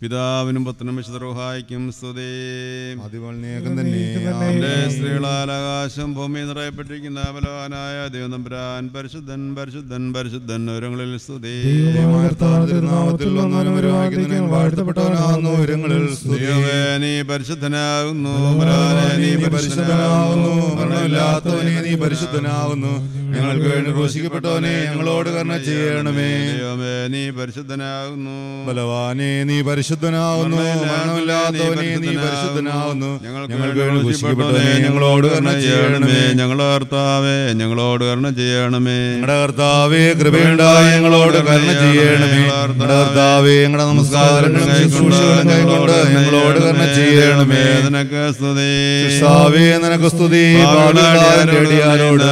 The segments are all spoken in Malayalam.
പിതാവിനും പുത്രനും വിശുദ്ധറുഹായിക്കും സ്തുതി ആദിവൾനേകം തന്നെ അവന്റെ സ്ത്രീകളാൽ ആകാശം ഭൂമി നിറയപ്പെട്ടിരിക്കുന്ന ബലവാനായ ദൈവനമ്പുരാൻ പരിശുദ്ധൻ പരിശുദ്ധൻ പരിശുദ്ധൻ ഒരുങ്ങളിൽ സ്തുതി നാമത്തിൽ വന്നാലും വരുവാക്കിയവൻ വാഴ്ത്തപ്പെട്ടവനാകുന്നു ഉയരങ്ങളിൽ സ്തുതി ദൈവമേ, നീ പരിശുദ്ധനാകുന്നു ബലവാനെ, നീ നീ പരിശുദ്ധനാകുന്നു പരിശുദ്ധനാകുന്നു മരണമില്ലാത്തവനെ നീ പരിശുദ്ധനാകുന്നു ഞങ്ങൾക്ക് വേണ്ടി ക്രൂശിക്കപ്പെട്ടവനെ ഞങ്ങളോട് കരുണ ചെയ്യണമേ ദൈവമേ നീ പരിശുദ്ധനാകുന്നു ബലവാനെ നീ പരിശുദ്ധനാകുന്നു മരണമില്ലാത്തവനെ നീ പരിശുദ്ധനാകുന്നു ഞങ്ങൾക്ക് വേണ്ടി ക്രൂശിക്കപ്പെട്ടവനെ ഞങ്ങളോട് കരുണ ചെയ്യണമേ ഞങ്ങളുടെ കർത്താവേ ഞങ്ങളോട് കരുണ ചെയ്യണമേ ഞങ്ങളുടെ കർത്താവേ കൃപയുണ്ടായി ഞങ്ങളോട് കരുണ ചെയ്യണമേ ഞങ്ങളുടെ കർത്താവേ ഞങ്ങളുടെ നമസ്കാരങ്ങളും ശുശ്രൂഷകളും കൈക്കൊണ്ട് ഞങ്ങളോട് കരുണ ചെയ്യണമേ നിനക്ക് സ്തുതി കർത്താവേ നിനക്ക് സ്തുതി പാപികളായ അടിയാരോട്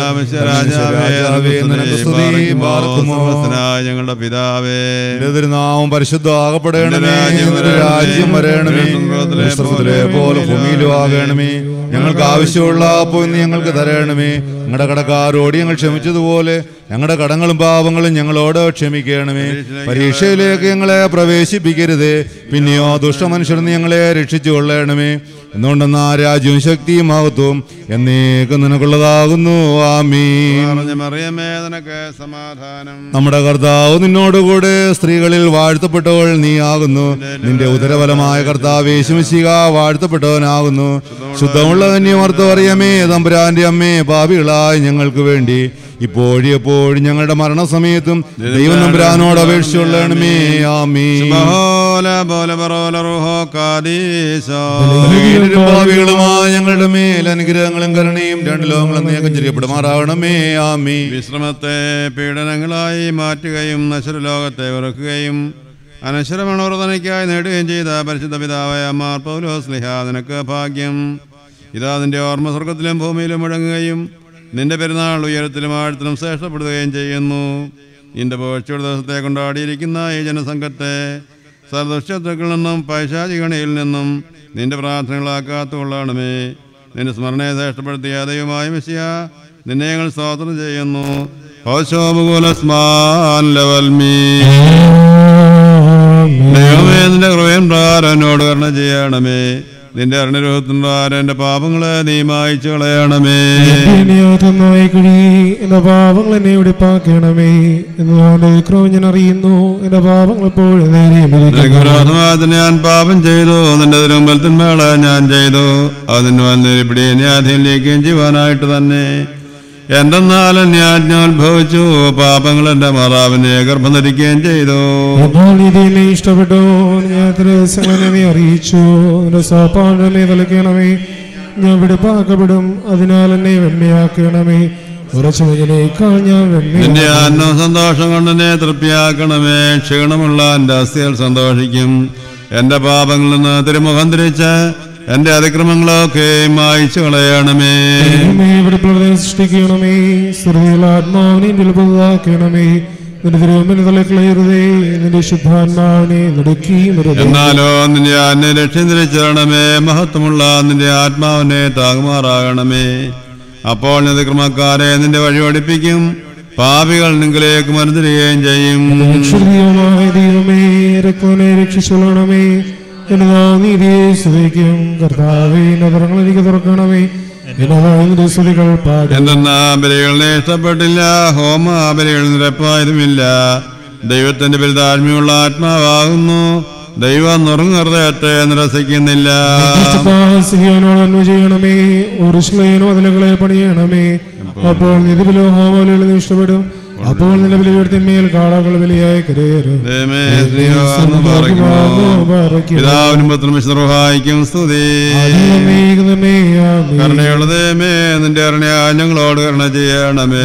രാജാവേ നിനക്ക് സ്തുതി പാർക്കുമോ സ്വർഗ്ഗസ്ഥനായ ഞങ്ങളുടെ പിതാവേ നിന്റെ തിരുനാമം പരിശുദ്ധമാകപ്പെടണമേ നിന്റെ രാജ്യം വരണമേ സ്വർഗ്ഗത്തിലെ പോലെ ഭൂമിയിലും ആകണമേ ഞങ്ങൾക്ക് ആവശ്യമുള്ള അപ്പോൾ ഇന്ന് ഞങ്ങൾക്ക് തരണമേ ഞങ്ങളുടെ കടക്കാരോട് ഞങ്ങൾ ക്ഷമിച്ചതുപോലെ ഞങ്ങളുടെ കടങ്ങളും പാപങ്ങളും ഞങ്ങളോട് ക്ഷമിക്കണമേ പരീക്ഷയിലേക്ക് ഞങ്ങളെ പ്രവേശിപ്പിക്കരുതേ പിന്നെയോ ദുഷ്ടമനുഷ്യർ ഞങ്ങളെ രക്ഷിച്ചു കൊള്ളണമേ എന്നുകൊണ്ടെന്നാ രാജ്യവും ശക്തിയും മഹത്വവും എന്നേക്കും നിനക്കുള്ളതാകുന്നു ആമീൻ പറഞ്ഞ മറിയമേ നിനക്ക് സമാധാനം നമ്മുടെ കർത്താവ് നിന്നോടുകൂടെ സ്ത്രീകളിൽ വാഴ്ത്തപ്പെട്ടവൾ നീ ആകുന്നു നിന്റെ ഉദരഫലമായ കർത്താവ് യേശുമിശിക വാഴ്ത്തപ്പെട്ടവനാകുന്നു ശുദ്ധമുള്ള കന്യമർത്ത അറിയമേ തമ്പുരാന്റെ അമ്മേ പാപികളായ ഞങ്ങൾക്ക് വേണ്ടി ഇപ്പോഴും എപ്പോഴും ഞങ്ങളുടെ മരണസമയത്തും ദൈവം തമ്പുരാനോട് അപേക്ഷിച്ചുള്ളണമേ ആമീ ബഹോല ബോല ബറോല റുഹോ കാദീശോ. ബലഹീനരും പാപികളുമായ ഞങ്ങളുടെ മേൽ അനുഗ്രഹങ്ങളും കരുണയും രണ്ട് ലോകങ്ങളും നീക്കം ചെയ്യപ്പെടുമാറാവണമേ ആമീ വിശ്രമത്തെ പീഡനങ്ങളായി മാറ്റുകയും നശ്വരലോകത്തെ വെറുക്കുകയും അനശ്വരമണോർധനയ്ക്കായി നേടുകയും ചെയ്ത പരിശുദ്ധ പിതാവായ മാർ പൗലോസ് ലിഹ നിനക്ക് ഭാഗ്യം ഇതാ നിന്റെ ഓർമ്മ സ്വർഗത്തിലും ഭൂമിയിലും മുഴങ്ങുകയും നിന്റെ പെരുന്നാൾ ഉയരത്തിലും ആഴത്തിലും ശ്രേഷ്ഠപ്പെടുകയും ചെയ്യുന്നു നിന്റെ പോഴ്ചയുടെ ദിവസത്തെ കൊണ്ടാടിയിരിക്കുന്ന ഈ ജനസംഘത്തെ സർദുഷ്ടത്തുക്കളിൽ നിന്നും പൈശാചികണിയിൽ നിന്നും നിന്റെ പ്രാർത്ഥനകളാക്കാത്തുകൊള്ളണമേ നിന്റെ സ്മരണയെ ശ്രേഷ്ഠപ്പെടുത്തിയ ദൈവമായ മിശിയ നിന്നെ ഞങ്ങൾ സ്തോത്രം ചെയ്യുന്നു ഹോശോപകുലസ്മാൻ ലവൽമീ ദൈവമേ നിന്റെ കൃപയും പ്രകാരം എന്നോട് കരുണ ചെയ്യണമേ നിന്റെ അരുണരൂപത്തിൻ്റെ എന്റെ പാപങ്ങളെ നീ മായിച്ചു കളയണമേ ായി കഴി എന്റെ പാപങ്ങൾ എന്നെ വെടിപ്പാക്കണമേ എന്നുകൊണ്ട് വിക്രമം ഞാൻ അറിയുന്നു എന്റെ പാപങ്ങൾ എപ്പോഴും നേരെ നിനക്ക് വിരോധമായിട്ട് ഞാൻ പാപം ചെയ്തു നിന്റെ തിരുമ്പലത്തിന്മേള ഞാൻ ചെയ്തു അതിന് വന്നിരിപ്പിടി ന്യാധിയിലേക്കും ചെയ്യുവാനായിട്ട് തന്നെ എന്തെന്നാലും ന്യാജ്ഞോത്ഭവിച്ചു പാപങ്ങൾ എന്റെ മാതാവിനെ ഗർഭം ധരിക്കുകയും ചെയ്തു എന്നാൽ നീതി എന്നെ ഇഷ്ടപ്പെട്ടു ഞാൻ എത്ര ദിവസങ്ങളെ നീ അറിയിച്ചു എന്റെ സാപ്പാടമേ തളിക്കണമേ ഞാൻ വെടിപ്പാക്കപ്പെടും അതിനാൽ എന്നെ വെണ്മയാക്കണമേ ഉറച്ചു വചനേക്കാൾ ഞാൻ വെണ്മ നിന്റെ ആത്മ സന്തോഷം കൊണ്ട് എന്നെ തൃപ്തിയാക്കണമേ ക്ഷീണമുള്ള എന്റെ അസ്ഥികൾ സന്തോഷിക്കും എന്റെ പാപങ്ങളിൽ നിന്ന് തിരുമുഖം തിരിച്ച് എന്റെ അതിക്രമങ്ങളൊക്കെ മായിച്ചു കളയണമേ ദൈവമേ, ഇവിടെ പ്രളയം സൃഷ്ടിക്കണമേ സ്ത്രീകൾ ആത്മാവിനെ നിലപതാക്കണമേ നിന്റെ തിരുവമ്പിന് തലക്കളയരുതേ നിന്റെ ശുദ്ധാത്മാവിനെ നടക്കി എന്നാലോ നിന്റെ ആത്മ ലക്ഷ്യം തിരിച്ചരണമേ മഹത്വമുള്ള നിന്റെ ആത്മാവിനെ താകുമാറാകണമേ അപ്പോൾ നീ അതിക്രമക്കാരെ നിന്റെ വഴി പഠിപ്പിക്കും പാപികൾ നിങ്ങളിലേക്ക് മരുന്നിരിക്കുകയും ചെയ്യും രക്ഷണീയമായ ദൈവമേ രക്തനെ രക്ഷിച്ചൊള്ളണമേ എന്നതാ നീതിയെ സ്തുതിക്കും കർത്താവേ നഗരങ്ങൾ എനിക്ക് തുറക്കണമേ എന്നതാ നിന്റെ സ്തുതികൾ പാടും എന്തെന്നാ ബലികളിനെ ഇഷ്ടപ്പെട്ടില്ല ഹോമ ബലികൾ നിരപ്പായതുമില്ല ദൈവത്തിന്റെ ബലിതാഴ്മയുള്ള ആത്മാവാകുന്നു ദൈവം നുറുങ്ങുഹൃദയത്തെ നിരസിക്കുന്നില്ല സിഹിയോനോട് അന്വ ചെയ്യണമേ ഉറുശ്ലേനോ അതിലുകളെ പണിയണമേ അപ്പോൾ നിധിബലോ ഹോമോലുകൾ ഇഷ്ടപ്പെടും അപ്പോൾ നിന്റെ ബലിപീഠത്തിന്മേൽ കാളകൾ ബലിയായി കരയേറും ദൈവമേ, സ്തുതിയാകുന്നു, പാർക്കുമോ. പിതാവിനും പുത്രനും വിശുദ്ധറുഹായിക്കും സ്തുതി കരുണയുള്ള ദൈവമേ നിന്റെ അരുണയാ ഞങ്ങളോട് കരുണ ചെയ്യണമേ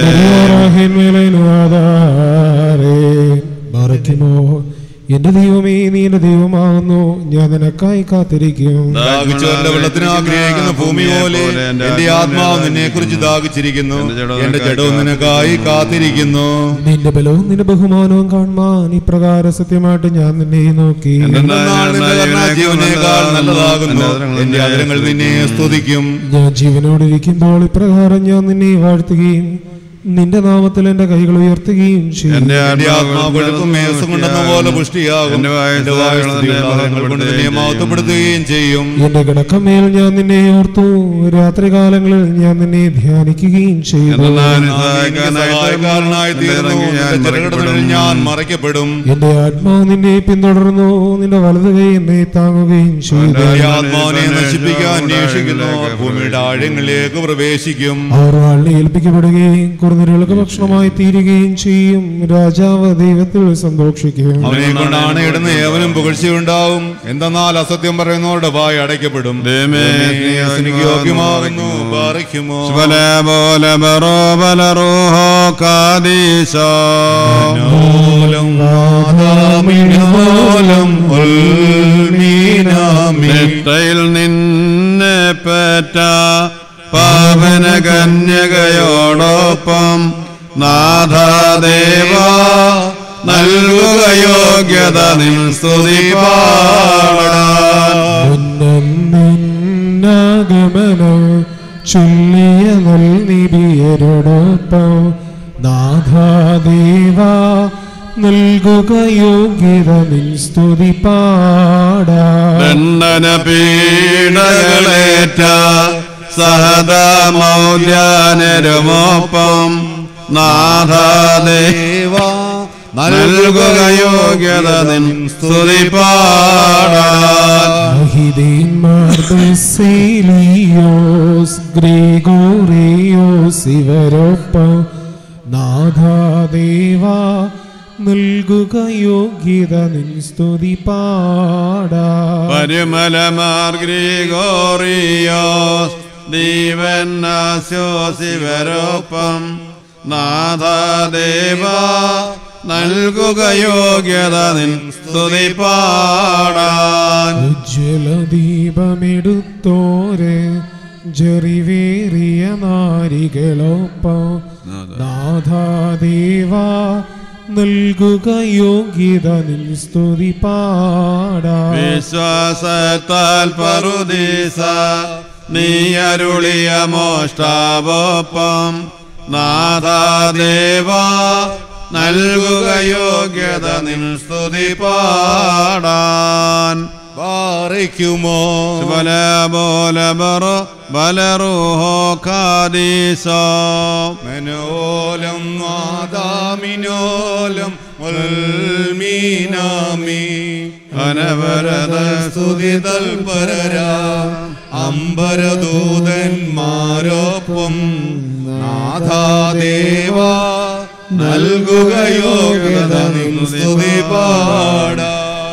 എന്റെ ദൈവമേ നീ എന്റെ ദൈവമാകുന്നു ഞാൻ നിനക്കായി കാത്തിരിക്കും ദാഹിച്ചവരുടെ വെള്ളത്തിന് ആഗ്രഹിക്കുന്ന ഭൂമി പോലെ എന്റെ ആത്മാവ് നിന്നെ കുറിച്ച് ദാഹിച്ചിരിക്കുന്നു എന്റെ ജഡവും നിനക്കായി കാത്തിരിക്കുന്നു നിന്റെ ബലവും നിന്റെ ബഹുമാനവും കാണുവാൻ ഇപ്രകാരം സത്യമായിട്ട് ഞാൻ നിന്നെ നോക്കി എന്തെന്നാൽ നിന്റെ കരുണ ജീവനേക്കാൾ നല്ലതാകുന്നു എന്റെ അതിരങ്ങൾ നിന്നെ സ്തുതിക്കും ഞാൻ ജീവനോടിരിക്കുമ്പോൾ ഇപ്രകാരം ഞാൻ നിന്നെ വാഴ്ത്തുകയും നിന്റെ നാമത്തിൽ എന്റെ കൈകൾ ഉയർത്തുകയും ചെയ്യും എന്റെ എന്റെ ആത്മാവ് കൊഴുക്കും മേസം കൊണ്ടെന്ന പോലെ പുഷ്ടിയാകും എന്റെ വായ എന്റെ വായ സ്തുതികളാൽ കൊണ്ട് നിന്നെ മഹത്വപ്പെടുത്തുകയും ചെയ്യും എന്റെ കിടക്കമേൽ ഞാൻ നിന്നെ ഓർത്തു രാത്രികാലങ്ങളിൽ ഞാൻ നിന്നെ ധ്യാനിക്കുകയും ചെയ്തു സഹായക്കാരനായി തീർന്നു നിന്റെ ചെറുകിടങ്ങളിൽ ഞാൻ മറയ്ക്കപ്പെടും എന്റെ ആത്മാവ് നിന്നെ പിന്തുടർന്നു നിന്റെ വലത് കൈ എന്നെ താങ്ങുകയും ചെയ്തു എന്റെ ആത്മാവിനെ നശിപ്പിക്കാൻ അന്വേഷിക്കുന്നു ഭൂമിയുടെ ആഴങ്ങളിലേക്ക് പ്രവേശിക്കും അവർ വാളിനെ ഏൽപ്പിക്കപ്പെടുകയും കുറഞ്ഞിരുകൾക്ക് ഭക്ഷണമായി തീരുകയും ചെയ്യും രാജാവ് ദൈവത്തിൽ സന്തോഷിക്കും അവനെ കൊണ്ടാണ് ഇടുന്ന ഏവനും പുകഴ്ചയുണ്ടാവും എന്തെന്നാൽ അസത്യം പറയുന്നവരുടെ വായ അടയ്ക്കപ്പെടും ദൈവമേ, എനിക്ക് യോഗ്യമാകുന്നു പാറിക്കുമോ ബല ബറോ ബല റൂഹോ കാദീശോ ഓലം വാദാമിനോലം ഉൽമീനാമി. നിട്ടയിൽ നിന്നെ പറ്റ പാവന കന്യകയോടൊപ്പം നാഥദേവ നൽകുക യോഗ്യത നിൻ സ്തുതി പാടാൻ മുന്നം നിന്നാഗമനം ചൊല്ലിയ നൽനിബിയരോടൊപ്പം നാഥാദേവ നൽകുക യോഗ്യത നിൻ സ്തുതി പാടാ ദണ്ഡന പീഡകളേറ്റ സഹദമൗദ്യാനരുമൊപ്പം നാഥദേ ദേവാ, നൽകുക യോഗ്യത നിൻ സ്തുതി പാടാൻ മഹിതീന്മാർ ബസേലിയോസ് ഗ്രിഗോറിയോസ് ഇവരൊപ്പം നാഥാദേവ നൽകുക യോഗ്യത നിൻ സ്തുതി പാടാ പരിമലമാർ ഗ്രിഗോറിയോസ് ദീവന്നാസ്യോസിവരൊപ്പം നാഥദേവ നൽകുക യോഗ്യത നിൻ സ്തുതി പാടാൻ ഉജ്ജ്വല ദീപമെടുത്തോരെ ജറിവേറിയ നാരികളൊപ്പം നാഥാദേവ നൽകുക യോഗ്യത നിൻ സ്തുതി പാടാ വിശ്വാസത്താൽ പറുദീസ നീ അരുളിയ മോഷ്ടാവൊപ്പം നാഥാദേവ നൽകുക യോഗ്യത നിൻ സ്തുതി പാടാൻ പാറിക്കുമോ ബല ബോല ബറോ ബലറുഹോ ഖാദീസോ മനോലം മാതാമിനോലം ഉൽമീനാമി അനവരത സ്തുതി തൽപരരാ അമ്പരദൂതന്മാരൊപ്പം നാഥാദേവ നൽകുക യോഗ്യത നിൻ സ്തുതി പാടാ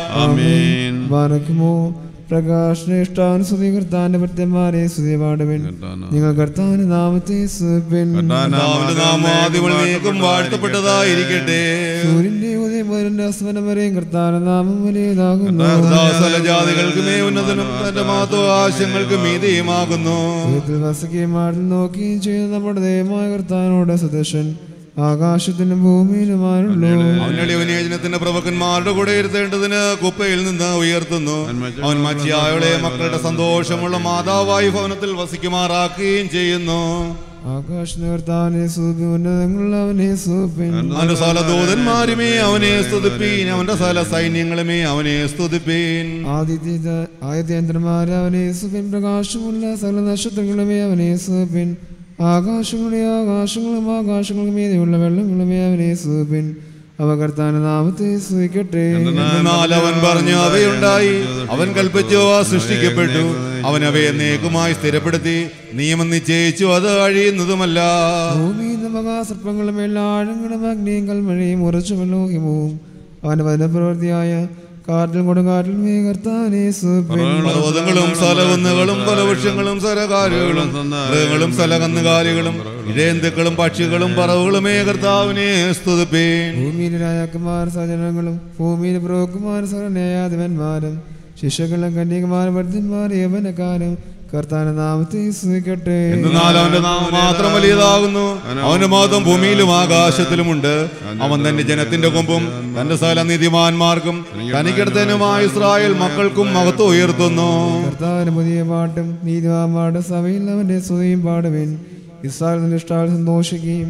അമീൻ വാനക്കുമോ പ്രകാശനിഷ്ടാനുസ്തുതി കർത്താന്റെ ഭൃത്യന്മാരെ സ്തുതി പാടുവിൻ നിങ്ങൾ കർത്താവിന്റെ നാമത്തെ സ്തുതിപ്പിൻ കർത്താവിന്റെ നാമാദിവളിലേക്കും വാഴ്ത്തപ്പെട്ടതായിരിക്കട്ടെ സൂര്യന്റെ ഉദയം മുതലിന്റെ അസ്മരം വരെയും കർത്താവിന്റെ നാമം വലിയതാകുന്നു സകല ജാതികൾക്ക് മേ ഉന്നതനും തന്റെ മാതൃവാശങ്ങൾക്ക് മീതിയുമാകുന്നു ജീവിതത്തിൽ വസിക്കുകയും ആടിൽ നോക്കുകയും ചെയ്യുന്ന നമ്മുടെ ദൈവമായ കർത്താവിനോട് സദസ്യൻ ആകാശത്തിനും ഭൂമിയിലുമായുള്ളൂ അവനളി വിനേചനത്തിന്റെ പ്രഭുക്കന്മാരുടെ കൂടെ ഇരുത്തേണ്ടതിന് കുപ്പയിൽ നിന്ന് ഉയർത്തുന്നു അവൻ മച്ചിയായവളെ മക്കളുടെ സന്തോഷമുള്ള മാതാവായി ഭവനത്തിൽ വസിക്കുമാറാക്കുകയും ചെയ്യുന്നു ആകാശ കർത്താവിനെ സൂപ്പി ഉന്നതങ്ങളിൽ അവനെ സൂപ്പിൻ അവന്റെ സകല ദൂതന്മാരുമേ അവനെ സ്തുതിപ്പീൻ അവന്റെ സകല സൈന്യങ്ങളുമേ അവനെ സ്തുതിപ്പീൻ ആദിത്യ ആദിത്യന്ത്രന്മാരെ അവനെ സൂപ്പിൻ പ്രകാശമുള്ള സകല നക്ഷത്രങ്ങളുമേ അവനെ സൂപ്പിൻ ആകാശങ്ങളെ ആകാശങ്ങളും ആകാശങ്ങൾക്ക് മീതെയുള്ള വെള്ളങ്ങളുമേ അവനെ സൂപ്പിൻ അവ കർത്താന നാമത്തെ സൂഹിക്കട്ടെ എന്നാൽ അവൻ പറഞ്ഞു അവയുണ്ടായി അവൻ കൽപ്പിച്ചു അവ സൃഷ്ടിക്കപ്പെട്ടു അവൻ അവയെ നേക്കുമായി സ്ഥിരപ്പെടുത്തി നിയമം നിശ്ചയിച്ചു അത് അഴിയുന്നതുമല്ല ഭൂമിയിൽ മഹാസർപ്പങ്ങളും എല്ലാ ആഴങ്ങളും അഗ്നിയും കൽമഴയും ഉറച്ചു വെള്ളവും അവന്റെ വനപ്രവൃത്തിയായ കാറ്റിലും കൊടുങ്കാറ്റിലും ഈ കർത്താനെ സൂപ്പിൻ പർവ്വതങ്ങളും സ്ഥലകുന്നുകളും ഫലവൃക്ഷങ്ങളും സരകാലുകളും മൃഗങ്ങളും സ്ഥലകന്നുകാലികളും ഇഴയന്തുക്കളും പക്ഷികളും പറവുകളുമേ കർത്താവിനെ സ്തുതിപ്പീൻ ഭൂമിയിലെ രാജാക്കന്മാർ സജനങ്ങളും ഭൂമിയിലെ പ്രഭുക്കുമാർ സർവന്യായാധിപന്മാരും ശിഷ്യകളും കന്യകുമാരും വർദ്ധന്മാർ യവനക്കാരും കർത്താന നാമത്തെ സൂഹിക്കട്ടെ എന്നാൽ അവന്റെ നാമം മാത്രം വലിയതാകുന്നു അവന്റെ മഹത്വം ഭൂമിയിലും ആകാശത്തിലുമുണ്ട് അവൻ തന്റെ ജനത്തിന്റെ കൊമ്പും തന്റെ സകല നീതിമാന്മാർക്കും തനിക്കിടത്തനുമായ ഇസ്രായേൽ മക്കൾക്കും മഹത്വം ഉയർത്തുന്നു കർത്താവിന് പുതിയ പാട്ടും നീതിമാന്മാരുടെ സഭയിൽ അവന്റെ സ്തുതിയും പാടുവിൻ ഇസ്രായേൽ നിഷ്ഠാൽ സന്തോഷിക്കുകയും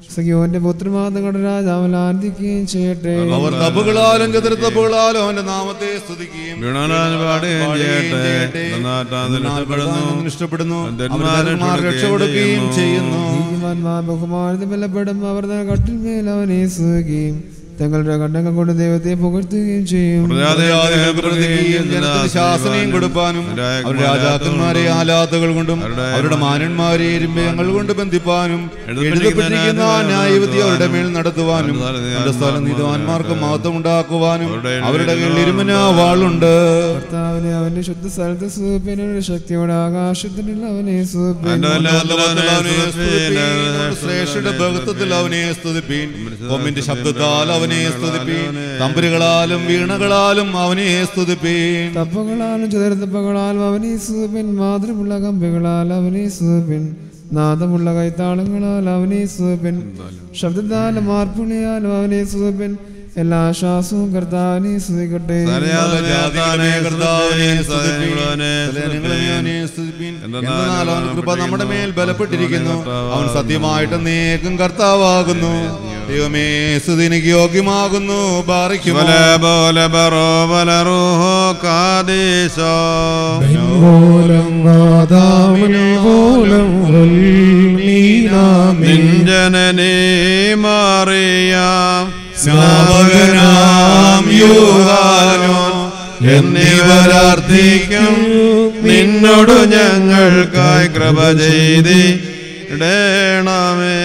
സഖിയോന്റെ പുത്രമാതങ്ങളുടെ രാജാവിൽ ആനന്ദിക്കുകയും ചെയ്യട്ടെ അവർ തപ്പുകളാലും ചതുരത്തപ്പുകളാലും അവന്റെ നാമത്തെ സ്തുതിക്കുകയും വീണാനാൻ പാടുകയും ചെയ്യട്ടെ ചെയ്യട്ടെ. എന്നാട്ടാൻ എന്നാൽ ഇഷ്ടപ്പെടുന്നു പ്രധാനം ഇഷ്ടപ്പെടുന്നു ദരിദ്രന്മാരെ അവർ ദരിദ്രന്മാരെ രക്ഷപ്പെടുകയും ചെയ്യുന്നു നീതിമാന്മാർ ബഹുമാനത്തിൽ ബലപ്പെടും അവർ തന്റെ കട്ടിന്മേൽ അവനെ സുഖിക്കുകയും തങ്ങളുടെ കണ്ണങ്ങൾ കൊണ്ട് ദൈവത്തെ പുകഴ്ത്തുകയും ചെയ്യും പ്രജാതികളെ പ്രതിക്കുകയും ജനത്തിന് ശാസനയും കൊടുപ്പാനും അവർ രാജാക്കന്മാരെ ആലാത്തുകൾ കൊണ്ടും അവരുടെ മാനന്മാരെ ഇരുമ്പയങ്ങൾ കൊണ്ട് ബന്ധിപ്പാനും എഴുതപ്പെട്ടിരിക്കുന്ന ന്യായവിധി അവരുടെ മേൽ നടത്തുവാനും അവരുടെ സ്ഥലം നീതിവാന്മാർക്ക് മഹത്വം ഉണ്ടാക്കുവാനും അവരുടെ കയ്യിൽ ഇരുമന വാളുണ്ട് കർത്താവിനെ അവന്റെ ശുദ്ധ സ്ഥലത്ത് സൂപ്പിനുള്ള ശക്തിയോടെ ആകാശത്തിനുള്ള അവനെ സൂപ്പിൻ എന്റെ വല്ലഭത്തിലവനെ അവനെ സ്തുതിപ്പീൻ. സ്തുതിപ്പീൻ. ശ്രേഷ്ഠയുടെ ബഹുത്വത്തിൽ അവനെ സ്തുതിപ്പീൻ കൊമ്പിന്റെ ശബ്ദത്താൽ അവനെ സ്തുതിപ്പീൻ തമ്പുരുകളാലും വീണകളാലും അവനെ സ്തുതിപ്പീൻ തപ്പകളാലും ചതുരത്തപ്പകളാലും അവനെ സൂപ്പിൻ മാതൃമുള്ള കമ്പികളാൽ അവനെ സൂപ്പിൻ നാദമുള്ള കൈത്താളങ്ങളാൽ അവനെ സൂപ്പിൻ ശബ്ദത്താലും മാർപ്പുള്ളിയാലും അവനെ സൂപ്പിൻ എല്ലാ ശ്വാസവും കർത്താവിനെ സ്തുതിക്കട്ടെ സരയാതെ ജാതികളെ കർത്താവിനെ സ്തുതിപ്പീൻ. സകലങ്ങളെ സകലങ്ങളെ അവനെ സ്തുതിപ്പീൻ. എന്തെന്നാൽ അവൻ കൃപ നമ്മുടെ മേൽ ബലപ്പെട്ടിരിക്കുന്നു അവൻ സത്യമായിട്ട് നീക്കും കർത്താവാകുന്നു ദൈവമേ സ്തുതിനിക്ക് യോഗ്യമാകുന്നു ബാറിക്കുമോ വല ബോല ബറോ വല റൂഹോ കാദീസോ മൂലം വാദാമിനെ മൂലം നീനാമേ നിഞ്ജനനീ മാറിയാം സ്നാപകനാം യൂഹാനോ എന്നിവരാർത്ഥിക്കും നിന്നോട് ഞങ്ങൾക്കായി കൃപ ചെയ്തി ഇടേണമേ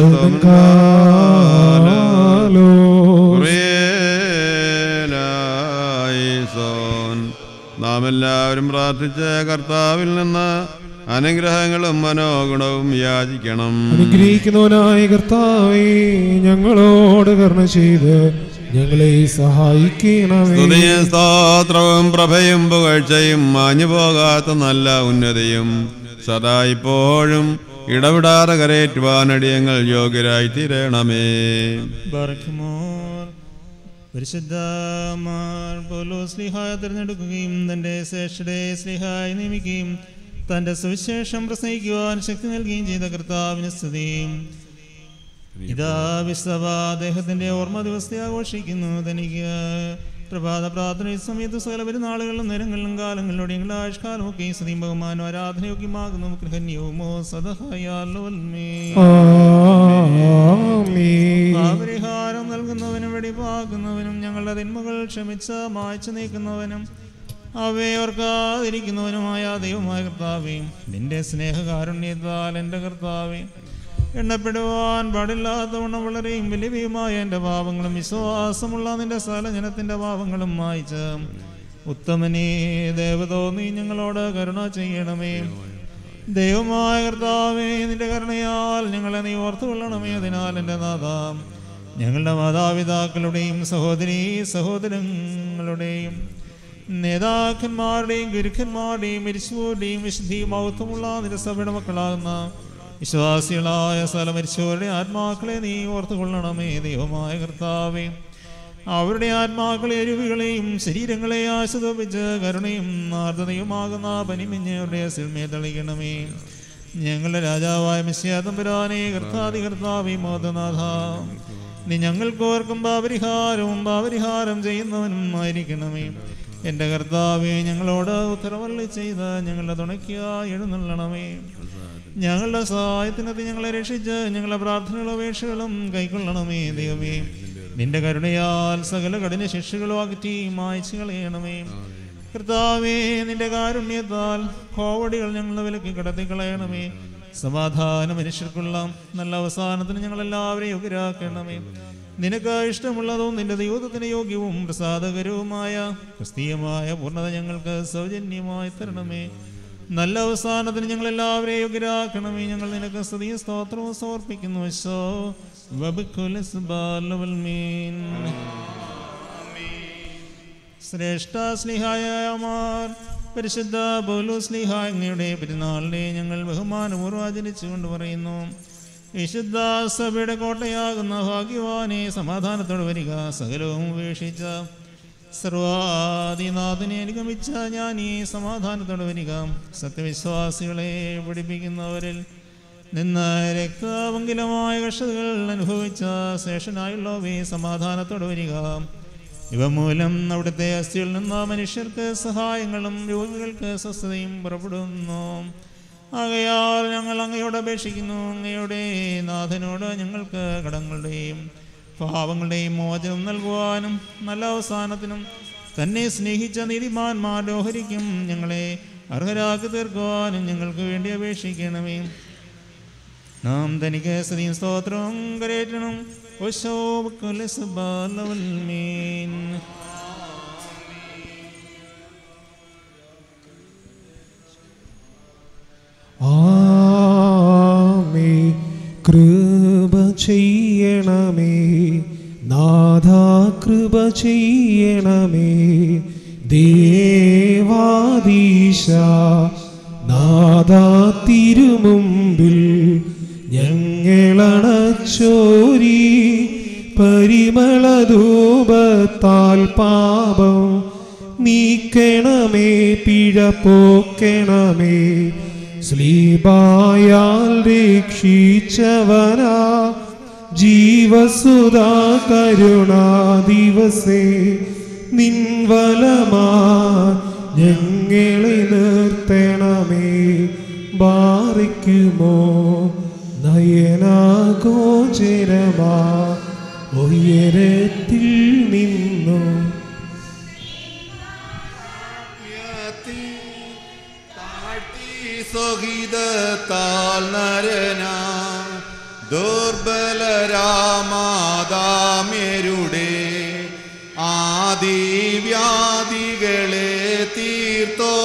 കാലോ സോൻ നാം എല്ലാവരും പ്രാർത്ഥിച്ച കർത്താവിൽ നിന്ന് അനുഗ്രഹങ്ങളും മനോഗുണവും യാചിക്കണം അനുഗ്രഹിക്കുന്നവനായ കർത്താവേ ഞങ്ങളോട് കരുണ ചെയ്ത് ഞങ്ങളെ സഹായിക്കണമേ സ്തുതിയും സ്തോത്രവും പ്രഭയും പുകഴ്ചയും മാഞ്ഞു പോകാത്ത നല്ല ഉന്നതിയും സദാ ഇപ്പോഴും ഇടവിടാതെ കരയേറ്റുവാനടിയങ്ങൾ യോഗ്യരായി തീരണമേ ബർഖ്മോർ പരിശുദ്ധ മാർ പോലോ സ്ലിഹായ തിരഞ്ഞെടുക്കുകയും തന്റെ ശ്രേഷ്ഠരെ സ്ലിഹായി നിയമിക്കുകയും തന്റെ സുവിശേഷം പ്രസംഗിക്കുവാൻ ശക്തി നൽകുകയും ചെയ്ത കർത്താവിന് സ്തുതിയും ഇതാ വിശ്വ അദ്ദേഹത്തിന്റെ ഓർമ്മ ദിവസത്തെ ആഘോഷിക്കുന്നു തനിക്ക് പ്രഭാത പ്രാർത്ഥന സമയത്ത് സകല പെരുന്നാളുകളിലും നേരങ്ങളിലും കാലങ്ങളിലൂടെയും ആയുഷ്കാലമൊക്കെ സ്തുതിയും ബഹുമാനോ ആരാധനയോഗ്യമാകുന്നു ധന്യവുമോ സദഹയാലോൽമേ ആമീൻ പാപരിഹാരം നൽകുന്നവനും വെടിപ്പാക്കുന്നവനും ഞങ്ങളുടെ തിന്മകൾ ക്ഷമിച്ച് മായ്ച്ചു നീക്കുന്നവനും അവയോർക്കാതിരിക്കുന്നവനുമായ ദൈവമായ കർത്താവേ നിന്റെ സ്നേഹകാരുണ്യത്താൽ എൻ്റെ കർത്താവേ എണ്ണപ്പെടുവാൻ പാടില്ലാത്തവണ്ണം വളരെയും വലിയവയുമായ എൻ്റെ പാപങ്ങളും വിശ്വാസമുള്ള നിന്റെ സകലജനത്തിൻ്റെ പാപങ്ങളും മായ്ച്ച് ഉത്തമനേ ദേവതോ നീ ഞങ്ങളോട് കരുണ ചെയ്യണമേ ദൈവമായ കർത്താവേ നിന്റെ കരുണയാൽ ഞങ്ങളെ നീ ഓർത്തുകൊള്ളണമേ അതിനാൽ എൻ്റെ നാഥ ഞങ്ങളുടെ മാതാപിതാക്കളുടെയും സഹോദരീ സഹോദരങ്ങളുടെയും നേതാക്കന്മാരുടെയും ഗുരുക്കന്മാരുടെയും മരിച്ചവരുടെയും വിശുദ്ധി മഹത്വമുള്ള നിന്റെ സഭയുടെ മക്കളാകുന്ന വിശ്വാസികളായ സ്ഥല മരിച്ചവരുടെ ആത്മാക്കളെ നീ ഓർത്തുകൊള്ളണമേ ദൈവമായ കർത്താവേ അവരുടെ ആത്മാക്കളെ അരുവികളെയും ശരീരങ്ങളെ ആശ്വസിപ്പിച്ച് കരുണയും ആർദ്രതയുമാകുന്ന പനിമിഞ്ഞവരുടെ സിൽമയെ തളിക്കണമേ ഞങ്ങളുടെ രാജാവായ മിശ്യാതമ്പുരാനെ കർത്താതി കർത്താവി മോദനാഥ നീ ഞങ്ങൾക്കോർക്കും പാപരിഹാരവും പാപരിഹാരം ചെയ്യുന്നവനും ആയിരിക്കണമേ എൻ്റെ കർത്താവെ ഞങ്ങളോട് ഉത്തരവള്ളി ചെയ്ത് ഞങ്ങളുടെ തുണയ്ക്കായി എഴുന്നള്ളണമേ ഞങ്ങളുടെ സഹായത്തിനകത്ത് ഞങ്ങളെ രക്ഷിച്ച് ഞങ്ങളുടെ പ്രാർത്ഥനകളും അപേക്ഷകളും കൈക്കൊള്ളണമേ ദൈവമേ നിന്റെ കരുണയാൽ സകല കഠിന ശിക്ഷകളും അകറ്റി മായ്ച്ചു കളയണമേ കർത്താവേ നിന്റെ കാരുണ്യത്താൽ കോവടികൾ ഞങ്ങളുടെ വിലക്ക് കടത്തി കളയണമേ സമാധാന മനുഷ്യർക്കുള്ള നല്ല അവസാനത്തിന് ഞങ്ങളെല്ലാവരെയും യോഗ്യരാക്കണമേ നിനക്ക് ഇഷ്ടമുള്ളതും നിന്റെ ദൈവത്തിന് യോഗ്യവും പ്രസാദകരവുമായ ക്രിസ്തീയമായ പൂർണ്ണത ഞങ്ങൾക്ക് സൗജന്യമായി തരണമേ നല്ല അവസാനത്തിന് ഞങ്ങൾ എല്ലാവരെയും യോഗ്യരാക്കണമേ ഞങ്ങൾ നിനക്ക് സ്തുതിയ സ്തോത്രവും സമർപ്പിക്കുന്നു ശോ വബുക്കുലസ്ബാലവൽമീൻ ശ്രേഷ്ഠ സ്ലിഹായമാർ പരിശുദ്ധ ബോലു സ്ലിഹായ അങ്ങയുടെ പെരുന്നാളിനെ ഞങ്ങൾ ബഹുമാനപൂർവ്വം ആചരിച്ചുകൊണ്ട് പറയുന്നു വിശുദ്ധ സഭയുടെ കോട്ടയാകുന്ന ഭാഗ്യവാനെ സമാധാനത്തോടെ വരിക സകലവും ഉപേക്ഷിച്ച സർവാദിനാഥനെ അനുഗമിച്ച ഞാൻ ഈ സമാധാനത്തോടെ വരിക സത്യവിശ്വാസികളെ പഠിപ്പിക്കുന്നവരിൽ നിന്ന് രക്താവങ്കിലമായ കഷ്ടതകൾ അനുഭവിച്ച ശേഷനായുള്ളവയെ സമാധാനത്തോടെ വരിക ഇവ മൂലം അവിടുത്തെ അസ്ഥിയിൽ നിന്ന് മനുഷ്യർക്ക് സഹായങ്ങളും രോഗികൾക്ക് സ്വസ്ഥതയും പുറപ്പെടുന്നു ആകയാൽ ഞങ്ങൾ അങ്ങയോട് അപേക്ഷിക്കുന്നു അങ്ങയുടെ നാഥനോട് ഞങ്ങൾക്ക് കടങ്ങളുടെയും പാവങ്ങളുടെയും മോചനം നൽകുവാനും നല്ല അവസാനത്തിനും തന്നെ സ്നേഹിച്ച നീതിമാന്മാരുടെ ഓഹരിക്കും ഞങ്ങളെ അർഹരാക്കി തീർക്കുവാനും ഞങ്ങൾക്ക് വേണ്ടി അപേക്ഷിക്കണമേ നാം തനിക്ക് സ്തുതിയും സ്തോത്രവും കരേറ്റണം മീൻ ആമേ കൃപ ചെയ്യണമേ നാഥ കൃപ ചെയ്യണമേ ദേവാദീശ നാഥ തിരുമുമ്പിൽ ഞങ്ങളണച്ചോരി പരിമളധൂപത്താൽ പാപം നീക്കണമേ പിഴ പോക്കണമേ സ്ലീബായാൽ രക്ഷിച്ചവനാ ജീവസുധാ കരുണാ ദിവസേ നിൻവലമാ ഞങ്ങളെ നിർത്തണമേ ബാറിക്കുമോ നയനാഗോചരമാ ഉയരത്തിൽ നിന്നു സ്വഹിതത്താൽ നരന ദുർബലരാമാതാമ്യരുടെ ആദിവ്യാധികളെ തീർത്തോ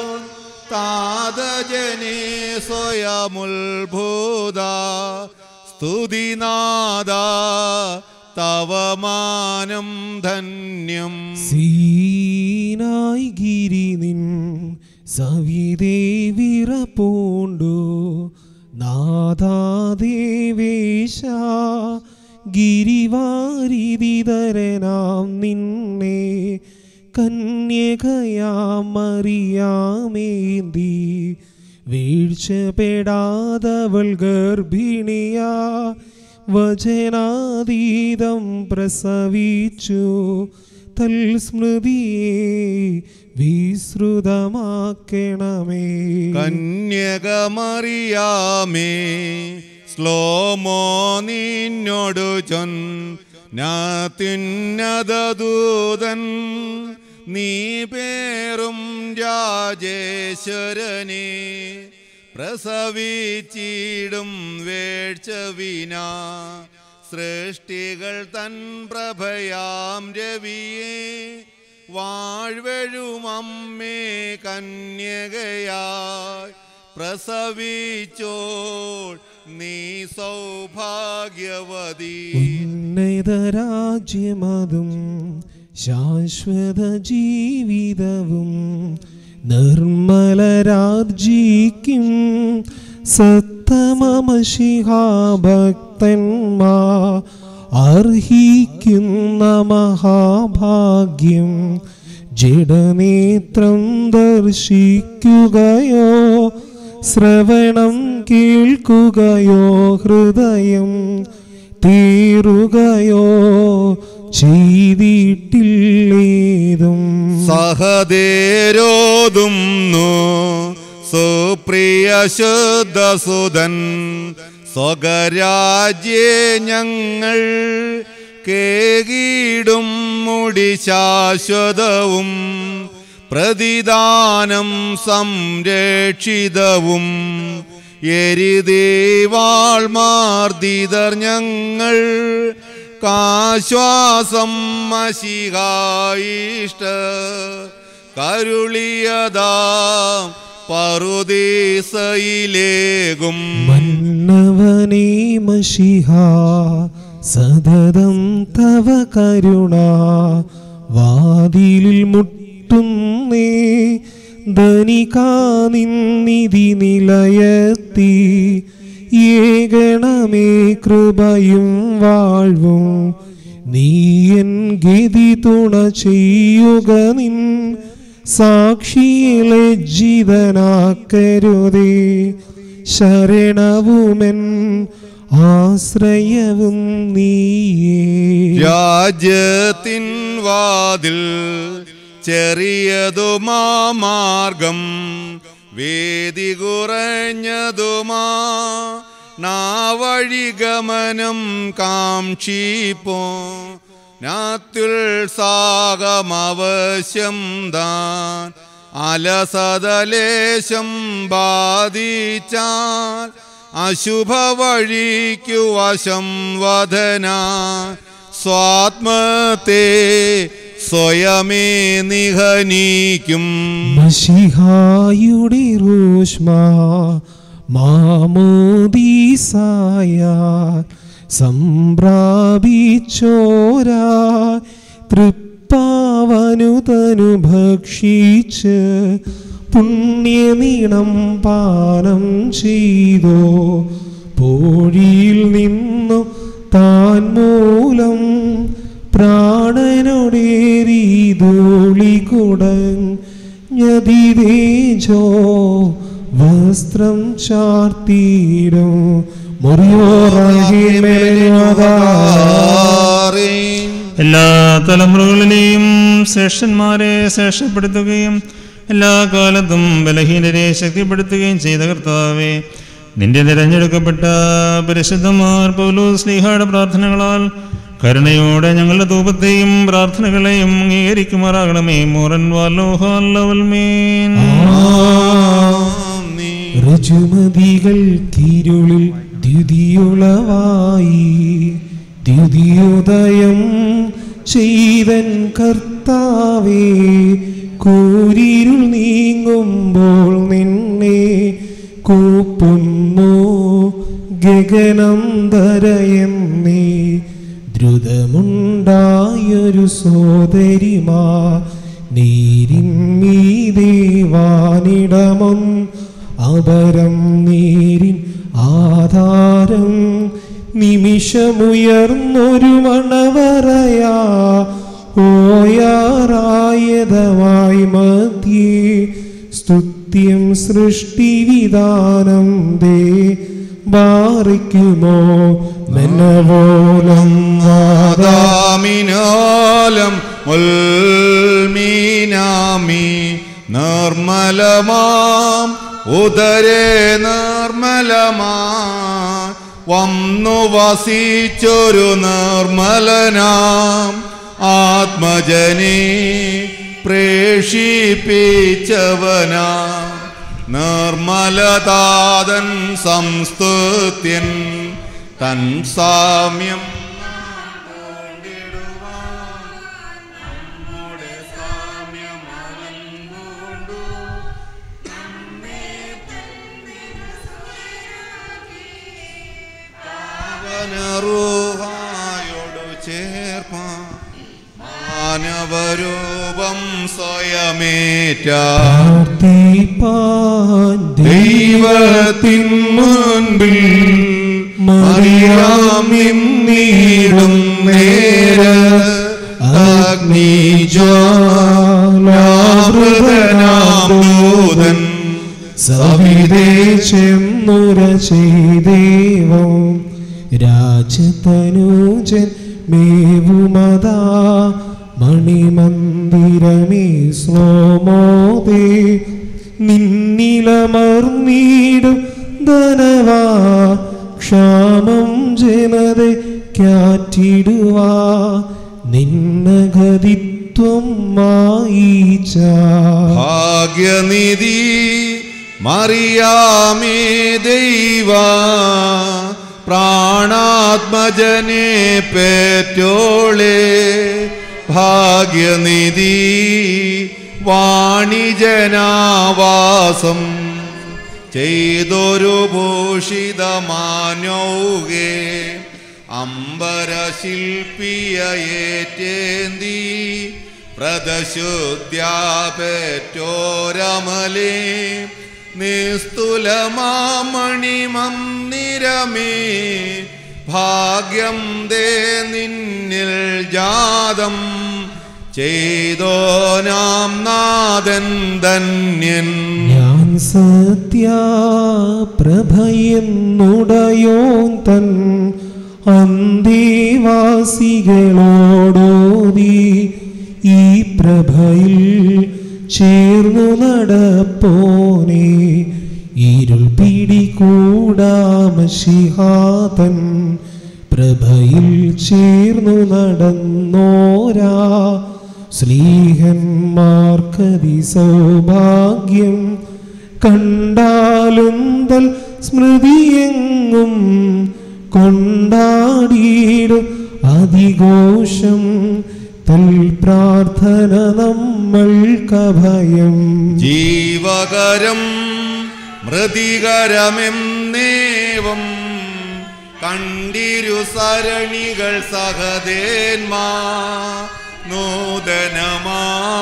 താതജനെ സ്വയമുത്ഭൂത സ്തുതിനാദ തവമാനം ധന്യം സീനായി ഗിരി നിൻ സവിതേ വിറപ്പൂണ്ടു നാഥാദേവേശ ഗിരിവാരിതിതരനാം നിന്നെ കന്യകയാമറിയാമേന്തി വീഴ്ചപ്പെടാതവൾ ഗർഭിണിയാ വചനാതീതം പ്രസവിച്ചു തൽസ്മൃതിയെ വിശ്രുതമാക്കണമേ കന്യകമറിയാമേ സ്ലോമോ നിന്നോടു ചൊൻ തിന്നതൂതൻ നീ പേറും രാജേശ്വരനെ പ്രസവിച്ചിടും വേഴ്ചവിന സൃഷ്ടികൾ തൻ പ്രഭയാം രവിയെ വാഴ്വഴുമമ്മേ കന്യകയായി പ്രസവിച്ചോൾ നീ സൗഭാഗ്യവതി ഉന്നതരാജ്യമതും ശാശ്വത ജീവിതവും നിർമ്മലരാർജിക്കും സത്തമമശിഹാഭക്തന്മാ അർഹിക്കുന്ന മഹാഭാഗ്യം ജഡനേത്രം ദർശിക്കുകയോ ശ്രവണം കേൾക്കുകയോ ഹൃദയം തീറുകയോ ചെയ്തിട്ടില്ലേതും സഹദേരോതുന്നു സുപ്രിയ ശുദ്ധസുതൻ സ്വകരാജ്യേ ഞങ്ങൾ കേകീടും മുടി ശാശ്വതവും പ്രതിദാനം സംരക്ഷിതവും എരിദേവാൾ മാർദിതർ ഞങ്ങൾ കാശ്വാസം മഷികായിഷ്ട കരുളിയതാം പറുദീസയിലേകും മന്നവനേ മഷിഹ സതതം തവ കരുണ വാതിലിൽ മുട്ടുന്നേ ധനികാ നിന്നിധി നിലയത്തി ഏകണമേ കൃപയും വാഴ്വും നീ എൻ ഗതി തുണ ചെയ്യുക നിൻ സാക്ഷിയിലെ ജീവനാക്കരുതേ ശരണവുമെൻ ആശ്രയവും നീയേ രാജ്യത്തിൻ വാതിൽ ചെറിയതുമാ മാർഗം വേദി കുറഞ്ഞതുമാ നാവഴി ഗമനം കാക്ഷിപ്പോ നാത്യുത്സാഹമവശ്യം താൻ അലസതലേശം ബാധിച്ചാൽ അശുഭ വഴിക്കു വശം വദന സ്വാത്മത്തെ സ്വയമേ നിഹനിക്കും മഷിഹായുടെ റൂഷ്മ മാമോദീസായ സംപ്രാപിച്ചോരാ തൃപ്പാവനു തനു ഭക്ഷിച്ച് പുണ്യമീണം പാനം ചെയ്തോ പോഴിയിൽ നിന്നു താൻ മൂലം പ്രാണനോടേറിതോളി കുടഞ്ഞതിതേജോ വസ്ത്രം ചാർത്തിയിടും മുറിയോറാഹിമേലവാദാ എല്ലാ തലമുറകളിലെയും ശ്രേഷ്ഠന്മാരെ ശ്രേഷ്ഠപ്പെടുത്തുകയും എല്ലാ കാലത്തും ബലഹീനരെ ശക്തിപ്പെടുത്തുകയും ചെയ്ത കർത്താവേ നിന്റെ തിരഞ്ഞെടുക്കപ്പെട്ട പരിശുദ്ധമാർ പൗലോസ് സ്ലീഹയുടെ പ്രാർത്ഥനകളാൽ കരുണയോടെ ഞങ്ങളുടെ ധൂപത്തെയും പ്രാർത്ഥനകളെയും അംഗീകരിക്കുമാറാകണമേ മോറൻ വാലോഹാലവൽമേൻ ഋജുമതികൾ തിരുളിൽ ദ്യുതിയുളവായി ദ്യുതിയോദയം ചെയ്തൻ കർത്താവേ കൂരിരുൾ നീങ്ങുമ്പോൾ നിന്നെ കൂപ്പുന്നു ഗഗനം ധരയെന്നേ ദ്രുതമുണ്ടായൊരു സോദരിമാ നീരിൻ മീദേവാനിടമം അപരം നീരിൻ ആധാരം നിമിഷമുയർന്നൊരു മണവറയാ ഓയാറായതവായി മധ്യേ സ്തുത്യം സൃഷ്ടിവിധാനം ദേ ബാറിക്കുമോ മെന്നവോലം വാദാ ദാമിനോലം ഉൽമീനാമി നിർമ്മലമാം ഉദരേ നിർമ്മലമാ വന്നു വസിച്ചൊരു നിർമ്മലനാം ആത്മജനെ പ്രേഷിപ്പിച്ചവനാ നിർമ്മലതാതൻ സംസ്തുത്യൻ തൻ സാമ്യം അവനറുഹായോടു ചേർപ്പ മാനവരൂപം സ്വയമേറ്റ പ്രാർത്ഥിപ്പാൻ ദൈവത്തിൻ മുൻപിൽ മറിയാമിൻ നീടും നേര അഗ്നിജ്വാലാമൃതനാമൂതൻ സവിതേ ചെന്നുര ചെയ്ദേവം രാജതനൂജൻ മേവുമതാ മണിമന്ദിരമേ ശ്ലോമോദേ നിന്നിലമർന്നീടും ധനവാ ക്ഷാമം ജനതെ ക്യാറ്റിടുവാ നിന്നഗതിത്വം മായിച്ച ഭാഗ്യനിധി മറിയാമേ ദൈവ പ്രാണാത്മജനെ പേറ്റോളെ ഭാഗ്യനിധി വാണിജനാവാസം ചെയ്തൊരു ഭൂഷിതമാനൗകെ അംബരശില്പിയേറ്റേന്തി പ്രദശുദ്ധ്യാപേറ്റോരമലേ നിസ്തുലമാമണിമന്ദിരമേ ഭാഗ്യം ദേ നിന്നിൽ ജാതം ചെയ്തോ നാം നാഥൻ ധന്യൻ ഞാൻ സത്യ പ്രഭയെന്നുടയോൻ തൻ അന്തിവാസികളോടോതി ഈ പ്രഭയിൽ ചേർന്നു നടപ്പോനെ ഇരുൾ പിടികൂടാമശിഹാതൻ പ്രഭയിൽ ചേർന്നു നടന്നോരാ സ്ലീഹന്മാർക്കതി സൗഭാഗ്യം കണ്ടാലുന്തൽ സ്മൃതിയെങ്ങും കൊണ്ടാടിയിടും അതിഘോഷം തൽ പ്രാർത്ഥന നമ്മൾക്കഭയം ജീവകരം മൃതികരമെന്നേവം കണ്ടിരു സരണികൾ സഹദേന്മാ നൂതനമാ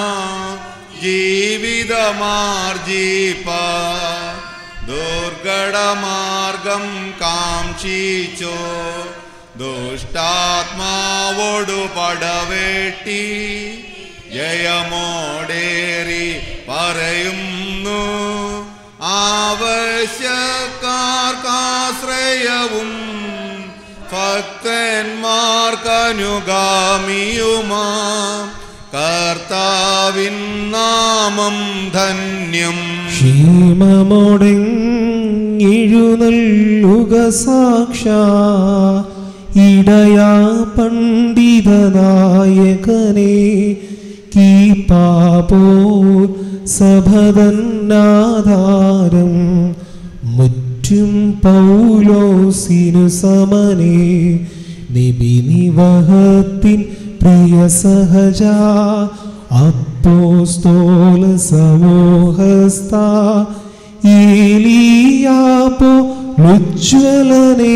ജീവിതമാർജീപ ദുർഘടമാർഗം കാംക്ഷിച്ചോ ദുഷ്ടാത്മാവോടു പടവെട്ടി ജയമോടേറി പറയുന്നു ആവശ്യക്കാർക്കാശ്രയവും ഭക്തന്മാർക്കനുഗാമിയുമാ കർത്താവിൻ നാമം ധന്യം ക്ഷീമമോടെഴുന്നള്ളുക സാക്ഷ ഇടയാ പണ്ഡിതനായകനെ കീപാപോ സഭതന്നാധാരം മുറ്റും പൗലോസിനു സമനെ നിബി നിവഹത്തിൻ പ്രിയ സഹജ അപ്പോസ്തോല സമൂഹസ്ഥ ഏലിയാപ്പോ ഉജ്വലനെ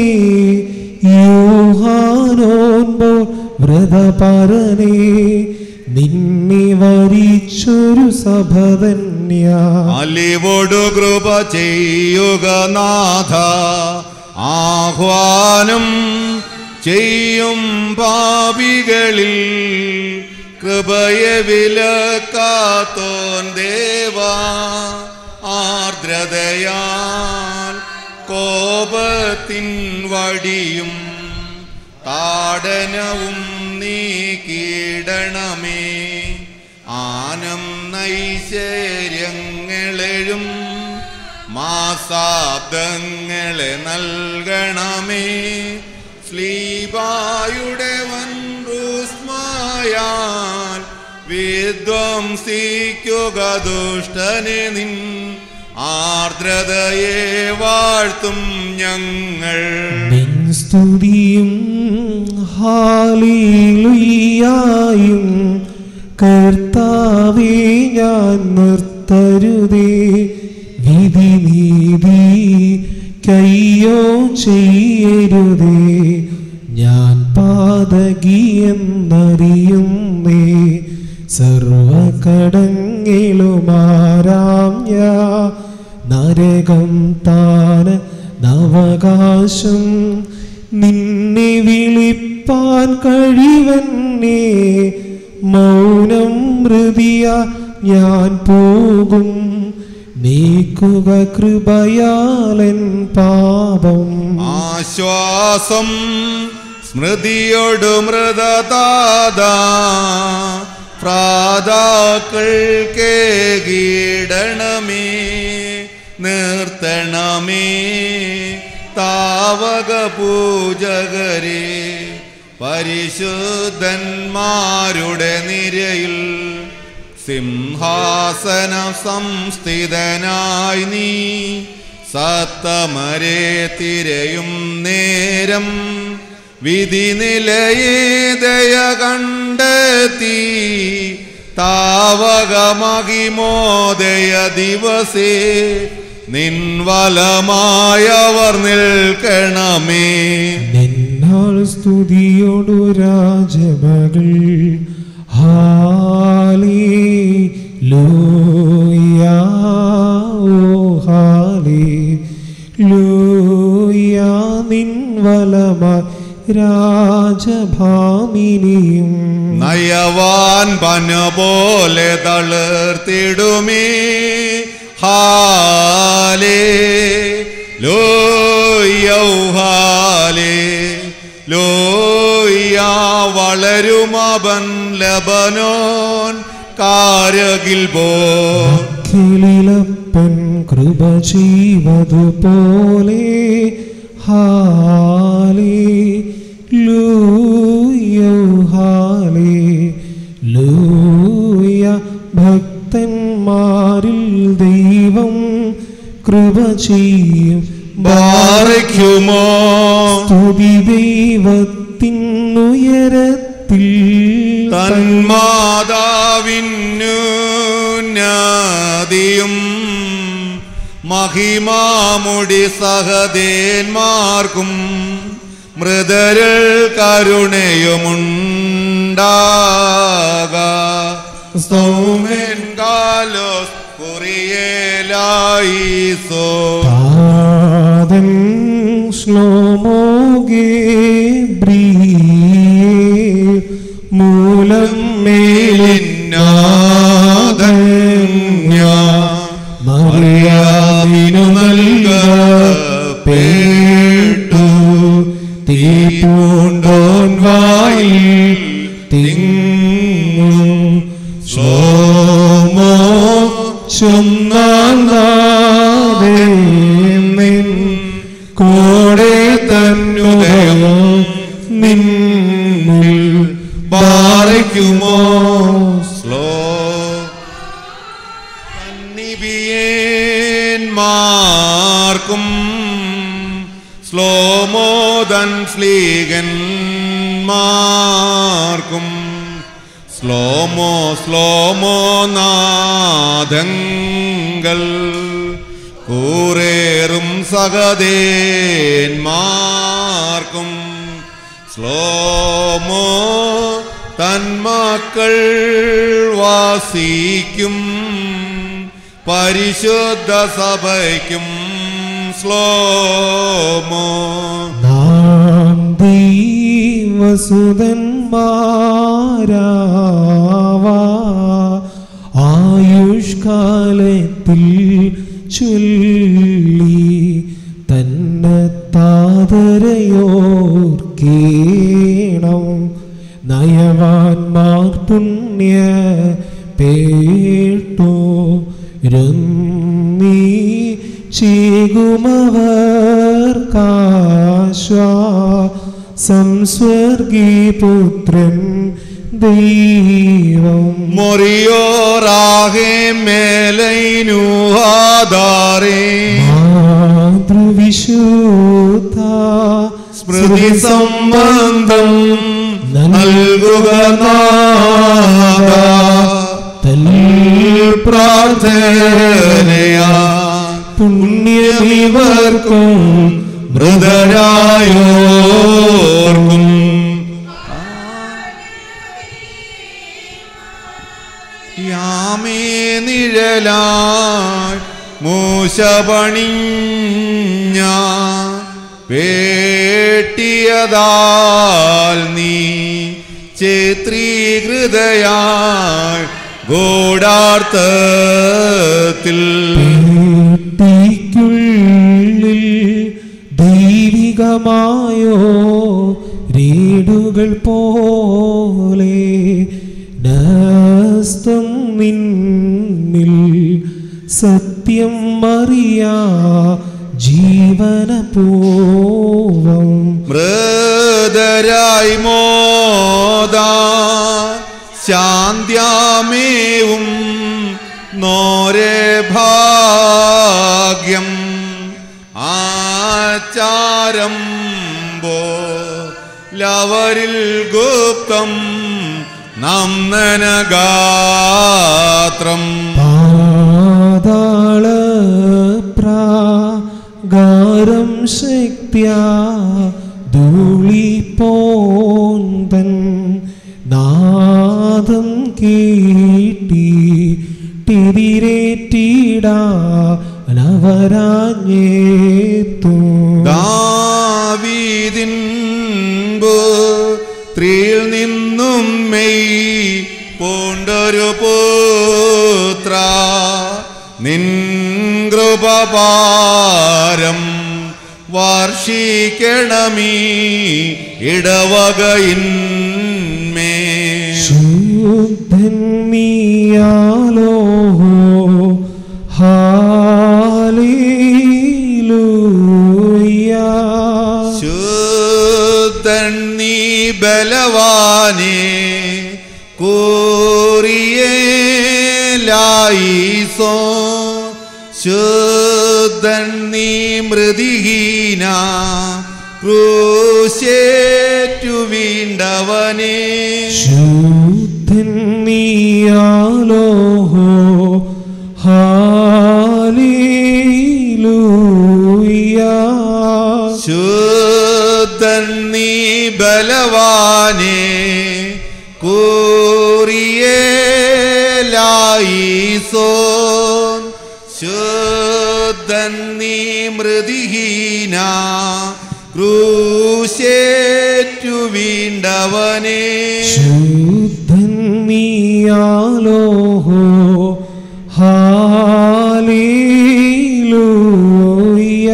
യോഹാനോൻപോ വ്രതപരനെ നിന്നെ വരിച്ചൊരു സഭതന്യ അലിവോടു കൃപ ചെയ്യുക നാഥ ആഹ്വാനം ചെയ്യും പാപികളിൽ കൃപയെ വിലക്കാത്തോൻ ദേവാ ആർദ്രതയാൽ കോപത്തിൻ വടിയും താടനവും നീക്കിടണമേ ആനം നൈശ്വര്യങ്ങളെഴും മാസാബ്ദങ്ങളെ നൽകണമേ സ്ലീബായുടെ വൻറുസ്മായാൽ വിധ്വംസിക്കുക ദുഷ്ടനെ നിൻ ആർദ്രതയെ വാഴ്ത്തും ഞങ്ങൾ നിൻ സ്തുതിയും ഹാലിലുയ്യായും കർത്താവേ ഞാൻ നിർത്തരുതേ വിധി നീതി കയ്യോ ചെയ്യരുതേ ഞാൻ പാതകിയെന്നറിയുന്നേ സർവകടങ്ങിലുമാരാം ഞാൻ നരകം താന നവകാശം നിന്നെ വിളിപ്പാൻ കഴിവന്നെ മൗനം മൃതിയ ഞാൻ പോകും നീക്കുക കൃപയാലൻ പാപം ആശ്വാസം സ്മൃതിയോടു മൃതതാത പ്രാതാക്കൾക്ക് കീടണമേ നിർത്തണമേ താവക പൂജകരെ പരിശുദ്ധന്മാരുടെ നിരയിൽ സിംഹാസന സംസ്ഥിതനായി നീ സത്തമരെ തിരയും നേരം വിധി നിലയെ ദയ കണ്ടെത്തി താവകമഹിമോദയ ദിവസേ നിൻവലമായവർ നിൽക്കണമേ നിന്നാൾ സ്തുതിയോടു രാജമകൾ ഹാലി ലൂയാ ഓ ഹാലി ലൂയാ നിൻ വലമ രാജഭാമിനിയും നയവാൻ പന പോലെ തളിർത്തിടുമേ ഹാലേ ലോയൗ ഹാലേ ലോയ വളരുമവൻ ലബനോൻ കാരകിൽ പോ കിളിലപ്പൻ കൃപ ചെയ്വതുപോലെ ഹാലേ ലൂയോ ഹാലേ ലൂയ ഭക്തന്മാരിൽ ദൈവം കൃപ ചെയ്യും ബാറയ്ക്കുമോ സ്തുതി ദൈവത്തിനുയരത്തിൽ തന്മാതാവിന്നു നാദിയും മഹിമാമുടി സഹദേന്മാർക്കും മൃതരിൽ കരുണയുമുണ്ടാക സൗമൻ കാലോസ് കുറിയേലായിസോ പാദം ശ്ലോമോഗേ മൂലം മേലിന്നാദന്യ മറിയാമിനു നൽകപ്പെട്ടു തീ പൂണ്ടോൻ വായിൽ തിങ്ങു ശ്ലോമോ ചൊന്നാതെ നിൻ കോടെ തന്നുദയം നിന്നിൽ ബാറയ്ക്കുമോ സ്ലോ കന്നിബിയേന്മാർക്കും സ്ലോമോദൻ സ്ലീഗന്മാർക്കും സ്ലോമോ സ്ലോമോ നാദങ്ങൾ കൂറേറും സഹദേന്മാർക്കും സ്ലോമോ തന്മക്കൾ വാസിക്കും പരിശുദ്ധ സഭയ്ക്കും സ്ലോമോ നാം ദൈവസുതന്മാരാവാ ആയുഷ്കാലത്തിൽ ചൊല്ലി തന്നെ താതരയോർക്കേണം നയവാൻമാർ പുണ്യ പേട്ടോ രമ്മി ചേകുമവർക്കാശ്വാസം സ്വർഗീപുത്രൻ ദൈവം മൊറിയോറാഹേ മേലൈനുഹാദാരേ മാതൃവിശുദ്ധ സ്മൃതി സംബന്ധം നൽകുക നാഥ. പ്രാർത്ഥനയാ പുണ്യമിവർക്കും മൃതരായോർക്കും യാമേ നിഴലായി മൂശ പണിഞ്ഞ പേട്ടിയതാൽ നീ ചേത്രീകൃതയായി ഗോഡാർത്ഥത്തിൽ തീക്കുള്ളിൽ ദൈവികമായോ രേടുകൾ പോലെ നസ്തം നിന്നിൽ സത്യം അറിയാ ജീവന പൂവം മൃതരായി മോദ ശാന്ത്യാമേവും നോരെ ഭാഗ്യം ആചാരം പോ ലവരിൽ ഗുപ്തം നന്ദനഗാത്രം പാതാള പ്രാകാരം ശക്തിയാ ധൂളി പോന്തൻ നാദം കേട്ടി തിരിരേറ്റിടാ നവരാഞ്ഞേത്തു ദാവീദിൻ ത്രിയിൽ നിന്ന് ഇന്നും മെയ് പൂണ്ടൊരു പുത്ര നിൻ കൃപപാരം വാർഷിക്കണമീ ഇടവകയിന്മേ ശുദ്ധൻ നീയാലോ ഹാലേലൂയ ശുദ്ധൻ നീ ബലവാനെ കൂറിയേലായിസോ ശുദ്ധൻ നീ മൃതിഹീന ക്രൂശേറ്റു വീണ്ടവനെ ശുദ്ധൻ നീയാലോ ഹാലേലൂയ ശുദ്ധൻ നീ ബലവാനെ കൂറിയേലായിസോ ശുദ്ധൻ നീ മൃതിഹീന ക്രൂശേറ്റു വീണ്ടവനെ ശുദ്ധൻ നീയാലോ ഹാലേലൂയ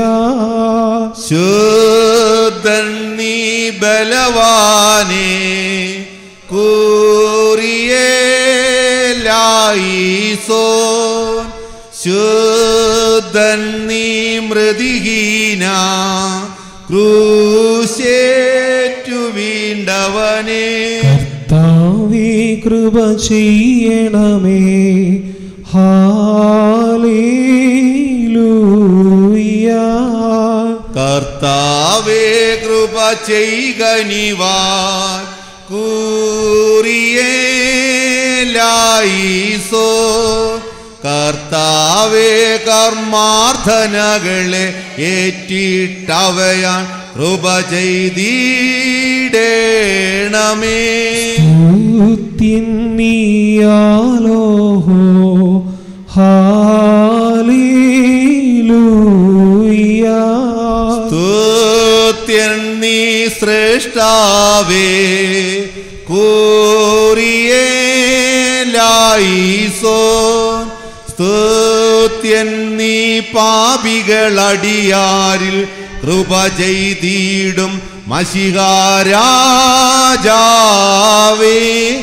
ശുദ്ധൻ നീ ബലവാനെ കൂറിയേലായിസോ ശുദ്ധൻ നീ മൃതിഹീന ക്രൂശേറ്റു വീണ്ടവനെ കർത്താവേ കൃപ ചെയ്യണമേ ഹാലേലൂയ കർത്താവേ കൃപ ചെയ്കനിവാൻ കൂറിയേലായിസോ കർത്താവേ കർമാർത്ഥനകളെ ഏറ്റിട്ടവയാൻ കൃപ ചെയ്തിടേണമേ നീയാലോ ഹാലേലൂയ സ്തുത്യൻ നീ ശ്രേഷ്ഠാവേ കൂറിയേലായിസോ സ്തുത്യൻ നീ പാപികളടിയാരിൽ കൃപ ചെയ്തിടും മഷികാരാജാവേ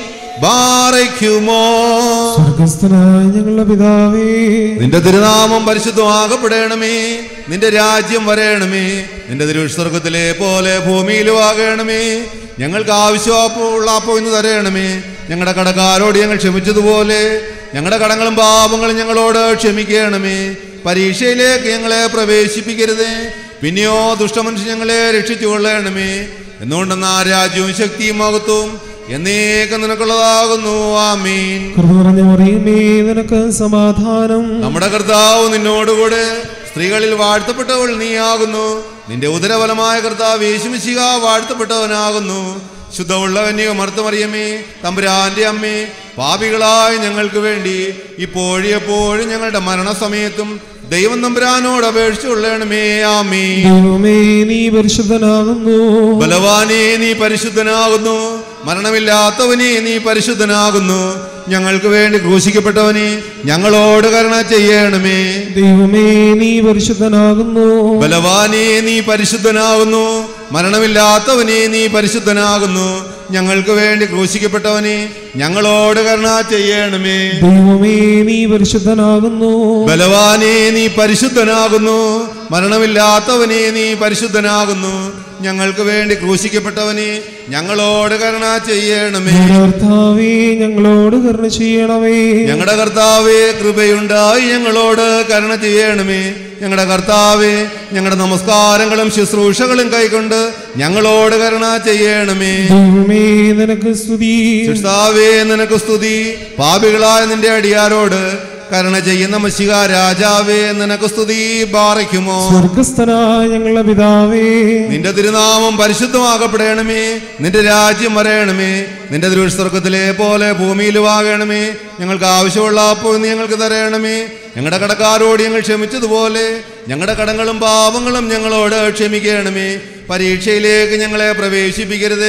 ബാറയ്ക്കുമോ സ്വർഗസ്ഥനായ ഞങ്ങളുടെ പിതാവേ നിന്റെ തിരുനാമം പരിശുദ്ധമാകപ്പെടണമേ നിന്റെ രാജ്യം വരയണമേ നിന്റെ തിരുസ്വർഗത്തിലെ പോലെ ഭൂമിയിലും ആകണമേ ഞങ്ങൾക്ക് ആവശ്യമുള്ള അപ്പോൾ ഇന്ന് തരയണമേ ഞങ്ങളുടെ കടക്കാരോട് ഞങ്ങൾ ക്ഷമിച്ചതുപോലെ ഞങ്ങളുടെ കടങ്ങളും പാപങ്ങളും ഞങ്ങളോട് ക്ഷമിക്കണമേ പരീക്ഷയിലേക്ക് ഞങ്ങളെ പ്രവേശിപ്പിക്കരുതേ പിന്നെയോ ദുഷ്ടമനുഷ്യൻ ഞങ്ങളെ രക്ഷിച്ചു കൊള്ളണമേ എന്നുകൊണ്ടെന്നാ രാജ്യവും ശക്തിയും മഹത്വവും എന്നേക്കും നിനക്കുള്ളതാകുന്നു ആമീൻ കൃപ നിറഞ്ഞ മറിയമേ നിനക്ക് സമാധാനം നമ്മുടെ കർത്താവ് നിന്നോടുകൂടെ സ്ത്രീകളിൽ വാഴ്ത്തപ്പെട്ടവൾ നീയാകുന്നു നിന്റെ ഉദരഫലമായ കർത്താവ് യേശുമിശിക വാഴ്ത്തപ്പെട്ടവനാകുന്നു ശുദ്ധമുള്ള കന്യക മറുത്തമറിയമേ തമ്പുരാന്റെ അമ്മേ പാപികളായ ഞങ്ങൾക്ക് വേണ്ടി ഇപ്പോഴും എപ്പോഴും ഞങ്ങളുടെ മരണസമയത്തും ദൈവം തമ്പുരാനോട് അപേക്ഷിച്ചുള്ളണമേ ആമേ ദൈവമേ നീ പരിശുദ്ധനാകുന്നു ബലവാനെ നീ പരിശുദ്ധനാകുന്നു മരണമില്ലാത്തവനെ നീ പരിശുദ്ധനാകുന്നു ഞങ്ങൾക്ക് വേണ്ടി ക്രൂശിക്കപ്പെട്ടവനെ ഞങ്ങളോട് കരുണ ചെയ്യണമേ ദൈവമേ നീ പരിശുദ്ധനാകുന്നു ബലവാനെ നീ പരിശുദ്ധനാകുന്നു മരണമില്ലാത്തവനെ നീ പരിശുദ്ധനാകുന്നു ഞങ്ങൾക്ക് വേണ്ടി ക്രൂശിക്കപ്പെട്ടവനെ ഞങ്ങളോട് കരുണ ചെയ്യണമേ ദൈവമേ നീ പരിശുദ്ധനാകുന്നു ബലവാനെ നീ പരിശുദ്ധനാകുന്നു മരണമില്ലാത്തവനെ നീ പരിശുദ്ധനാകുന്നു ഞങ്ങൾക്ക് വേണ്ടി ക്രൂശിക്കപ്പെട്ടവനെ ഞങ്ങളോട് കരുണ ചെയ്യണമേ കർത്താവേ ഞങ്ങളോട് കരുണ ചെയ്യണമേ ഞങ്ങളുടെ കർത്താവേ കൃപയുണ്ടായി ഞങ്ങളോട് കരുണ ചെയ്യണമേ ഞങ്ങളുടെ കർത്താവേ ഞങ്ങളുടെ നമസ്കാരങ്ങളും ശുശ്രൂഷകളും കൈക്കൊണ്ട് ഞങ്ങളോട് കരുണ ചെയ്യണമേ ദൈവമേ നിനക്ക് സ്തുതി ശിഷ്ടാവേ നിനക്ക് സ്തുതി പാപികളായ നിന്റെ അടിയാരോട് കരുണ ചെയ്യുന്ന മഷിക രാജാവേ നിനക്ക് സ്തുതി ബാറയ്ക്കുമോ സ്വർഗസ്ഥനായ ഞങ്ങളുടെ പിതാവേ നിന്റെ തിരുനാമം പരിശുദ്ധമാകപ്പെടണമേ നിന്റെ രാജ്യം വരയണമേ നിന്റെ തിരുസ്വർഗത്തിലെ പോലെ ഭൂമിയിലും ആകണമേ ഞങ്ങൾക്ക് ആവശ്യമുള്ള അപ്പോൾ നീ ഞങ്ങൾക്ക് തരയണമേ ഞങ്ങളുടെ കടക്കാരോട് ഞങ്ങൾ ക്ഷമിച്ചതുപോലെ ഞങ്ങളുടെ കടങ്ങളും പാപങ്ങളും ഞങ്ങളോട് ക്ഷമിക്കണമേ പരീക്ഷയിലേക്ക് ഞങ്ങളെ പ്രവേശിപ്പിക്കരുത്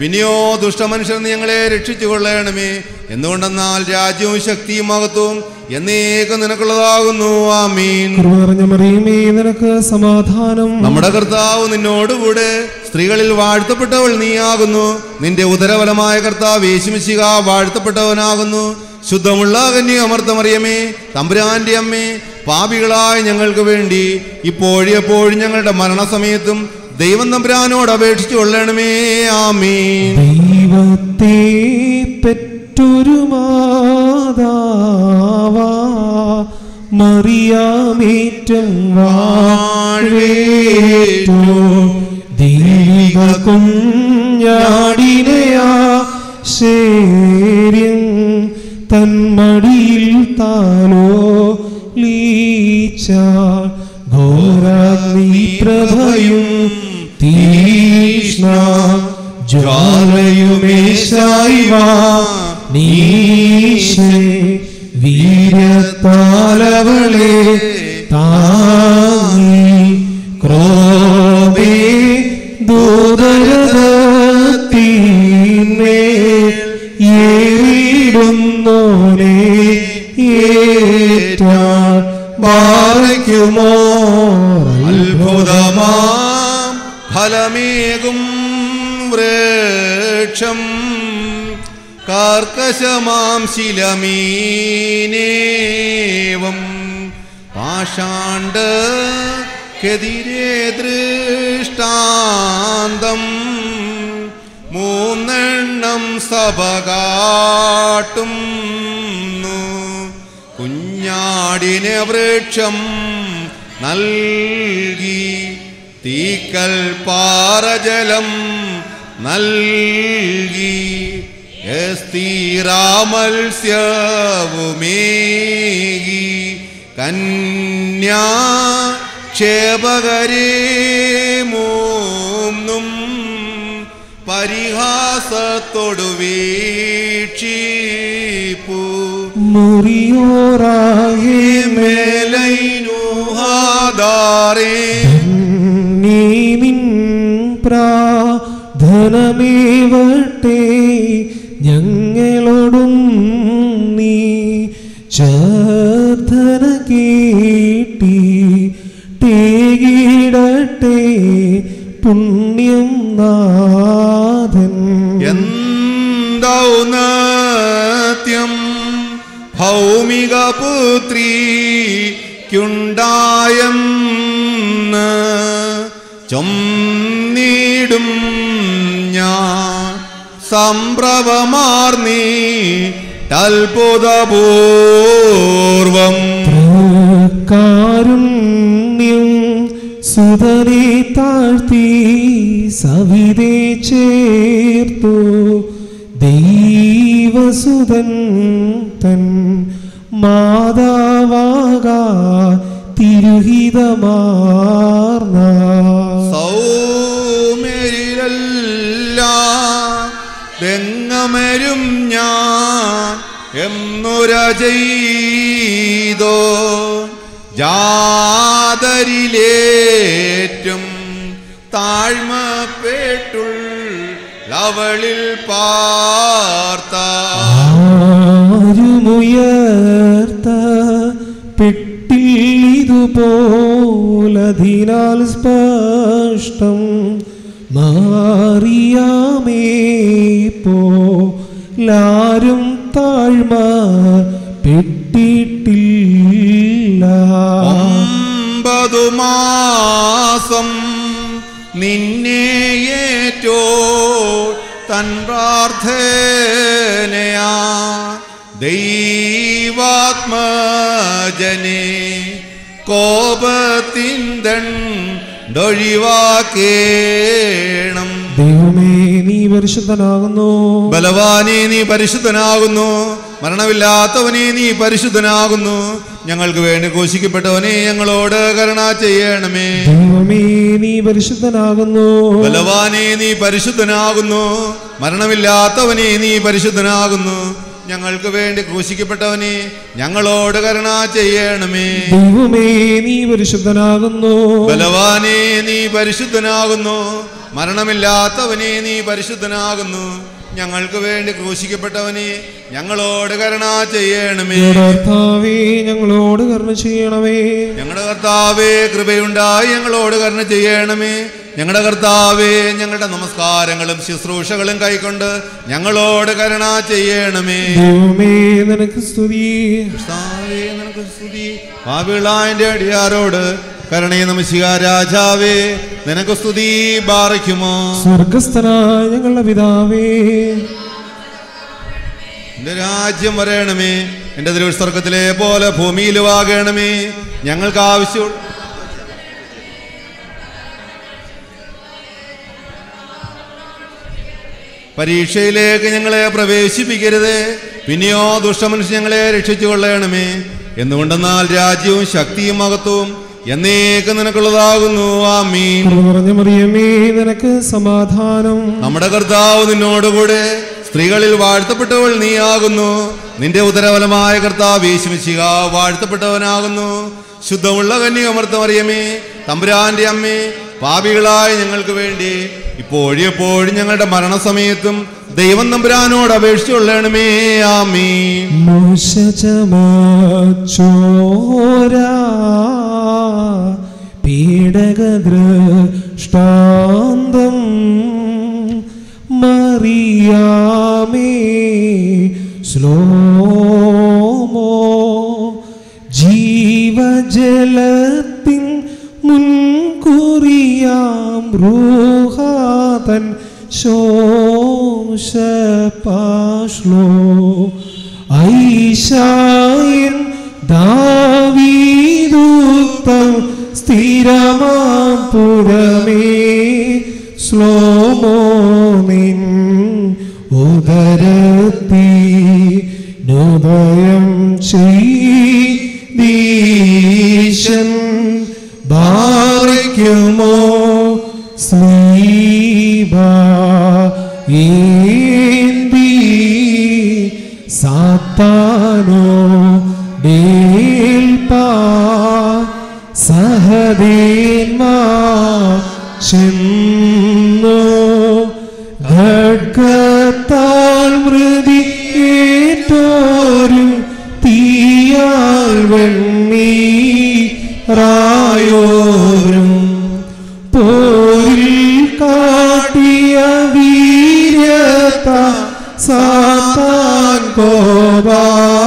പിന്നെയോ ദുഷ്ടമനുഷ്യർ നീ ഞങ്ങളെ രക്ഷിച്ചു കൊള്ളണമേ എന്തുകൊണ്ടെന്നാൽ രാജ്യവും ശക്തിയും മഹത്വവും എന്നേക്കും നിനക്കുള്ളതാകുന്നു ആമീൻ കൃപ നിറഞ്ഞ മറിയുമേ നിനക്ക് സമാധാനം നമ്മുടെ കർത്താവ് നിന്നോടുകൂടെ സ്ത്രീകളിൽ വാഴ്ത്തപ്പെട്ടവൾ നീയാകുന്നു നിന്റെ ഉദരഫലമായ കർത്താവ് യേശുമിശിക വാഴ്ത്തപ്പെട്ടവനാകുന്നു ശുദ്ധമുള്ള കന്യ അമർത്തമറിയമേ തമ്പുരാന്റെ അമ്മേ പാപികളായ ഞങ്ങൾക്ക് വേണ്ടി ഇപ്പോഴും എപ്പോഴും ഞങ്ങളുടെ മരണസമയത്തും ദൈവം തമ്പുരാനോട് അപേക്ഷിച്ചു കൊള്ളണമേ ആമീൻ ദൈവത്തെ പെറ്റൊരു മാതാവാ മറിയാമേറ്റം വാഴേറ്റോ ദൈവ കുഞ്ഞാടിനെയാ ശേര്യം തന്മടിയിൽ താലോ ലീച്ച ഘോരാഗ്നി പ്രഭയും തീഷ്ണ ജ്വാലയുമേശായി വാ നീശേ വീര്യത്താലവളെ താങ്ങി ക്രോബേ ദൂതരതീന്മേൽ ഏറിടുന്നോനെ ഏറ്റാൻ ബാറയ്ക്കുമോ അത്ഭുതമാം ഫലമേകും വൃക്ഷം കാർക്കശമാം ശിലമീനേവം പാഷാണ്ട് കെതിരെ ദൃഷ്ടാന്തം മൂന്നെണ്ണം സഭ കാട്ടുന്നു കുഞ്ഞാടിനെ വൃക്ഷം നൽകി തീക്കൽ പാറജലം നൽകി എസ്തീറാമത്സ്യവുമേകി കന്യാ ക്ഷേപകരേ മൂന്നും പരിഹാസത്തോടു വീക്ഷിപ്പു മുറിയോറാകെ മേലൈനുഹാദാരേ നീ നിൻ പ്രാധനമേവട്ടെ ഞങ്ങളോടും നീ ചർദ്ധന കേട്ടി ടേകിടട്ടെ പുണ്യം നാഥൻ എന്തൗന്നത്യം ഭൗമിക പുത്രിക്കുണ്ടായെന്ന് ചൊന്നീടും ഞാൻ സംഭ്രവമാർന്നീ അത്ഭുതപൂർവം കാരുണ്യം സുതനെ താഴ്ത്തി സവിതേ ചേർത്തു ദൈവസുതൻ തൻ മാതാവാകാ തിരുഹിതമാർന്ന സൗമ്യരിലല്ല തെങ്ങമരും ഞാൻ എന്നുര ചെയ്തോ ജാതരിലേറ്റും താഴ്മപ്പെട്ടുൾ അവളിൽ പാർത്ത ആരുമുയർത്ത പെട്ടിതുപോലതിനാൽ സ്പഷ്ടം മാറിയാമേ പോലാരും താഴ്മ പെട്ടിട്ടില്ല ഒമ്പതു മാസം നിന്നെ ഏറ്റോ തൻ പ്രാർത്ഥനയാ ദൈവാത്മജനെ കോപത്തിന്തൊഴിവാക്കേണം ദൈവമേ നീ പരിശുദ്ധനാകുന്നു ബലവാനെ നീ പരിശുദ്ധനാകുന്നു മരണമില്ലാത്തവനെ നീ പരിശുദ്ധനാകുന്നു ഞങ്ങൾക്ക് വേണ്ടി ഘോഷിക്കപ്പെട്ടവനെ ഞങ്ങളോട് കരുണ ചെയ്യണമേ ദൈവമേ നീ പരിശുദ്ധനാകുന്നു ബലവാനെ നീ പരിശുദ്ധനാകുന്നു മരണമില്ലാത്തവനെ നീ പരിശുദ്ധനാകുന്നു ഞങ്ങൾക്ക് വേണ്ടി ക്രൂശിക്കപ്പെട്ടവനെ ഞങ്ങളോട് കരുണ ചെയ്യണമേ ദൈവമേ നീ പരിശുദ്ധനാകുന്നു ബലവാനെ നീ പരിശുദ്ധനാകുന്നു മരണമില്ലാത്തവനെ നീ പരിശുദ്ധനാകുന്നു ഞങ്ങൾക്ക് വേണ്ടി ക്രൂശിക്കപ്പെട്ടവനെ ഞങ്ങളോട് കരുണ ചെയ്യണമേ ഞങ്ങളുടെ കർത്താവേ ഞങ്ങളോട് കരുണ ചെയ്യണമേ ഞങ്ങളുടെ കർത്താവേ കൃപയുണ്ടായി ഞങ്ങളോട് കരുണ ചെയ്യണമേ ഞങ്ങളുടെ കർത്താവേ ഞങ്ങളുടെ നമസ്കാരങ്ങളും ശുശ്രൂഷകളും കൈക്കൊണ്ട് ഞങ്ങളോട് കരുണ ചെയ്യണമേ ദൈവമേ നിനക്ക് സ്തുതി കർത്താവേ, നിനക്ക് സ്തുതി. പാപികളായന്റെ അടിയാരോട് കരുണയെ നമശിക രാജാവേ നിനക്ക് സ്തുതി ബാറയ്ക്കുമോ സ്വർഗസ്ഥനായ ഞങ്ങളുടെ പിതാവേ എന്റെ രാജ്യം വരയണമേ എന്റെ തിരുവസ്വർഗത്തിലെ പോലെ ഭൂമിയിലും ആകണമേ ഞങ്ങൾക്ക് ആവശ്യമുള്ള പരീക്ഷയിലേക്ക് ഞങ്ങളെ പ്രവേശിപ്പിക്കരുത് പിന്നെയോ ദുഷ്ടമനുഷ്യ ഞങ്ങളെ രക്ഷിച്ചു കൊള്ളണമേ എന്തുകൊണ്ടെന്നാൽ രാജ്യവും ശക്തിയും മഹത്വവും എന്നേക്ക് നിനക്കുള്ളതാകുന്നു ആമീൻ കൃപ നിറഞ്ഞ മറിയമേ നിനക്ക് സമാധാനം നമ്മുടെ കർത്താവ് നിന്നോടുകൂടെ സ്ത്രീകളിൽ വാഴ്ത്തപ്പെട്ടവൾ നീയാകുന്നു നിന്റെ ഉദരഫലമായ കർത്താവ് യേശുമിശിക വാഴ്ത്തപ്പെട്ടവനാകുന്നു ശുദ്ധമുള്ള കന്യകമർത്തമറിയമേ തമ്പുരാന്റെ അമ്മേ പാപികളായ ഞങ്ങൾക്ക് വേണ്ടി ഇപ്പോഴും എപ്പോഴും ഞങ്ങളുടെ മരണസമയത്തും ദൈവം തമ്പുരാനോട് അപേക്ഷിച്ചുകൊള്ളണമേ ആമീൻ മോശചോര പീഡകദൃഷ്ടാന്തം മറിയാമേ ശ്ലോമോ ജീവജലത്തിൻ മുൻകുറിയാം റൂഹാതൻ ശോഷപാശ്ലോ ഐശായൻ ദാവീദുക്തം സ്ഥിരമാം പുരമേ ശ്ലോമോ നിൻ ഉദരത്തി നുദയം ചെയ്തീശൻ ബാറയ്ക്കുമോ സ്ലീബ ഏന്തി സാത്താനോ ഡേൽപാ സഹദേന്മാ ചെന്നു ഖഡ്ഗത്താൽ മൃതി ഏറ്റോരും തീയാൽ വെണ്ണീ റായോരും പോരിൽ കാട്ടിയ വീര്യത സാത്താൻ കോപാ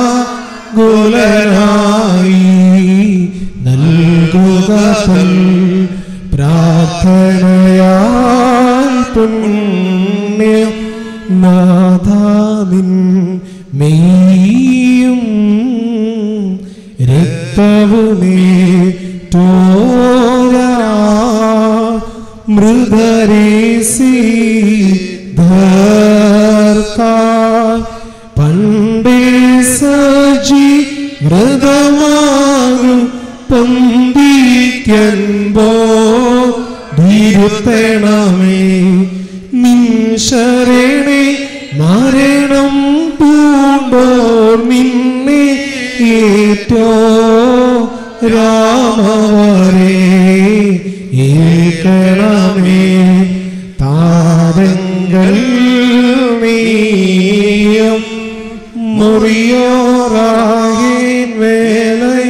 ഗുലനായി നൽകുക തൻ പ്രാർത്ഥനയാൽ പുണ്യം നാഥാനിൻ മെയ്യും രക്തവുമേ തോരാ മൃദരേസി ധർക്ക പണ്ടേ സജി വ്രതമാകും പന്തിക്കൻപോ ധീരുത്തണമേ നിൻ ശരണേ മരണം പൂണ്ടോർ നിന്നെ ഏറ്റോ രാമവരേ ഏകണമേ താരങ്ങൾ നീയം മുറിയോറാകേൻ വേലൈ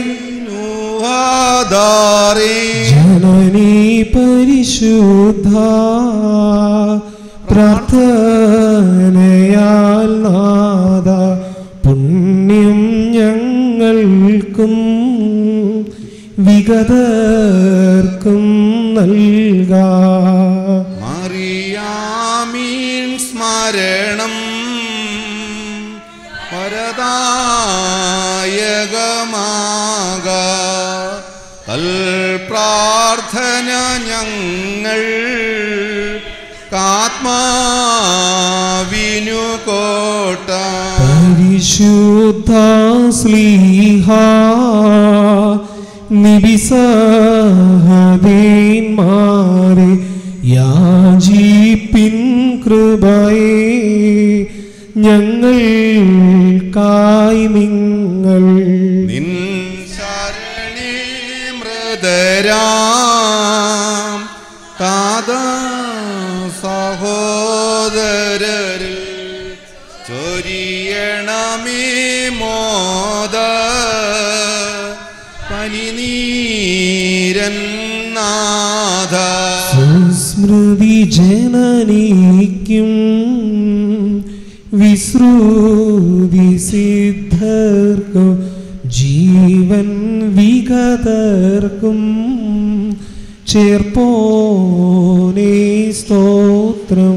ൂഹാദാരേ ജനനി പരിശുദ്ധ പ്രാർത്ഥനയാൽ നാദ പുണ്യം ഞങ്ങൾക്കും വിഗതർക്കും നൽകാ മറിയാമീൻ സ്മരണം പരദായകമാക തൽ പ്രാർത്ഥന ഞങ്ങൾ കാത്മാവിനു കോട്ട പരിശുദ്ധ സ്ലീഹ നിബിസഹദേന്മാരെ യാചിപ്പിൻ കൃപയെ ഞങ്ങൾക്കായി നിങ്ങൾ നിൻ ശരണി മൃദരാം താതാ സഹോദരരിൽ ചൊരിയണമേ മോദ പനിനീരൻ നാഥ സ്മൃതി ജനനീക്കും വിശ്രുതി സിദ്ധർക്കും ജീവൻ വിഗതർക്കും ചേർപ്പോനേ സ്തോത്രം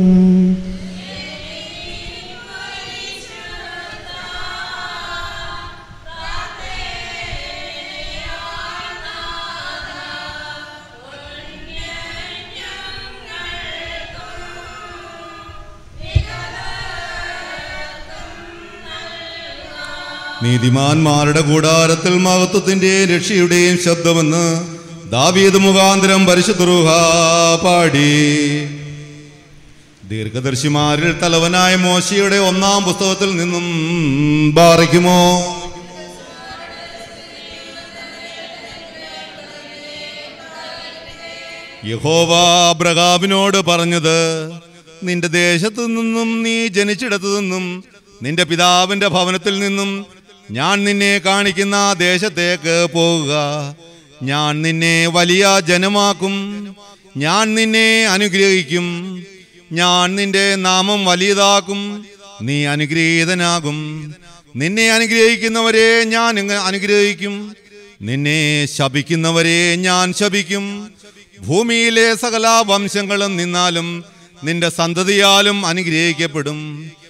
നീതിമാന്മാരുടെ കൂടാരത്തിൽ മഹത്വത്തിന്റെയും രക്ഷയുടെയും ശബ്ദമെന്ന് ദാവീദ് മുഖാന്തരം പരിശുദ്ധ പാടി ദീർഘദർശിമാരിൽ തലവനായ മോശയുടെ ഒന്നാം പുസ്തകത്തിൽ നിന്നും ബാറയ്ക്കുമോ യഹോവ അബ്രഹാമിനോട് പറഞ്ഞത് നിന്റെ ദേശത്തു നിന്നും നീ ജനിച്ചിടത്തു നിന്നും നിന്റെ പിതാവിന്റെ ഭവനത്തിൽ നിന്നും ഞാൻ നിന്നെ കാണിക്കുന്ന ദേശത്തേക്ക് പോകുക ഞാൻ നിന്നെ വലിയ ജനമാക്കും ഞാൻ നിന്നെ അനുഗ്രഹിക്കും ഞാൻ നിന്റെ നാമം വലിയതാക്കും നീ അനുഗ്രഹീതനാകും നിന്നെ അനുഗ്രഹിക്കുന്നവരെ ഞാൻ ഇങ്ങ- അനുഗ്രഹിക്കും നിന്നെ ശപിക്കുന്നവരെ ഞാൻ ശപിക്കും ഭൂമിയിലെ സകല വംശങ്ങളും നിന്നാലും നിന്റെ സന്തതിയാലും അനുഗ്രഹിക്കപ്പെടും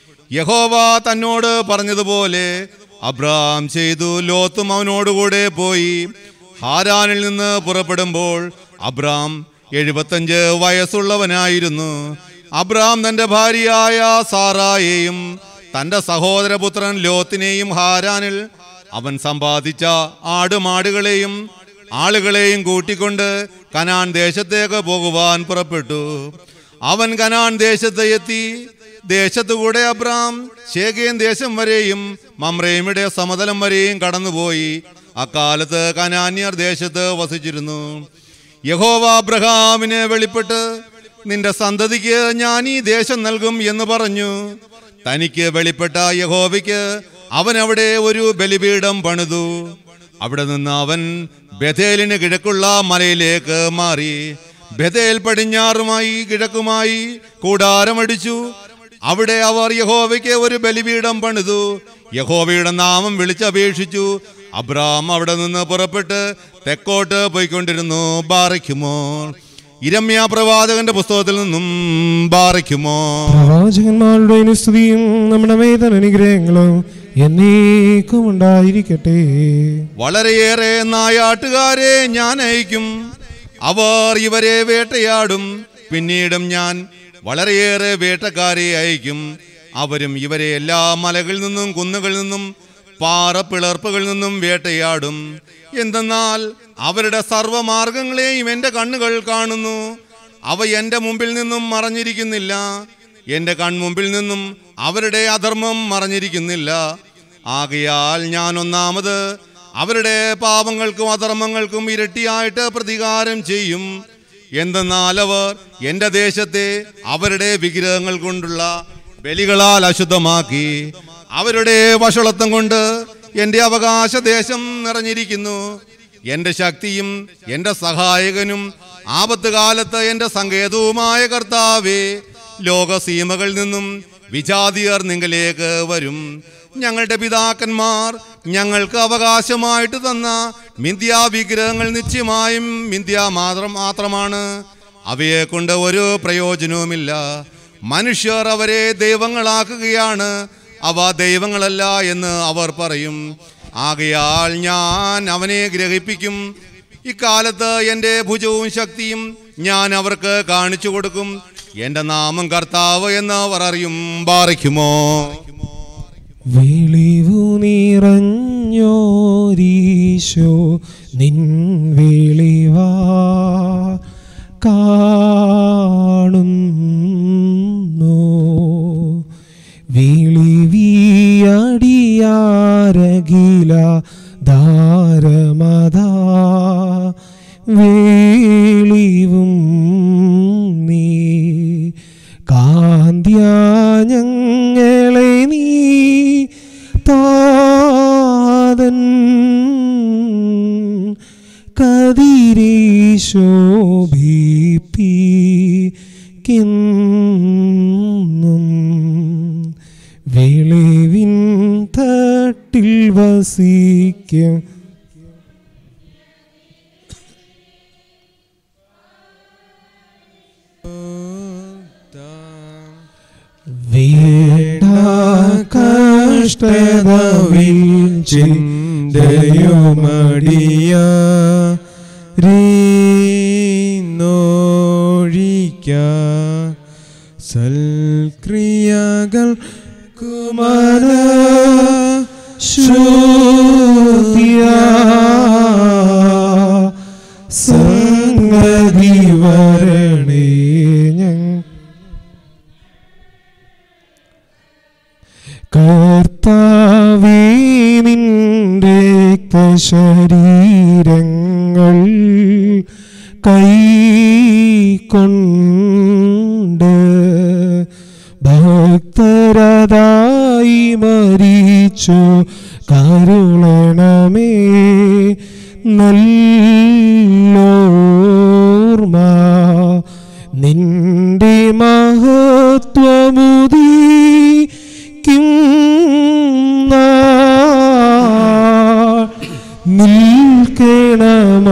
യഹോവ തന്നോട് പറഞ്ഞതുപോലെ അബ്രാം ചെയ്തു ലോത്തും അവനോടുകൂടെ പോയി ഹാരാനിൽ നിന്ന് പുറപ്പെടുമ്പോൾ അബ്രാം എഴുപത്തഞ്ച് വയസ്സുള്ളവനായിരുന്നു അബ്രാം തന്റെ ഭാര്യയായ സാറായെയും തന്റെ സഹോദരപുത്രൻ ലോത്തിനെയും ഹാരാനിൽ അവൻ സമ്പാദിച്ച ആടുമാടുകളെയും ആളുകളെയും കൂട്ടിക്കൊണ്ട് കനാൻ ദേശത്തേക്ക് പോകുവാൻ പുറപ്പെട്ടു അവൻ കനാൻ ദേശത്ത് എത്തി ദേശത്തുകൂടെ അബ്രാം ശേഖേൻ ദേശം വരെയും മമ്രേമിയുടെ സമതലം വരെയും കടന്നുപോയി അക്കാലത്ത് കനാന്യർ ദേശത്ത് വസിച്ചിരുന്നു യഹോവ അബ്രഹാമിന് വെളിപ്പെട്ട് നിന്റെ സന്തതിക്ക് ഞാൻ ഈ ദേശം നൽകും എന്ന് പറഞ്ഞു തനിക്ക് വെളിപ്പെട്ട യഹോവയ്ക്ക് അവൻ അവിടെ ഒരു ബലിപീഠം പണിതു അവിടെ നിന്ന് അവൻ ബഥേലിന് കിഴക്കുള്ള മലയിലേക്ക് മാറി ബഥേൽ പടിഞ്ഞാറുമായി കിഴക്കുമായി കൂടാരമടിച്ചു അവിടെ അവർ യഹോവയ്ക്ക് ഒരു ബലിപീഠം പണിതു യഹോവയുടെ നാമം വിളിച്ചപേക്ഷിച്ചു അബ്രാം അവിടെ നിന്ന് പുറപ്പെട്ട് തെക്കോട്ട് പോയിക്കൊണ്ടിരുന്നു ബാറയ്ക്കുമോ ഇരമ്യ പ്രവാചകന്റെ പുസ്തകത്തിൽ നിന്നും ബാറയ്ക്കുമോ പ്രവാചകന്മാരുടെ സ്തുതിയും നമ്മുടെ വേദന അനുഗ്രഹങ്ങളും എന്നേക്കും ഉണ്ടായിരിക്കട്ടെ വളരെയേറെ നായാട്ടുകാരെ ഞാൻ അയക്കും അവർ ഇവരെ വേട്ടയാടും പിന്നീടും ഞാൻ വളരെയേറെ വേട്ടക്കാരെ അയക്കും അവരും ഇവരെ എല്ലാ മലകളിൽ നിന്നും കുന്നുകളിൽ നിന്നും പാറപ്പിളർപ്പുകളിൽ നിന്നും വേട്ടയാടും എന്തെന്നാൽ അവരുടെ സർവമാർഗങ്ങളെയും എൻ്റെ കണ്ണുകൾ കാണുന്നു അവ എൻ്റെ മുമ്പിൽ നിന്നും മറഞ്ഞിരിക്കുന്നില്ല എൻ്റെ കൺമുമ്പിൽ നിന്നും അവരുടെ അധർമ്മം മറഞ്ഞിരിക്കുന്നില്ല ആകയാൽ ഞാൻ ഒന്നാമത് അവരുടെ പാപങ്ങൾക്കും അധർമ്മങ്ങൾക്കും ഇരട്ടിയായിട്ട് പ്രതികാരം ചെയ്യും എന്തെന്നാൽ അവർ എൻ്റെ ദേശത്തെ അവരുടെ വിഗ്രഹങ്ങൾ കൊണ്ടുള്ള ബലികളാൽ അശുദ്ധമാക്കി അവരുടെ വഷളത്വം കൊണ്ട് എൻ്റെ അവകാശദേശം നിറഞ്ഞിരിക്കുന്നു എൻ്റെ ശക്തിയും എൻ്റെ സഹായകനും ആപത്ത് കാലത്ത് എൻ്റെ സങ്കേതവുമായ കർത്താവേ ലോകസീമകളിൽ നിന്നും വിജാതിയർ നിങ്ങളിലേക്ക് വരും ഞങ്ങളുടെ പിതാക്കന്മാർ ഞങ്ങൾക്ക് അവകാശമായിട്ട് തന്ന മിഥ്യാ വിഗ്രഹങ്ങൾ നിശ്ചയമായും മിഥ്യ മാത്രം മാത്രമാണ് അവയെ കൊണ്ട് ഒരു പ്രയോജനവുമില്ല മനുഷ്യർ അവരെ ദൈവങ്ങളാക്കുകയാണ് അവ ദൈവങ്ങളല്ല എന്ന് അവർ പറയും ആകയാൽ ഞാൻ അവനെ ഗ്രഹിപ്പിക്കും ഇക്കാലത്ത് എൻ്റെ ഭുജവും ശക്തിയും ഞാൻ അവർക്ക് കാണിച്ചു കൊടുക്കും എൻ്റെ നാമം കർത്താവ് എന്ന് അവർ അറിയും ബാറിക്കുമോ വെളിവു നിറഞ്ഞോരീശോ നിൻ വെളിവാ കാണുന്നു വിളിവിയടിയാരകില ധാരമതാ വേളിവും നീ അതിരീശോഭിപ്പിക്കും വെളിവിൻ തട്ടിൽ വസിക്കും വേണ്ട കഷ്ടതവിൻ ചിന്തയുമടിയ നോഴിക്ക സൽക്രിയകൾ കുമാര ശൂതിയ സംഗതി വരണേ ഞങ്ങൾ കർത്താവേ നിന്റെ ശരീരങ്ങൾ കൈക്കൊണ്ട് ഭക്തരതായി മരിച്ചു കരുളണമേ നല്ലോർമ്മ നിന്റെ മഹത്വമുദീ നിൽക്കണമ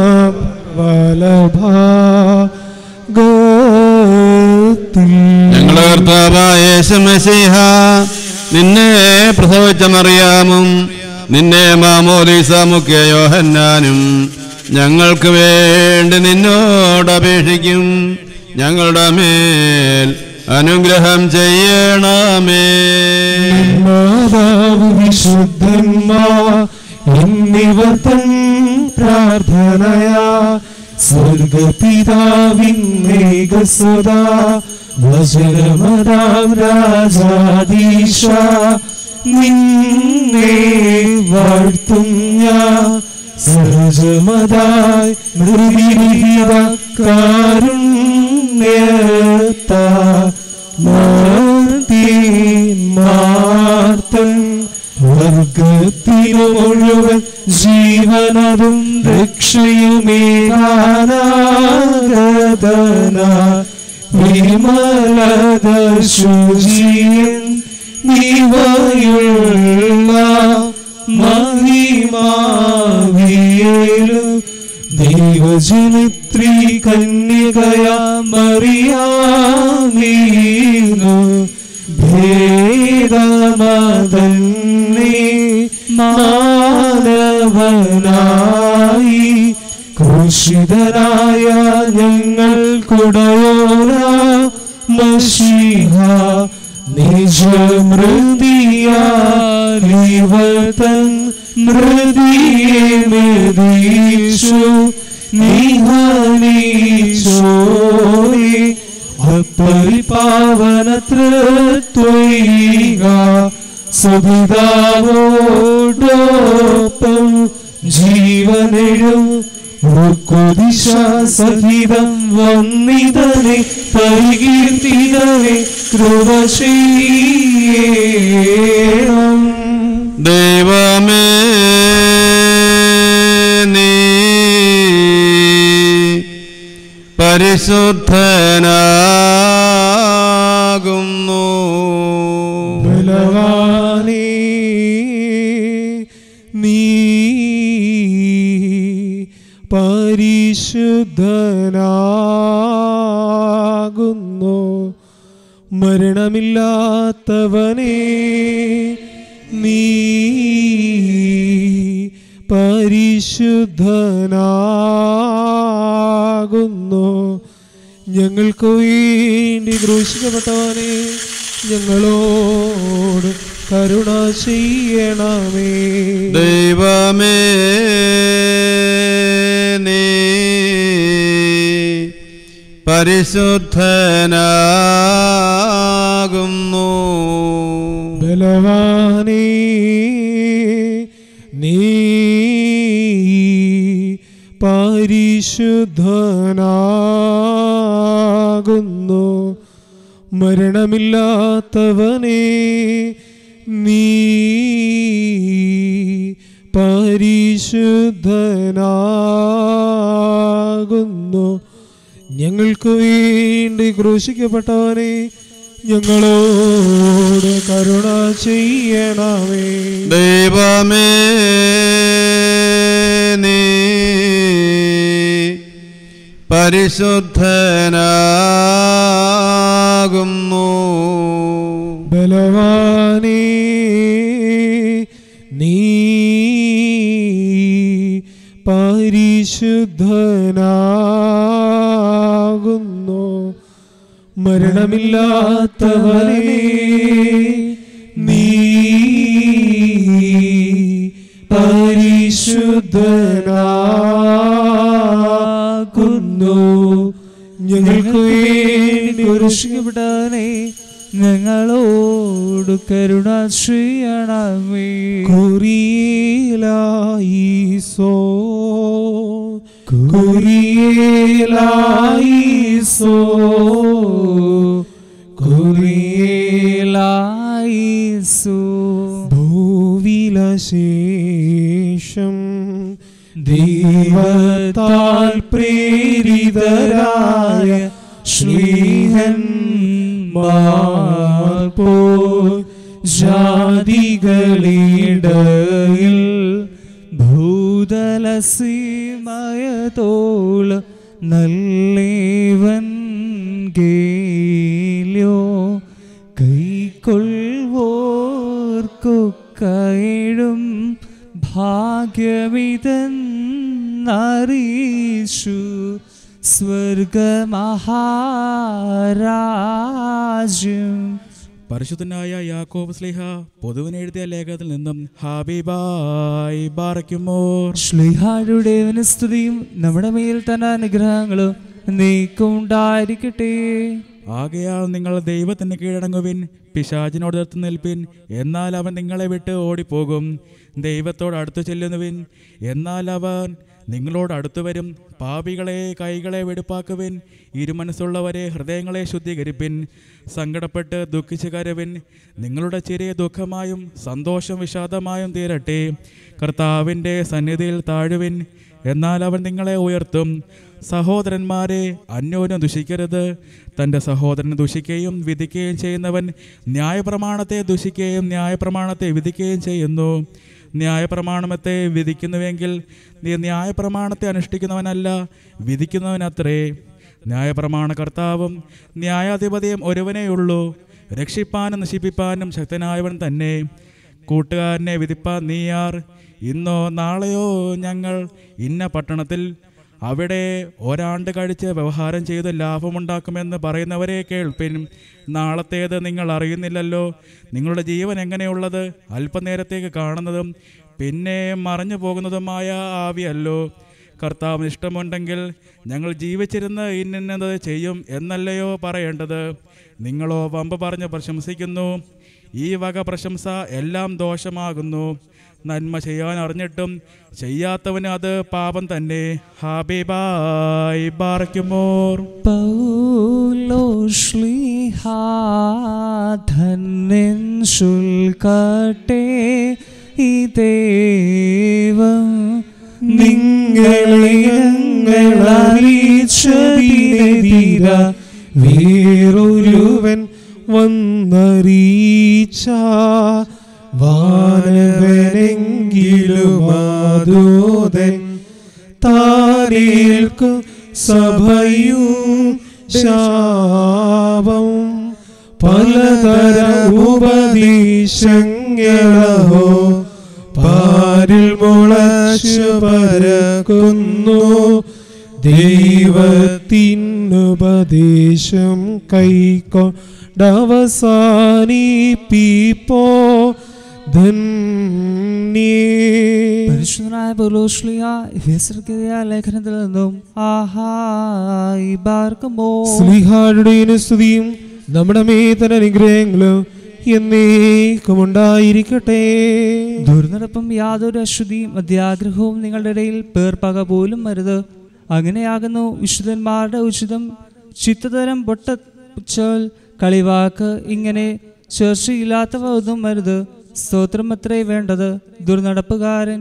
വലഭാഗത്തിൽ ഞങ്ങളുടെ കർത്താവായ യേശുമസീഹ നിന്നെ പ്രസവിച്ച മറിയാമും നിന്നെ മാമോദീസ മുഖ്യ യോഹന്നാനും ഞങ്ങൾക്ക് വേണ്ടി നിന്നോട് അപേക്ഷിക്കും ഞങ്ങളുടെ മേൽ അനുഗ്രഹം ചെയ്യണമേ മാതാവ് വിശുദ്ധന്മാർ എന്നിവർ തൻ പ്രാർത്ഥനയാ സ്വർഗപിതാവിൻ മേഘസുതാ വജ്രമതാം രാജാദീശ നിന്നെ വാഴ്ത്തും ഞാൻ സഹജമതായി മൃഗിരിത കാരുണ്യത്ത മാർത്തീൻ മാർത്തൻ വർഗത്തിനു മുഴുവൻ ജീവനതും രക്ഷയുമേകാനാഗതന വിമലത ശുചിയൻ നിവയുള്ള മഹിമാവിയേലു ദൈവജനത്രി കന്യകയാ മറിയാമീനു ഭേദമതന്നെ മാനവനായി ക്രൂശിതനായ ഞങ്ങൾ കുടയോന മഷിഹ നിജമൃതിയാലിവതൻ മൃതിയെ മെതിച്ചു നിഹനിച്ചോരെ അപ്പരിപാവനത്രത്വൈക സുഭിതാവോടൊപ്പം ജീവനെഴും ഉൾക്കൊതിശ സഹിതം വന്നിതനെ പരികീർത്തിതനെ കൃപ ചെയ്യണം ദൈവമേ നീ പരിശുദ്ധനാകുന്നു ബലവാനേ നീ പരിശുദ്ധനാകുന്നു മരണമില്ലാത്തവനേ നീ പരിശുദ്ധനാകുന്നു ഞങ്ങൾക്ക് വേണ്ടി ക്രൂശിക്കപ്പെട്ടവനെ ഞങ്ങളോട് കരുണ ചെയ്യണമേ ദൈവമേ നീ പരിശുദ്ധനാകുന്നു ബലവാനേ നീ പരിശുദ്ധനാകുന്നു മരണമില്ലാത്തവനേ നീ പരിശുദ്ധനാകുന്നു ഞങ്ങൾക്ക് വേണ്ടി ക്രൂശിക്കപ്പെട്ടവനെ ഞങ്ങളോട് കരുണ ചെയ്യണമേ ദൈവമേ നീ പരിശുദ്ധനാകുന്നു ബലവാനേ നീ പരിശുദ്ധനാകുന്നു മരണമില്ലാത്തവനേ നീ പരിശുദ്ധനാകുന്നു ഞങ്ങൾക്ക് വേണ്ടി കുരിശിക്കപ്പെട്ടവനെ ഞങ്ങളോട് കരുണ ചെയ്യണമേ കുറിയിലായിസോ കുറിയിലായിസോ കുറിയേലായിസു ഭൂവിലശേഷം ദൈവത്താൽ പ്രേരിതരായ ശ്രീഹന്മാർ പോ ജാതികളിടയിൽ ഭൂതലസീമയതോൾ നല്ലേവൻ ഗേല്യോ കൈക്കൊള്ളുവോർക്കു കൈഴും ഭാഗ്യമിതെന്നറിയിച്ചു സ്വർഗമഹാരാജ്യം പരിശുദ്ധനായ യാക്കോബ് സ്ലിഹ പൊതുവിനെഴുതിയ ലേഖനത്തിൽ നിന്നും ഹാബിബായി ബാറയ്ക്കുമോർ ശ്ലീഹായുടെ സ്തുതിയും നമ്മുടെ മേൽ തന്നെ അനുഗ്രഹങ്ങളും നീക്കുണ്ടായിരിക്കട്ടെ ആകയാൽ നിങ്ങൾ ദൈവത്തിന് കീഴടങ്ങുവിൻ പിശാചിനോട് എതിർത്ത് നിൽപ്പിൻ എന്നാൽ അവൻ നിങ്ങളെ വിട്ട് ഓടിപ്പോകും ദൈവത്തോട് അടുത്തു ചെല്ലുന്നുവിൻ എന്നാൽ അവൻ നിങ്ങളോട് അടുത്തു വരും പാപികളെ കൈകളെ വെടുപ്പാക്കുവിൻ ഇരുമനസ്സുള്ളവരെ ഹൃദയങ്ങളെ ശുദ്ധീകരിപ്പിൻ സങ്കടപ്പെട്ട് ദുഃഖിച്ച് കരവിൻ നിങ്ങളുടെ ചെറിയ ദുഃഖമായും സന്തോഷം വിഷാദമായും തീരട്ടെ കർത്താവിൻ്റെ സന്നിധിയിൽ താഴുവിൻ എന്നാൽ അവൻ നിങ്ങളെ ഉയർത്തും സഹോദരന്മാരെ അന്യോന്യം ദുഷിക്കരുത് തൻ്റെ സഹോദരനെ ദുഷിക്കുകയും വിധിക്കുകയും ചെയ്യുന്നവൻ ന്യായപ്രമാണത്തെ ദുഷിക്കുകയും ന്യായപ്രമാണത്തെ വിധിക്കുകയും ചെയ്യുന്നു ന്യായപ്രമാണത്തെ വിധിക്കുന്നുവെങ്കിൽ നീ ന്യായപ്രമാണത്തെ അനുഷ്ഠിക്കുന്നവനല്ല വിധിക്കുന്നവനത്രേ ന്യായപ്രമാണ കർത്താവും ന്യായാധിപതിയും ഒരുവനേയുള്ളൂ രക്ഷിപ്പാനും നശിപ്പിപ്പാനും ശക്തനായവൻ തന്നെ കൂട്ടുകാരനെ വിധിപ്പാൻ നീയാർ ഇന്നോ നാളെയോ ഞങ്ങൾ ഇന്ന പട്ടണത്തിൽ അവിടെ ഒരാണ്ട് കഴിച്ച് വ്യവഹാരം ചെയ്ത് ലാഭമുണ്ടാക്കുമെന്ന് പറയുന്നവരെ കേൾപ്പിൻ നാളത്തേത് നിങ്ങൾ അറിയുന്നില്ലല്ലോ നിങ്ങളുടെ ജീവൻ എങ്ങനെയുള്ളത് അല്പനേരത്തേക്ക് കാണുന്നതും പിന്നെ മറഞ്ഞു പോകുന്നതുമായ ആവിയല്ലോ കർത്താവിന് ഇഷ്ടമുണ്ടെങ്കിൽ ഞങ്ങൾ ജീവിച്ചിരുന്ന് ഇന്നത് ചെയ്യും എന്നല്ലയോ പറയേണ്ടത് നിങ്ങളോ വമ്പ് പറഞ്ഞ് പ്രശംസിക്കുന്നു ഈ വക പ്രശംസ എല്ലാം ദോഷമാകുന്നു നന്മ ചെയ്യാൻ അറിഞ്ഞിട്ടും ചെയ്യാത്തവന് അത് പാപം തന്നെ ഹാബിബായി ബാറയ്ക്കുമോർ ധന്യൻ ശുൽക്കട്ടെ ഈ ദേവം നിങ്ങളെ ഞങ്ങളറിയിച്ചതിനെതിര വേറൊരുവൻ വന്നറിയിച്ച വാനവനെങ്കിലും മാതോദൻ താരേൽക്കും സഭയും ശാപം പലതര ഉപദേശങ്ങളോ പാരിൽ മുളച്ചു പരക്കുന്നു ദൈവത്തിനുപദേശം കൈക്കൊണ്ടവസാനിപ്പിപ്പോ ധന്യേ പരിശുദ്ധനായ പൗലോസ്ലിയ എഫേസർക്കെതിയ ലേഖനത്തിൽ നിന്നും ആഹായി ബാർക്കുമോ സ്ലിഹാരുടെ സ്തുതിയും നമ്മുടെ മേത്തന അനുഗ്രഹങ്ങളും എന്നേക്കും ഉണ്ടായിരിക്കട്ടെ ദുർനടപ്പും യാതൊരു അശുദ്ധിയും അത്യാഗ്രഹവും നിങ്ങളുടെ ഇടയിൽ പേർപ്പക പോലും വരുത് അങ്ങനെയാകുന്നു വിശുദ്ധന്മാരുടെ ഉചിതം ചിത്തതരം പൊട്ടച്ചൽ കളിവാക്ക് ഇങ്ങനെ ചർച്ചയില്ലാത്തവ ഒന്നും വരുത് സ്തോത്രം അത്രേ വേണ്ടത് ദുർനടപ്പുകാരൻ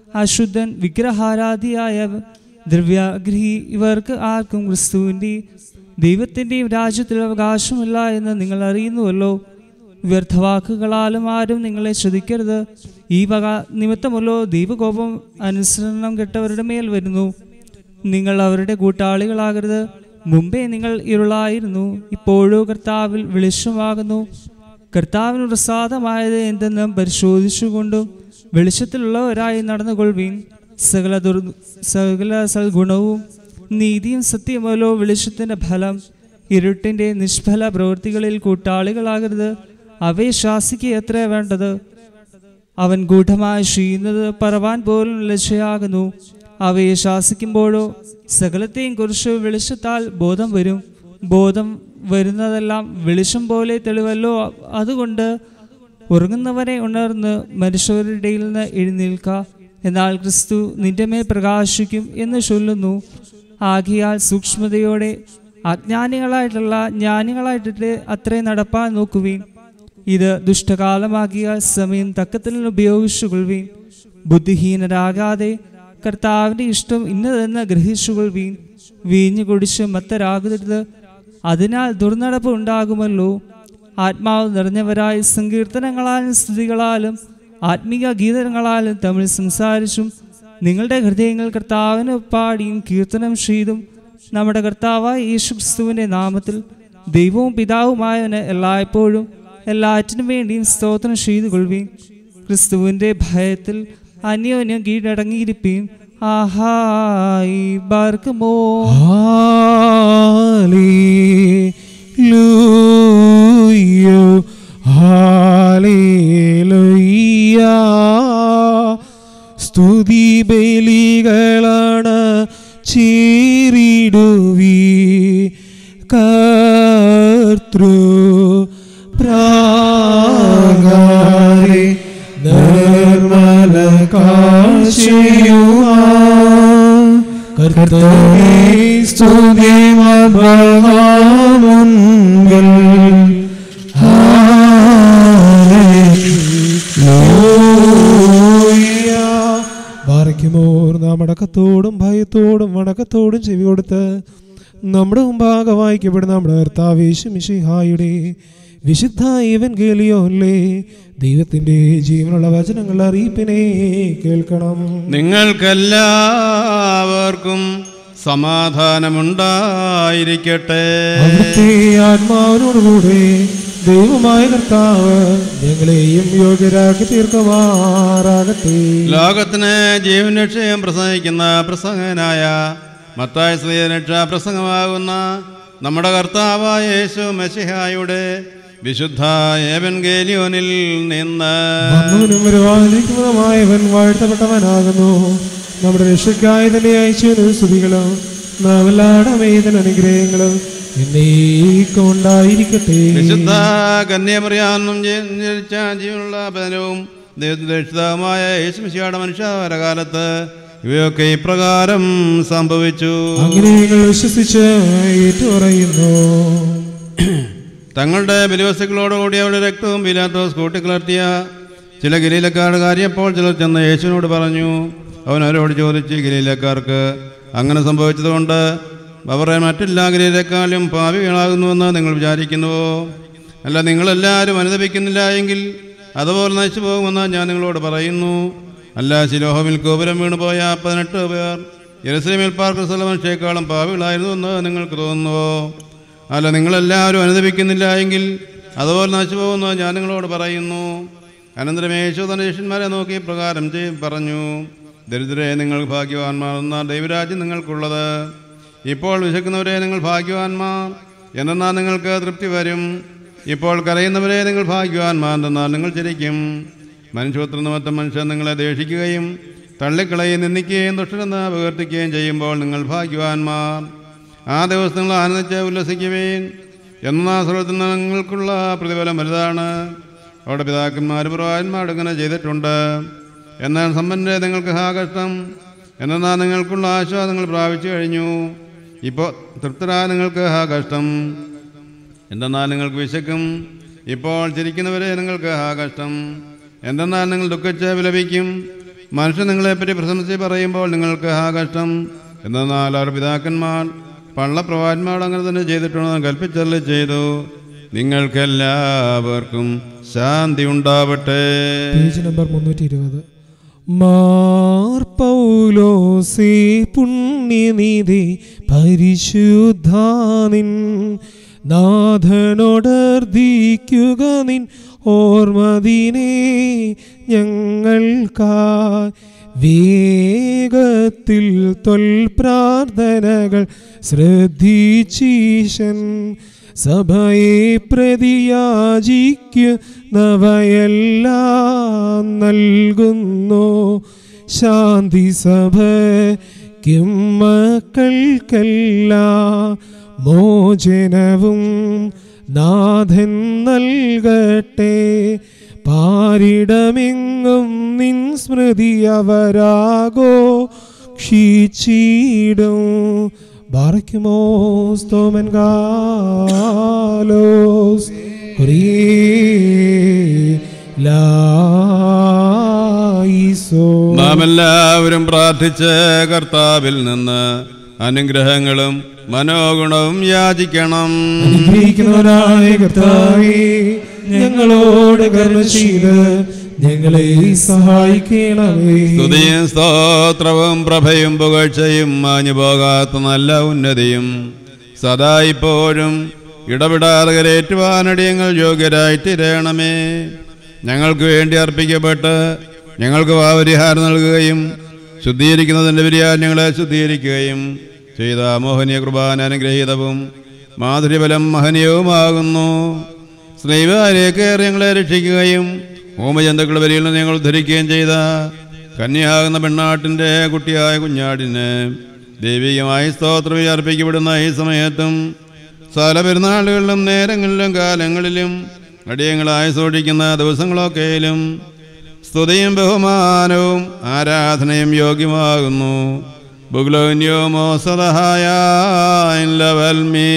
അശുദ്ധൻ വിഗ്രഹാരാധിയായ ദ്രവ്യാഗ്രഹി ഇവർക്ക് ആർക്കും ക്രിസ്തുവിൻ്റെ ദൈവത്തിൻ്റെയും രാജ്യത്തിൽ അവകാശമില്ല എന്ന് നിങ്ങൾ അറിയുന്നുവല്ലോ വ്യർത്ഥവാക്കുകളാലും ആരും നിങ്ങളെ ശ്രദ്ധിക്കരുത് ഈ വക നിമിത്തമല്ലോ ദൈവകോപം അനുസരണം കെട്ടവരുടെ മേൽ വരുന്നു നിങ്ങൾ അവരുടെ കൂട്ടാളികളാകരുത് മുമ്പേ നിങ്ങൾ ഇരുളായിരുന്നു ഇപ്പോഴോ കർത്താവിൽ വെളിച്ചമാകുന്നു കർത്താവിന് പ്രസാദമായത് എന്തെന്ന് പരിശോധിച്ചുകൊണ്ടും വെളിച്ചത്തിലുള്ളവരായി നടന്നുകൊള്ളുവീൻ സകല ദുർ സകല സൽഗുണവും നീതിയും സത്യമല്ലോ വെളിച്ചത്തിന്റെ ഫലം ഇരുട്ടിന്റെ നിഷ്ഫല പ്രവൃത്തികളിൽ കൂട്ടാളികളാകരുത് അവയെ ശാസിക്കുക എത്ര വേണ്ടത് അവൻ ഗൂഢമായി ചെയ്യുന്നത് പറവാൻ പോലും ലജ്ജയാകുന്നു അവയെ ശാസിക്കുമ്പോഴോ സകലത്തെയും കുറിച്ച് വെളിച്ചത്താൽ ബോധം വരും ബോധം വരുന്നതെല്ലാം വെളിച്ചം പോലെ തെളിവല്ലോ അതുകൊണ്ട് ഉറങ്ങുന്നവരെ ഉണർന്ന് മനുഷ്യരുടെ ഇടയിൽ നിന്ന് എഴുന്നേൽക്ക എന്നാൽ ക്രിസ്തു നിന്റെ മേൽ പ്രകാശിക്കും എന്ന് ചൊല്ലുന്നു ആകിയാൽ സൂക്ഷ്മതയോടെ അജ്ഞാനികളായിട്ടുള്ള ജ്ഞാനികളായിട്ടിട്ട് അത്രയും നടപ്പാൻ നോക്കുവീൻ ഇത് ദുഷ്ടകാലമാകിയാൽ സമയം തക്കത്തിൽ ഉപയോഗിച്ചുകൊള്ളുവീൻ ബുദ്ധിഹീനരാകാതെ കർത്താവിൻ്റെ ഇഷ്ടം ഇന്നതെന്ന് ഗ്രഹിച്ചുകൊള്ളുവീൻ വീഞ്ഞു കുടിച്ച് മത്തരാകരുത് അതിനാൽ ദുർനടപ്പ് ഉണ്ടാകുമല്ലോ ആത്മാവ് നിറഞ്ഞവരായി സങ്കീർത്തനങ്ങളാലും സ്തുതികളാലും ആത്മീയ ഗീതങ്ങളാലും തമ്മിൽ സംസാരിച്ചും നിങ്ങളുടെ ഹൃദയങ്ങൾ കർത്താവിന് പാടിയും കീർത്തനം ചെയ്തും നമ്മുടെ കർത്താവായ യേശു ക്രിസ്തുവിൻ്റെ നാമത്തിൽ ദൈവവും പിതാവുമായവന് എല്ലായ്പ്പോഴും എല്ലാറ്റിനും വേണ്ടിയും സ്തോത്രം ചെയ്തു കൊള്ളുവീൻ ക്രിസ്തുവിൻ്റെ ഭയത്തിൽ അന്യോന്യം കീഴടങ്ങിയിരിപ്പീൻ ആഹായി ബാർക്കുമോ Hallelujah. Hallelujah. സ്തുതി ബലികളാണ് ചീറിടുവി കർത്തൃ പ്രാകാരെ നിർമ്മല കാശിയുമാ കർത്തവേ സ്തുതി മുൻപിൽ ബാറയ്ക്കുമോർ നാം അടക്കത്തോടും ഭയത്തോടും വണക്കത്തോടും ചെവി കൊടുത്ത് നമ്മുടെ മുമ്പാകെ വായിക്കപ്പെടുന്ന നമ്മുടെ കർത്താവേശുമിഷിഹായുടെ വിശുദ്ധ ഇവൻ കേളിയോല്ലേ ദൈവത്തിന്റെ ജീവനുള്ള വചനങ്ങൾ അറിയിപ്പിനെ കേൾക്കണം നിങ്ങൾക്കെല്ലാവർക്കും സമാധാനമുണ്ടായിരിക്കട്ടെ അവിടുത്തെ ആത്മാവിനോടുകൂടെ ദൈവമായ കർത്താവ് ഞങ്ങളെയും യോഗ്യരാക്കി തീർക്കുമാറാകട്ടെ ലോകത്തിന് ജീവൻ രക്ഷയും പ്രസംഗിക്കുന്ന പ്രസംഗനായ മത്തായ ശ്രീ രക്ഷാ പ്രസംഗമാകുന്ന നമ്മുടെ കർത്താവായ യേശു മെസ്സിഹായുടെ വിശുദ്ധ ഏവൻഗേലിയോനിൽ നിന്ന് വന്നവനും വരുവാനിരിക്കുന്നതുമായവൻ വാഴ്ത്തപ്പെട്ടവനാകുന്നു നമ്മുടെ രക്ഷയ്ക്കായി തന്നെ അയച്ചു സ്തുതികളും നവലാടമേതൻ അനുഗ്രഹങ്ങളും എന്നേക്കും ഉണ്ടായിരിക്കട്ടെ വിശുദ്ധ കന്യാമറിയാന്നും ജനിച്ച ജീവനുള്ള ബലവും ദൈവരക്ഷിതാവുമായ യേശുമിശിയുടെ മനുഷ്യാവരകാലത്ത് ഇവയൊക്കെ ഇപ്രകാരം സംഭവിച്ചു അങ്ങനെ നിങ്ങൾ വിശ്വസിച്ച് ഏറ്റുപറയുന്നു തങ്ങളുടെ ബലിവസ്തുക്കളോടുകൂടി അവരുടെ രക്തവും പിലാത്തോസ് കൂട്ടിക്കിളർത്തിയ ചില ഗലീലക്കാരുടെ കാര്യപ്പോൾ ചിലർ ചെന്ന് യേശുവിനോട് പറഞ്ഞു അവൻ അവരോട് ചോദിച്ചു ഗലീലക്കാർക്ക് അങ്ങനെ സംഭവിച്ചതുകൊണ്ട് അവരെ മറ്റെല്ലാ ഗലീലക്കാളും പാവികളാകുന്നുവെന്ന് നിങ്ങൾ വിചാരിക്കുന്നുവോ അല്ല നിങ്ങളെല്ലാവരും അനുദപിക്കുന്നില്ല എങ്കിൽ അതുപോലെ നശിച്ചു പോകുമെന്ന് ഞാൻ നിങ്ങളോട് പറയുന്നു അല്ല ശിലോഹമിൽ ഗോപുരം വീണുപോയ പതിനെട്ട് പേർ യെരുസലേമിൽ പാർക്കുന്ന സ്ഥലമനുഷ്യേക്കാളും പാവികളായിരുന്നുവെന്ന് നിങ്ങൾക്ക് തോന്നുന്നുവോ അല്ല നിങ്ങളെല്ലാവരും അനുദപിക്കുന്നില്ല എങ്കിൽ അതുപോലെ നശിച്ചു പോകുന്നു ഞാൻ നിങ്ങളോട് പറയുന്നു അനന്തരം യേശു തന്റെ ശിഷ്യന്മാരെ നോക്കി പ്രകാരം ചെയ് പറഞ്ഞു ദരിദ്രരെ നിങ്ങൾ ഭാഗ്യവാന്മാർ എന്ന ദൈവരാജ്യം നിങ്ങൾക്കുള്ളത് ഇപ്പോൾ വിശക്കുന്നവരെ നിങ്ങൾ ഭാഗ്യവാന്മാർ എന്നാൽ നിങ്ങൾക്ക് തൃപ്തി വരും ഇപ്പോൾ കരയുന്നവരെ നിങ്ങൾ ഭാഗ്യവാന്മാർ എന്നാൽ നിങ്ങൾ ചിരിക്കും മനുഷ്യപുത്ര നിമിത്തം മനുഷ്യൻ നിങ്ങളെ ദേഷിക്കുകയും തള്ളിക്കളയും നിന്ദിക്കുകയും ദുഷ്ടനെന്ന് അപകീർത്തിക്കുകയും ചെയ്യുമ്പോൾ നിങ്ങൾ ഭാഗ്യവാന്മാർ ആ ദിവസം നിങ്ങൾ ആനന്ദിച്ച് ഉല്ലസിക്കുവേൻ എന്നാ സ്വർഗത്തിൽ നിന്ന് നിങ്ങൾക്കുള്ള പ്രതിഫലം വലുതാണ് അവിടെ പിതാക്കന്മാർ പുറവാന്മാർ ഇങ്ങനെ ചെയ്തിട്ടുണ്ട് എന്നാൽ സമ്പന്നരെ നിങ്ങൾക്ക് ഹാ കഷ്ടം എന്നാൽ നിങ്ങൾക്കുള്ള ആശ്വാസങ്ങൾ പ്രാപിച്ചു കഴിഞ്ഞു ഇപ്പോൾ തൃപ്തരായ നിങ്ങൾക്ക് ഹാ കഷ്ടം എന്തെന്നാൽ നിങ്ങൾക്ക് വിശക്കും ഇപ്പോൾ ചിരിക്കുന്നവരെ നിങ്ങൾക്ക് ഹാ കഷ്ടം എന്തെന്നാൽ നിങ്ങൾ ദുഃഖിച്ച് വിലപിക്കും മനുഷ്യൻ നിങ്ങളെപ്പറ്റി പ്രശംസിച്ച് പറയുമ്പോൾ നിങ്ങൾക്ക് ആ കഷ്ടം എന്നാൽ അവർ പിതാക്കന്മാർ പള്ളപ്രവാന്മാർ അങ്ങനെ തന്നെ ചെയ്തിട്ടുണ്ടെന്ന് കൽപ്പിച്ചല്ലേ ചെയ്തു നിങ്ങൾക്കെല്ലാവർക്കും ശാന്തി ഉണ്ടാവട്ടെ പേജ് നമ്പർ മുന്നൂറ്റി ഇരുപത് മാർ പൗലോസേ പുണ്യനിധി പരിശുദ്ധാനിൻ നാഥനോടർദ്ദിക്കുക നിൻ ഓർമ്മതിനെ ഞങ്ങൾക്കായി വേഗത്തിൽ തൊൽ പ്രാർത്ഥനകൾ ശ്രദ്ധിച്ചീശൻ സഭയെ പ്രതിയാചിക്കുന്നവയെല്ലാം നൽകുന്നു ശാന്തി സഭയ്ക്കും മക്കൾക്കെല്ലാം മോചനവും നാഥൻ നൽകട്ടെ പാരിടമെങ്ങും നിൻ സ്മൃതി അവരാകോ ക്ഷീച്ചിടും ബാറയ്ക്കുമോ സ്തോമൻ ഗാലോസ് ലായിസോ നാം എല്ലാവരും പ്രാർത്ഥിച്ച് കർത്താവിൽ നിന്ന് അനുഗ്രഹങ്ങളും മനോഗുണവും യാചിക്കണം അനുഗ്രഹിക്കുന്നവനായ കർത്താവേ ഞങ്ങളോട് കരുണ ചെയ്ത് ഞങ്ങളെ സഹായിക്കണമേ സ്തുതിയും സ്തോത്രവും പ്രഭയും പുകഴ്ചയും മാഞ്ഞു പോകാത്ത നല്ല ഉന്നതിയും സദാ ഇപ്പോഴും ഇടപെടാതെ കരേറ്റുവാനടിയങ്ങൾ യോഗ്യരായി തീരണമേ ഞങ്ങൾക്ക് വേണ്ടി അർപ്പിക്കപ്പെട്ട് ഞങ്ങൾക്ക് പാപരിഹാരം നൽകുകയും ശുദ്ധീകരിക്കുന്നതിൻ്റെ വിരിയാൽ ഞങ്ങളെ ശുദ്ധീകരിക്കുകയും ചെയ്ത മോഹനീയ കുർബാന അനുഗ്രഹീതവും മാധുര്യബലം മഹനീയവുമാകുന്നു സ്നേഹിതരേക്കേറെ ഞങ്ങളെ രക്ഷിക്കുകയും ഹോമജന്തുക്കളുടെ വരിയിൽ നിന്ന് ഞങ്ങൾ ഉദ്ധരിക്കുകയും ചെയ്ത കന്യാകുന്ന പെണ്ണാട്ടിൻ്റെ കുട്ടിയായ കുഞ്ഞാടിന് ദൈവികമായി സ്തോത്രം അർപ്പിക്കപ്പെടുന്ന ഈ സമയത്തും സകല പെരുന്നാളുകളിലും നേരങ്ങളിലും കാലങ്ങളിലും അടിയങ്ങളായി സൂക്ഷിക്കുന്ന ദിവസങ്ങളൊക്കെയിലും സ്തുതിയും ബഹുമാനവും ആരാധനയും യോഗ്യമാകുന്നു ബുഗ്ലോന്യോമോ സദഹായ ലവൽമീ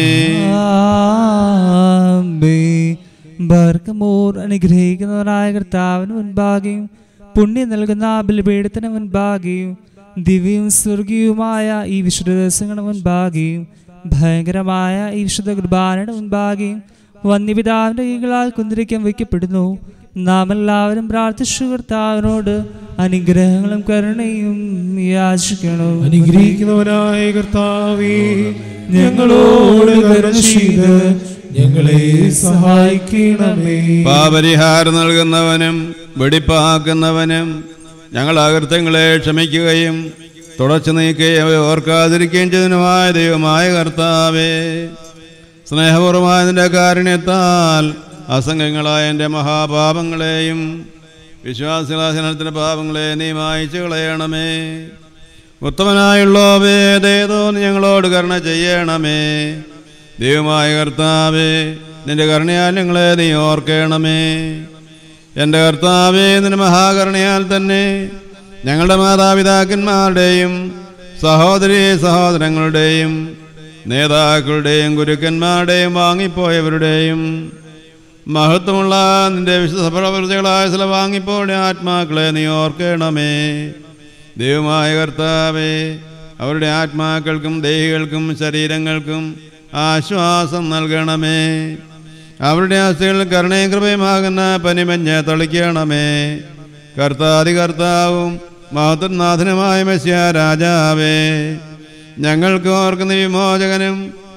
ബർക്കമോർ അനുഗ്രഹിക്കുന്നവനായ കർത്താവിന് മുൻപാകെയും പുണ്യം നൽകുന്ന ബലിപീഠത്തിന് മുൻപാകെയും ദിവ്യവും സ്വർഗീയവുമായ ഈ വിശുദ്ധ ദിവസങ്ങളുടെ മുൻപാകെയും ഭയങ്കരമായ ഈ വിശുദ്ധ കുർബാനയുടെ മുൻപാകെയും വന്യപിതാവിന്റെ കൈകളാൽ കുന്തിരിക്കാൻ വയ്ക്കപ്പെടുന്നു നാം എല്ലാവരും പ്രാർത്ഥിച്ചു കർത്താവിനോട് അനുഗ്രഹങ്ങളും കരുണയും യാചിക്കണം അനുഗ്രഹിക്കുന്നവനായ കർത്താവേ ഞങ്ങളോട് കരുണ ചെയ്ത് ഞങ്ങളെ സഹായിക്കണമേ പാപരിഹാരം നൽകുന്നവനും വെടിപ്പാക്കുന്നവനും ഞങ്ങൾ അകൃത്യങ്ങളെ ക്ഷമിക്കുകയും തുടച്ചു നീക്കുകയും അവയെ ഓർക്കാതിരിക്കുകയും ചെയ്തതിനുമായ ദൈവമായ കർത്താവേ സ്നേഹപൂർവമായ നിന്റെ കാരുണ്യത്താൽ അസംഗങ്ങളായ എൻ്റെ മഹാപാപങ്ങളെയും വിശ്വാസികളാസനത്തിൻ്റെ പാപങ്ങളെ നീ മായിച്ചു കളയണമേ ഉത്തമനായുള്ളവേ ദയതോ നീ ഞങ്ങളോട് കരുണ ചെയ്യണമേ ദൈവമായ കർത്താവേ നിന്റെ കരുണയാൽ ഞങ്ങളെ നീ ഓർക്കണമേ എൻ്റെ കർത്താവേ നിന്റെ മഹാകരുണയാൽ തന്നെ ഞങ്ങളുടെ മാതാപിതാക്കന്മാരുടെയും സഹോദരി സഹോദരങ്ങളുടെയും നേതാക്കളുടെയും ഗുരുക്കന്മാരുടെയും വാങ്ങിപ്പോയവരുടെയും മഹത്വമുള്ള നിന്റെ വിശുദ്ധ പ്രവൃത്തികളായ ചില വാങ്ങിപ്പോയുടെ ആത്മാക്കളെ നീ ഓർക്കണമേ ദൈവമായ കർത്താവേ അവരുടെ ആത്മാക്കൾക്കും ദേഹികൾക്കും ശരീരങ്ങൾക്കും ആശ്വാസം നൽകണമേ അവരുടെ ആസ്തികളിൽ കരുണയും കൃപയുമാകുന്ന പനിമഞ്ഞ് തളിക്കണമേ കർത്താതി കർത്താവും മഹത്വനാഥനുമായ മെസ്സിയ രാജാവേ ഞങ്ങൾക്ക് ഓർക്കുന്ന വിമോചകനും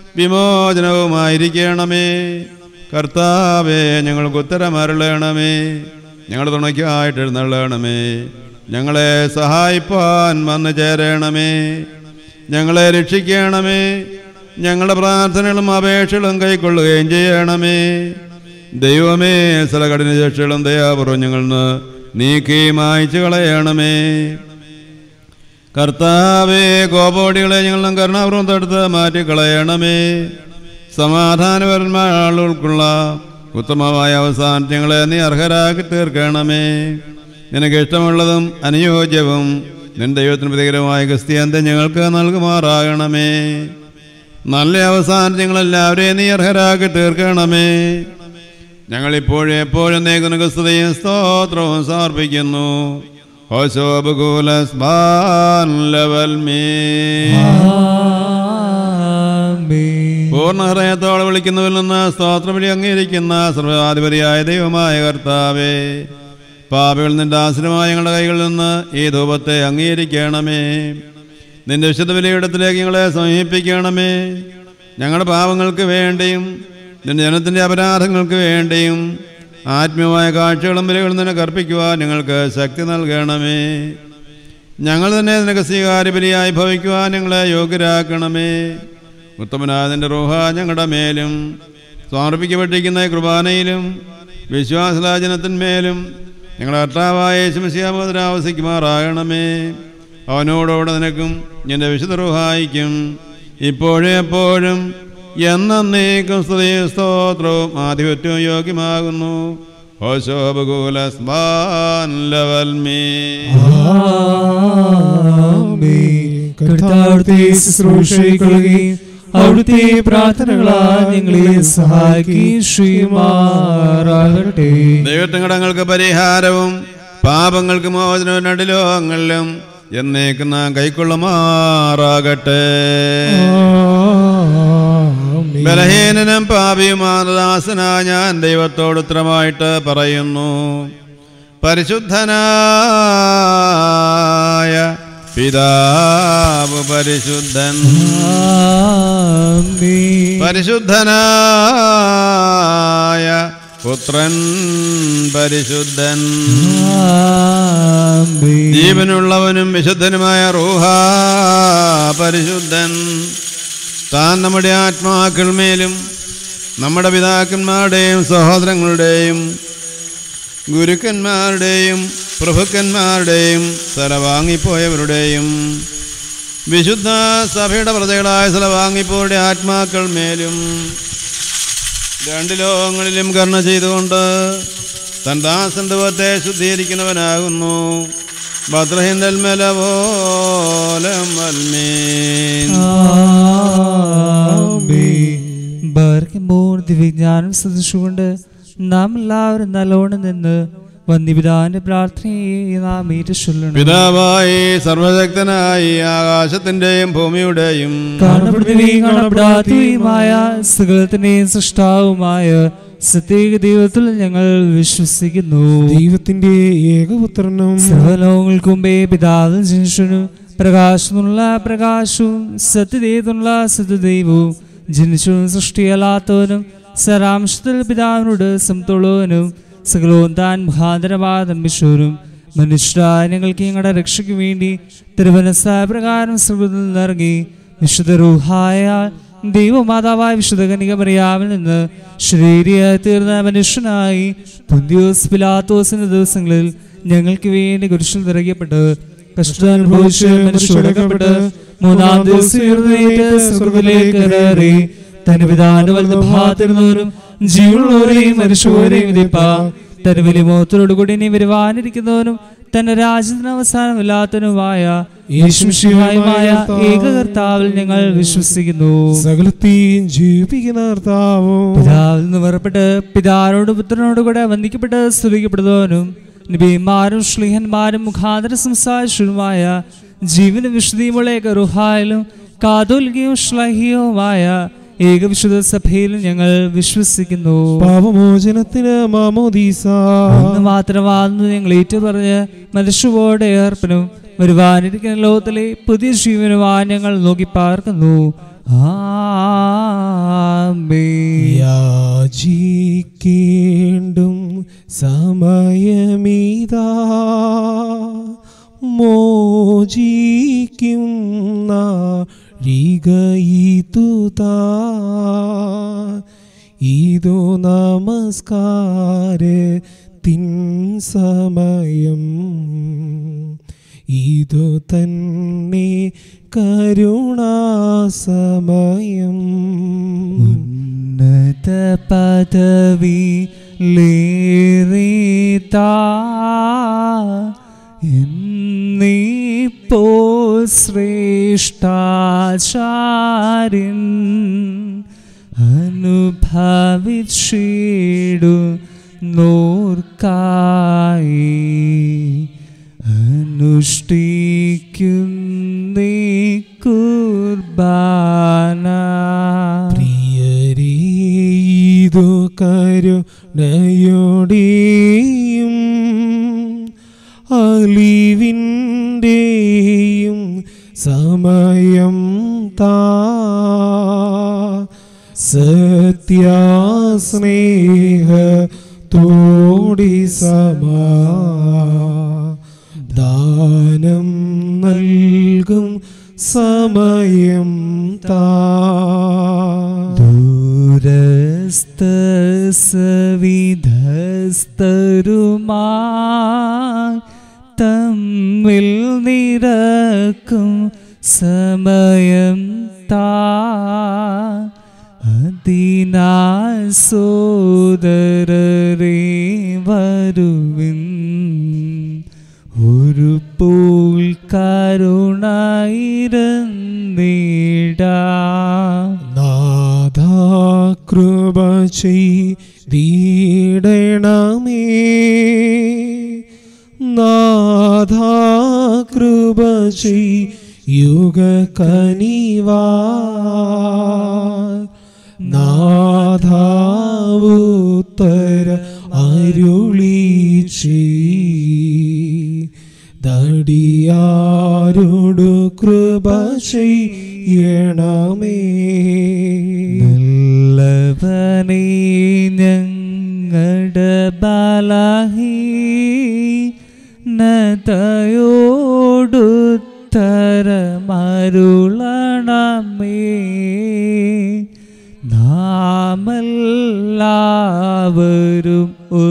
വിമോചനവുമായിരിക്കണമേ കർത്താവേ ഞങ്ങൾക്ക് ഉത്തരമരുളണമേ ഞങ്ങളുടെ തുണയ്ക്കായിട്ട് എഴുന്നള്ളണമേ ഞങ്ങളെ സഹായിപ്പാൻ വന്നു ചേരണമേ ഞങ്ങളെ രക്ഷിക്കണമേ ഞങ്ങളുടെ പ്രാർത്ഥനകളും അപേക്ഷകളും കൈക്കൊള്ളുകയും ചെയ്യണമേ ദൈവമേ ചില കഠിന ശിക്ഷകളും ദയാപൂർവ്വം ഞങ്ങൾ നിന്ന് നീക്കി മായ്ച്ചു കളയണമേ കർത്താവേ കോപോടികളെ ഞങ്ങളും കരുണാപൂർവ്വം തടുത്ത് മാറ്റിക്കളയണമേ സമാധാനപരന്മാരുള്ള ഉത്തമമായ അവസാനം ഞങ്ങളെ നീ അർഹരാക്കി തീർക്കണമേ നിനക്ക് ഇഷ്ടമുള്ളതും അനുയോജ്യവും നിന്റെ ദൈവത്തിന് പ്രതികരമായ ക്രിസ്ത്യാന്തം ഞങ്ങൾക്ക് നൽകുമാറാകണമേ നല്ല അവസാനം ഞങ്ങളെല്ലാവരെയും നീ അർഹരാക്കി തീർക്കണമേ ഞങ്ങളിപ്പോഴും എപ്പോഴും നേക്കുന്ന സ്തുതിയും സ്തോത്രവും സമർപ്പിക്കുന്നു ഹോശോബുകൂലസ്ബാൻ ലവൽ മീ പൂർണ്ണ ഹൃദയത്തോടെ വിളിക്കുന്നവരിൽ നിന്ന് സ്തോത്രബലി അംഗീകരിക്കുന്ന സർവാധിപതിയായ ദൈവമായ കർത്താവേ പാപികൾ നിന്റെ ആശ്രമായ ഞങ്ങളുടെ കൈകളിൽ നിന്ന് ഈ ധൂപത്തെ അംഗീകരിക്കണമേ നിന്റെ വിശുദ്ധ ബലിയിടത്തിലേക്ക് ഞങ്ങളെ സമീപിക്കണമേ ഞങ്ങളുടെ പാപങ്ങൾക്ക് വേണ്ടിയും നിന്റെ ജനത്തിൻ്റെ അപരാധങ്ങൾക്ക് വേണ്ടിയും ആത്മീയമായ കാഴ്ചകളും ബലികളും നിനക്ക് അർപ്പിക്കുവാൻ ഞങ്ങൾക്ക് ശക്തി നൽകണമേ ഞങ്ങൾ തന്നെ നിനക്ക് സ്വീകാര്യബലിയായി ഭവിക്കുവാൻ ഞങ്ങളെ യോഗ്യരാക്കണമേ ഉത്തമനായ നിന്റെ റൂഹ ഞങ്ങളുടെ മേലും സമർപ്പിക്കപ്പെട്ടിരിക്കുന്ന ഈ കുർബാനയിലും വിശ്വാസലാചനത്തിന്മേലും ഞങ്ങളുടെ കർത്താവായ ശമശിയാമോദരാവസിക്കുമാറാകണമേ അവനോടോടെ നിനക്കും എൻ്റെ വിശുദ്ധ റൂഹായിക്കും ഇപ്പോഴും എപ്പോഴും എന്നേക്കും സ്തുതി സ്തോത്രവും ആധിപത്യവും യോഗ്യമാകുന്നു ഓശോപകൂലസ്ബാൻ ലവൽ മീ കർത്താവിടുത്തെ ശുശ്രൂഷകളെയും അവിടുത്തെ പ്രാർത്ഥനകളാൽ ഞങ്ങളെ സഹായിക്കുകയും ചെയ്യുമാറാകട്ടെ ദൈവത്തിങ്കടങ്ങൾക്ക് പരിഹാരവും പാപങ്ങൾക്ക് മോചനവും രണ്ട് ലോകങ്ങളിലും എന്നേക്കും നാം കൈക്കൊള്ളുമാറാകട്ടെ ബലഹീനനും പാപിയുമാനദാസനായ ഞാൻ ദൈവത്തോട് ഉത്തരമായിട്ട് പറയുന്നു പരിശുദ്ധനായ പിതാവ് പരിശുദ്ധൻ പരിശുദ്ധനായ പുത്രൻ പരിശുദ്ധൻ ജീവനുള്ളവനും വിശുദ്ധനുമായ റൂഹ പരിശുദ്ധൻ താൻ നമ്മുടെ ആത്മാക്കൾ മേലും നമ്മുടെ പിതാക്കന്മാരുടെയും സഹോദരങ്ങളുടെയും ഗുരുക്കന്മാരുടെയും പ്രഭുക്കന്മാരുടെയും സ്ഥലവാങ്ങിപ്പോയവരുടെയും വിശുദ്ധ സഭയുടെ പ്രജകളായ സ്ഥലവാങ്ങിപ്പോരുടെ ആത്മാക്കൾ മേലും രണ്ട് ലോകങ്ങളിലും കർണ ചെയ്തുകൊണ്ട് തൻ ദാസന്റെ മുഖത്തെ ശുദ്ധീകരിക്കുന്നവനാകുന്നു ഭദ്രഹിന്ദൽ മേല പോലം ബർക്കുമ്പോൾ ദിവ്യജ്ഞാനം സദൃശുകൊണ്ട് നാം എല്ലാവരും നല്ലോണം നിന്ന് വന്ദിപിതാന്റെ പ്രാർത്ഥനയെ നാം ഏറ്റുചൊല്ലണം പിതാവായി സർവശക്തനായി ആകാശത്തിന്റെയും ഭൂമിയുടെയും കാണപ്പെടുന്നവയും കാണപ്പെടാത്തവയുമായ സകലത്തിന്റെയും സൃഷ്ടാവുമായ സത്യേക ദൈവത്തിൽ ഞങ്ങൾ വിശ്വസിക്കുന്നു ദൈവത്തിന്റെ ഏകപുത്രനും സർവലോകങ്ങൾക്ക് മുമ്പേ പിതാവും ജനിച്ചനും പ്രകാശമുള്ള പ്രകാശവും സത്യദൈവത്തിനുള്ള സത്യദൈവവും ജനിച്ചവും സൃഷ്ടിയല്ലാത്തവനും സരാംശത്തിൽ പിതാവിനോട് സമത്തുള്ളവനും സകലവും താൻ മുഖാന്തരവാദംബിച്ചവരും മനുഷ്യരായ ഞങ്ങൾക്ക് ഞങ്ങളുടെ രക്ഷയ്ക്ക് വേണ്ടി തിരുവനസായ പ്രകാരം സുഹൃത്തിൽ നിറങ്ങി വിശുദ്ധ റൂഹായ ദൈവമാതാവായ വിശുദ്ധ കനിക മറിയാവിൽ നിന്ന് ശരീരയായി തീർന്ന മനുഷ്യനായി പുന്തിയോസ് പിലാത്തോസിന്റെ ദിവസങ്ങളിൽ ഞങ്ങൾക്ക് വേണ്ടി കുരിശിൽ നിറയപ്പെട്ട് കഷ്ടാനുഭവിച്ച് മനുഷ്യടക്കപ്പെട്ട് മൂന്നാം ദിവസം ഉയർന്നേറ്റ് സ്വർഗ്ഗത്തിലേക്ക് കയറി തന്റെ പിതാന്റെ വലത് ഭാഗത്തിരുന്നവരും ജീവനുള്ളവരെയും മനുഷ്യരെയും വിധിപ്പാ തന്റെ വലിയ മുഖത്തോടുകൂടി ഇനി വരുവാനിരിക്കുന്നവനും തന്റെ രാജ്യത്തിന് അവസാനമില്ലാത്തവനുമായ യേശുമായ ഏകകർത്താവിൽ ഞങ്ങൾ വിശ്വസിക്കുന്നു സകലത്തെയും ജീവിപ്പിക്കുന്ന കർത്താവും പിതാവിൽ നിന്ന് പുറപ്പെട്ട് പിതാവിനോട് പുത്രനോട് കൂടെ വന്ദിക്കപ്പെട്ട് സ്തുതിക്കപ്പെടുന്നവനും നബിമാരും ശ്ലീഹന്മാരും മുഖാന്തര സംസാരിച്ചതുമായ ജീവന വിശുദ്ധിയുമുള്ള റുഹായാലും കാതോലികയും ശ്ലഹിയവുമായ ഏകവിശുദ്ധ സഭയിലും ഞങ്ങൾ വിശ്വസിക്കുന്നു പാപമോചനത്തിന് മാമോദീസ അന്ന് മാത്രമാണെന്ന് ഞങ്ങൾ ഏറ്റുപറഞ്ഞ് മനുഷ്യവോടെ ഏർപ്പനും വരുവാനിരിക്കുന്ന ലോകത്തിലെ പുതിയ ജീവനുമായി ഞങ്ങൾ നോക്കി പാർക്കുന്നു ആമേൻ. യാചിക്കേണ്ടും സമയമീതാ മോചിക്കുന്ന രികയിതുതാ ഇതു നമസ്കാരത്തിൻ സമയം ഇതു തന്നെ കരുണാസമയം ഉന്നത പദവി ലേറിതാ എന്നീപ്പോൾ ശ്രേഷ്ഠാചാര്യൻ അനുഭവിച്ചിടു നോർക്കായി പുഷ്ടിക്കുന്നീ കുർബാന പ്രിയരീതു കരുണയോടെയും അലിവിൻ്റെയും സമയം താ സത്യാസ്നേഹ തോടി സമാ ദാനം നൽകും സമയം താ ദൂരസ്ഥ സവിധസ്തരുമാ തമ്മിൽ നിരക്കും സമയം താ അതിനാൽ സോദരരെ വരുവിൻ ഒരു പോൽ കരുണായിരന്നിടാ നാഥ കൃപ ചെയ്തിടണമേ നാഥ കൃപ ചെയ്യുക കനിവാ നാഥാവുത്തര അരുളീച്ചി ദടിയാരോടു കൃപ ചെയ്യണമേ നല്ലവനേ ഞങ്ങളുടെ ബലഹീ നതയോടുത്തരമരുളണമേ നാമെല്ലാവരും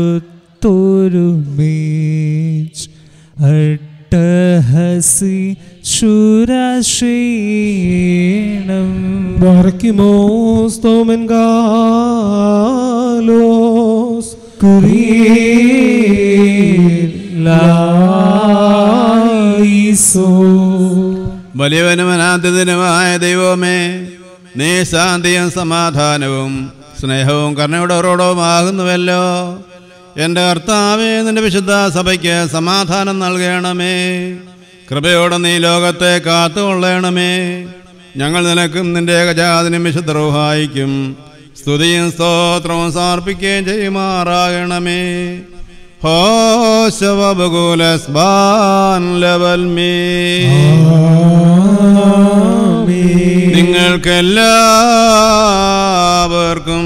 ഒത്തൊരുമേച്ച് അട്ടഹസി ശുരക്ഷീണം Barquimos tomen galos വലിയവനും അനാഥിതനുമായ ദൈവമേ നീ ശാന്തിയും സമാധാനവും സ്നേഹവും കരുണയോടോടവുമാകുന്നുവല്ലോ എൻ്റെ കർത്താവേ നിന്റെ വിശുദ്ധ സഭയ്ക്ക് സമാധാനം നൽകണമേ കൃപയോടെ നീ ലോകത്തെ കാത്തുകൊള്ളണമേ ഞങ്ങൾ നിനക്കും നിന്റെ ഏകജാതിനും വിശുദ്ധ റൂഹായിക്കും സ്തുതിയും സ്തോത്രവും സമർപ്പിക്കുകയും ചെയ്യുമാറാകണമേ ഹോശവബകുലസ്ബാൻ ലെവൽ മീ നിങ്ങൾക്കെല്ലാവർക്കും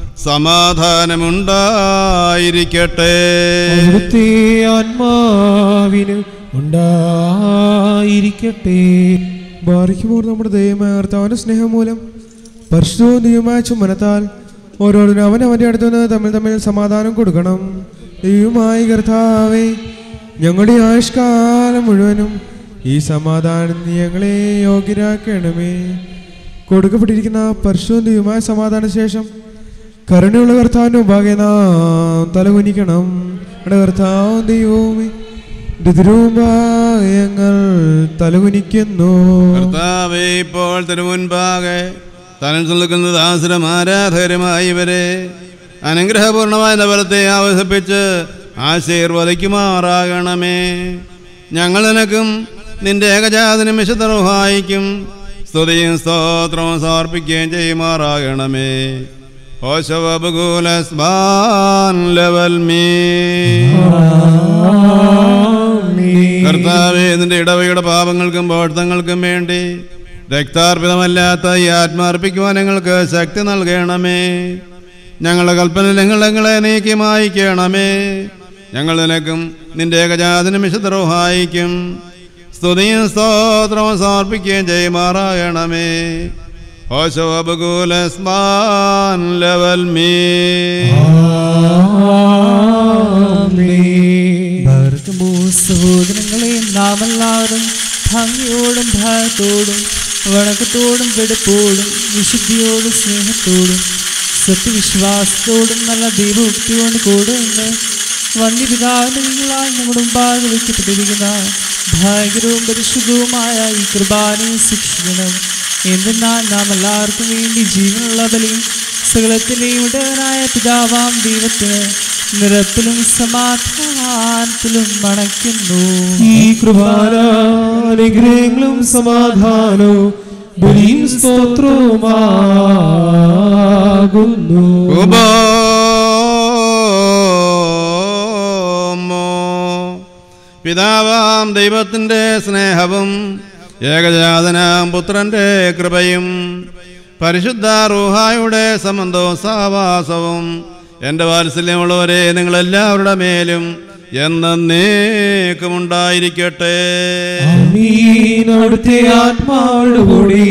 സമാധാനമുണ്ടായിരിക്കട്ടെ അവിടുത്തെ ആത്മാവിന് ഉണ്ടായിരിക്കട്ടെ ബാറിക്കുമ്പോൾ നമ്മുടെ ദൈവമായ കർത്താവിന്റെ സ്നേഹം മൂലം പരിശുദ്ധവും ദൈവമായ ചുമനത്താൽ ഓരോരുത്തരും അവൻ അവൻ്റെ അടുത്ത് നിന്ന് തമ്മിൽ തമ്മിൽ സമാധാനം കൊടുക്കണം ദൈവമായി കർത്താവേ ഞങ്ങളുടെ ആയുഷ്കാലം മുഴുവനും ഈ സമാധാനം നീ ഞങ്ങളെ യോഗ്യരാക്കണമേ കൊടുക്കപ്പെട്ടിരിക്കുന്ന പരിശുദ്ധ ദൈവമായ സമാധാന ശേഷം കരുണയുള്ള കർത്താവിന്റെ മുമ്പാകെ നാം തലകുനിക്കണം നമ്മുടെ കർത്താവ് ദൈവവുമേ തിരുമുമ്പാകെ ഞങ്ങൾ തലകുനിക്കുന്നു കർത്താവേ ഇപ്പോൾ തിരുമുൻപാകെ തനം നിൽക്കുന്ന ദാസരം ആരാധകരുമായി ഇവരെ അനുഗ്രഹപൂർണമായ നവരത്തെ ആവസിപ്പിച്ച് ആശീർവദിക്കുമാറാകണമേ ഞങ്ങൾ നിനക്കും നിന്റെ ഏകജാതനും വിശുദ്ധറുഹായിക്കും സ്തുതിയും സ്തോത്രവും സമർപ്പിക്കുകയും ചെയ്യുമാറാകണമേ ഓശവബുകൂലസ്ബാൻ ലെവൽ മീ കർത്താവേ നിന്റെ ഇടവയുടെ പാപങ്ങൾക്കും ബോധങ്ങൾക്കും വേണ്ടി രക്താർപ്പിതമല്ലാത്ത ഈ ആത്മാർപ്പിക്കുവാൻ ഞങ്ങൾക്ക് ശക്തി നൽകണമേ ഞങ്ങളുടെ കൽപ്പന ഞങ്ങളെ നീക്കി മായിക്കണമേ ഞങ്ങൾ നിനക്കും നിന്റെ ഏകജാതനും വിശുദ്ധരോഹായിക്കും സ്തുതിയും സ്തോത്രവും സമർപ്പിക്കുകയും ചെയ്യുമാറാകണമേ ഓശോബകുലസ്മാൻ ലെവൽ മീ ഭാരതമോ സഹോദരങ്ങളെ നാം എല്ലാവരും ഭംഗിയോടും ഭയത്തോടും വണക്കത്തോടും വെടുപ്പോടും വിശുദ്ധിയോടും സ്നേഹത്തോടും സത്യവിശ്വാസത്തോടും നല്ല ദൈവഭക്തിയോട് കൂടെ നിന്ന് വന്യപിതാവിന്റെ നിങ്ങളാൽ നമ്മുടെ മുമ്പാകെ വയ്ക്കപ്പെട്ടിരിക്കുന്ന ഭയങ്കരവും പരിശുദ്ധവുമായ ഈ കൃപാനെ സൂക്ഷിക്കണം എന്തെന്നാൽ നാം എല്ലാവർക്കും വേണ്ടി ജീവനുള്ള ബലി സകലത്തിലെയും ഉടയവനായ പിതാവാം ദൈവത്തിന് നിരപ്പിലും സമാധാനത്തിലും മണയ്ക്കുന്നു ഈ കൃപാന അനുഗ്രഹങ്ങളും സമാധാനവും ബലിയും സ്തോത്രവുമാകുന്നു ഉപമോ പിതാവാം ദൈവത്തിൻ്റെ സ്നേഹവും ഏകജാതനാം പുത്രൻ്റെ കൃപയും പരിശുദ്ധ റൂഹായുടെ സംബന്ധവും സഹവാസവും എൻ്റെ വാത്സല്യമുള്ളവരെ നിങ്ങളെല്ലാവരുടെ മേലും എന്നേക്കുമുണ്ടായിരിക്കട്ടെ ആമീൻ അവിടുത്തെ ആത്മാവോടുകൂടി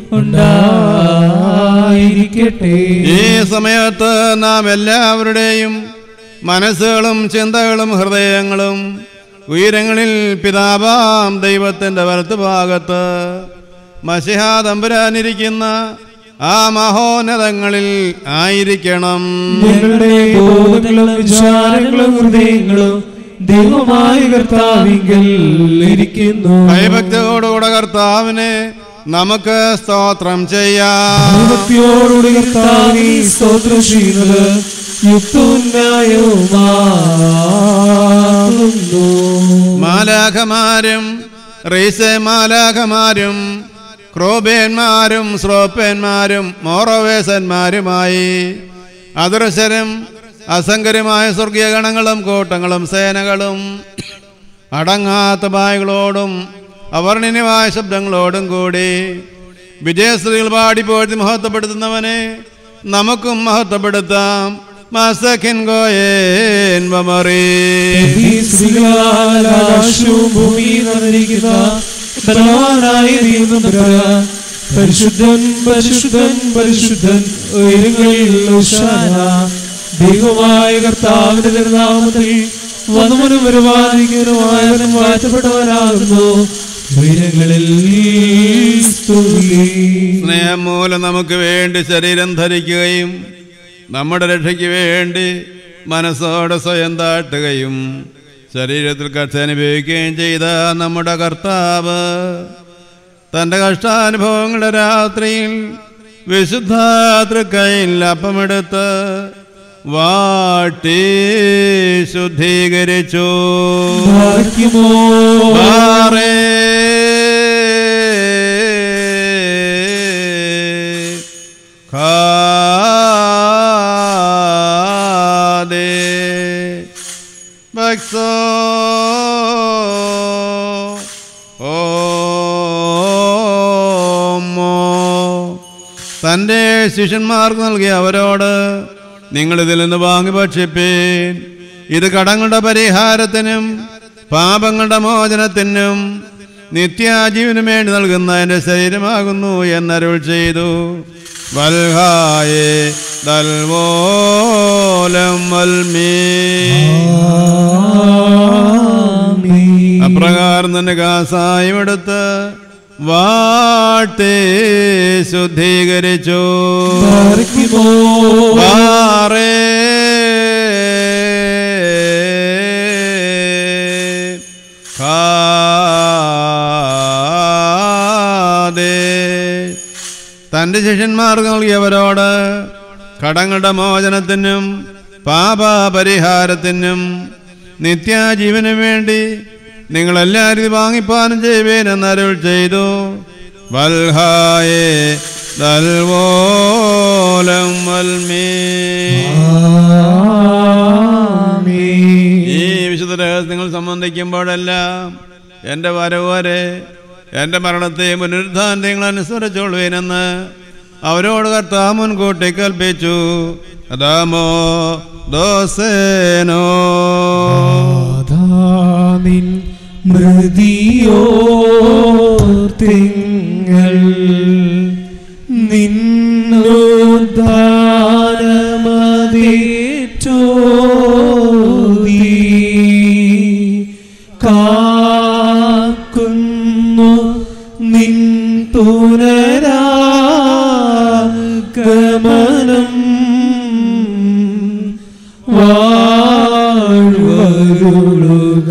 ഉണ്ടായിരിക്കട്ടെ ഈ സമയത്ത് നാം എല്ലാവരുടെയും മനസ്സുകളും ചിന്തകളും ഹൃദയങ്ങളും ഉയരങ്ങളിൽ പിതാവാം ദൈവത്തിൻ്റെ വലത്തുഭാഗത്ത് മഷിഹാ തമ്പുരാനിരിക്കുന്ന ആ മഹോന്നതങ്ങളിൽ ആയിരിക്കണം ഞങ്ങളുടെ ബോധങ്ങളും വിചാരങ്ങളും ഹൃദയങ്ങളും ദൈവമായ കർത്താവിങ്കൽ ഇരിക്കുന്നു ഭയഭക്തിയോടുകൂടെ കർത്താവിനെ നമുക്ക് സ്തോത്രം ചെയ്യാം ഭക്തിയോടുകൂടി കർത്താവിനെ സ്തോത്രം ചെയ്യുന്നത് യുക്തവും ന്യായവുമാകുന്നു മാലാഖമാരും റീസെ മാലാഖമാരും ക്രോബേന്മാരും ശ്രോപ്പേന്മാരും മോറോവേസന്മാരുമായി അദൃശ്യരും അസംഖര്യമായ സ്വർഗീയ ഗണങ്ങളും കൂട്ടങ്ങളും സേനകളും അടങ്ങാത്ത ബായകളോടും അവർണിന്യമായ ശബ്ദങ്ങളോടും കൂടി വിജയശ്രീകൾ പാടിപ്പോഴ്ത്തി മഹത്വപ്പെടുത്തുന്നവനെ നമുക്കും മഹത്വപ്പെടുത്താം മസഖിൻ ഗോയേൻ വമറീ ഈ സ്ത്രീകളാൽ ആകാശവും ഭൂമിയും നിറഞ്ഞിരിക്കുന്ന ബലവാനായ ദൈവം തമ്പുരാൻ, പരിശുദ്ധൻ പരിശുദ്ധൻ പരിശുദ്ധൻ ഉയരങ്ങളിൽ ഉഷാന ദൈവമായ കർത്താവിന്റെ തിരുനാമത്തിൽ വന്നവനും വരുവാതിരിക്കുന്നവനും വാഴ്ത്തപ്പെട്ടവനാകുന്നു ഉയരങ്ങളിൽ സ്തുതി സ്നേഹം മൂലം നമുക്ക് വേണ്ടി ശരീരം ധരിക്കുകയും നമ്മുടെ രക്ഷയ്ക്ക് വേണ്ടി മനസ്സോടെ സ്വയം താട്ടുകയും ശരീരത്തിൽ കഷ്ട അനുഭവിക്കുകയും ചെയ്ത നമ്മുടെ കർത്താവ് തൻ്റെ കഷ്ടാനുഭവങ്ങളുടെ രാത്രിയിൽ വിശുദ്ധ തൃക്കൈയിൽ അപ്പമെടുത്ത് വാട്ടി ശുദ്ധീകരിച്ചു ഭാഗ്യമോ പാറേ ഖാദേ ബക്സോ ഓമോ തൻ്റെ ശിഷ്യന്മാർക്ക് നൽകിയ അവരോട് നിങ്ങൾ ഇതിൽ നിന്ന് വാങ്ങി ഭക്ഷിപ്പീൻ ഇത് കടങ്ങളുടെ പരിഹാരത്തിനും പാപങ്ങളുടെ മോചനത്തിനും നിത്യാജീവനും വേണ്ടി നൽകുന്ന എൻ്റെ ശരീരമാകുന്നു എന്നരുൾ ചെയ്തു വൽഹായേ ദൽവോലം വൽമീ അപ്രകാരം തന്നെ കാസായം എടുത്ത് വാട്ടേ ശുദ്ധീകരിച്ചു ഭാഗ്യമോ വാറേ ഖാദേ. തന്റെ ശിഷ്യന്മാർക്ക് നൽകിയവരോട് കടങ്ങളുടെ മോചനത്തിനും പാപപരിഹാരത്തിനും നിത്യാജീവനും വേണ്ടി നിങ്ങളെല്ലാവരും ഇത് വാങ്ങിപ്പാനം ചെയ്യുവേനെന്ന് അരുൾ ചെയ്തു വൽഹായേ ദൽവോലം വൽമീ ഈ വിശുദ്ധ രഹസ്യങ്ങൾ സംബന്ധിക്കുമ്പോഴെല്ലാം എൻ്റെ വരവ് വരെ എൻ്റെ മരണത്തെ പുനരുദ്ധാനങ്ങൾ അനുസരിച്ചോളുവേനെന്ന് അവരോട് കർത്താവ് മുൻകൂട്ടി കൽപ്പിച്ചു അതാമോ ദോസേനോ നിൻ മൃതിയോർത്തിങ്ങൾ നിന്നോദ്ധാനമതേറ്റോതി കാക്കുന്നു നിൻ പുനരാഗമനം വാഴുക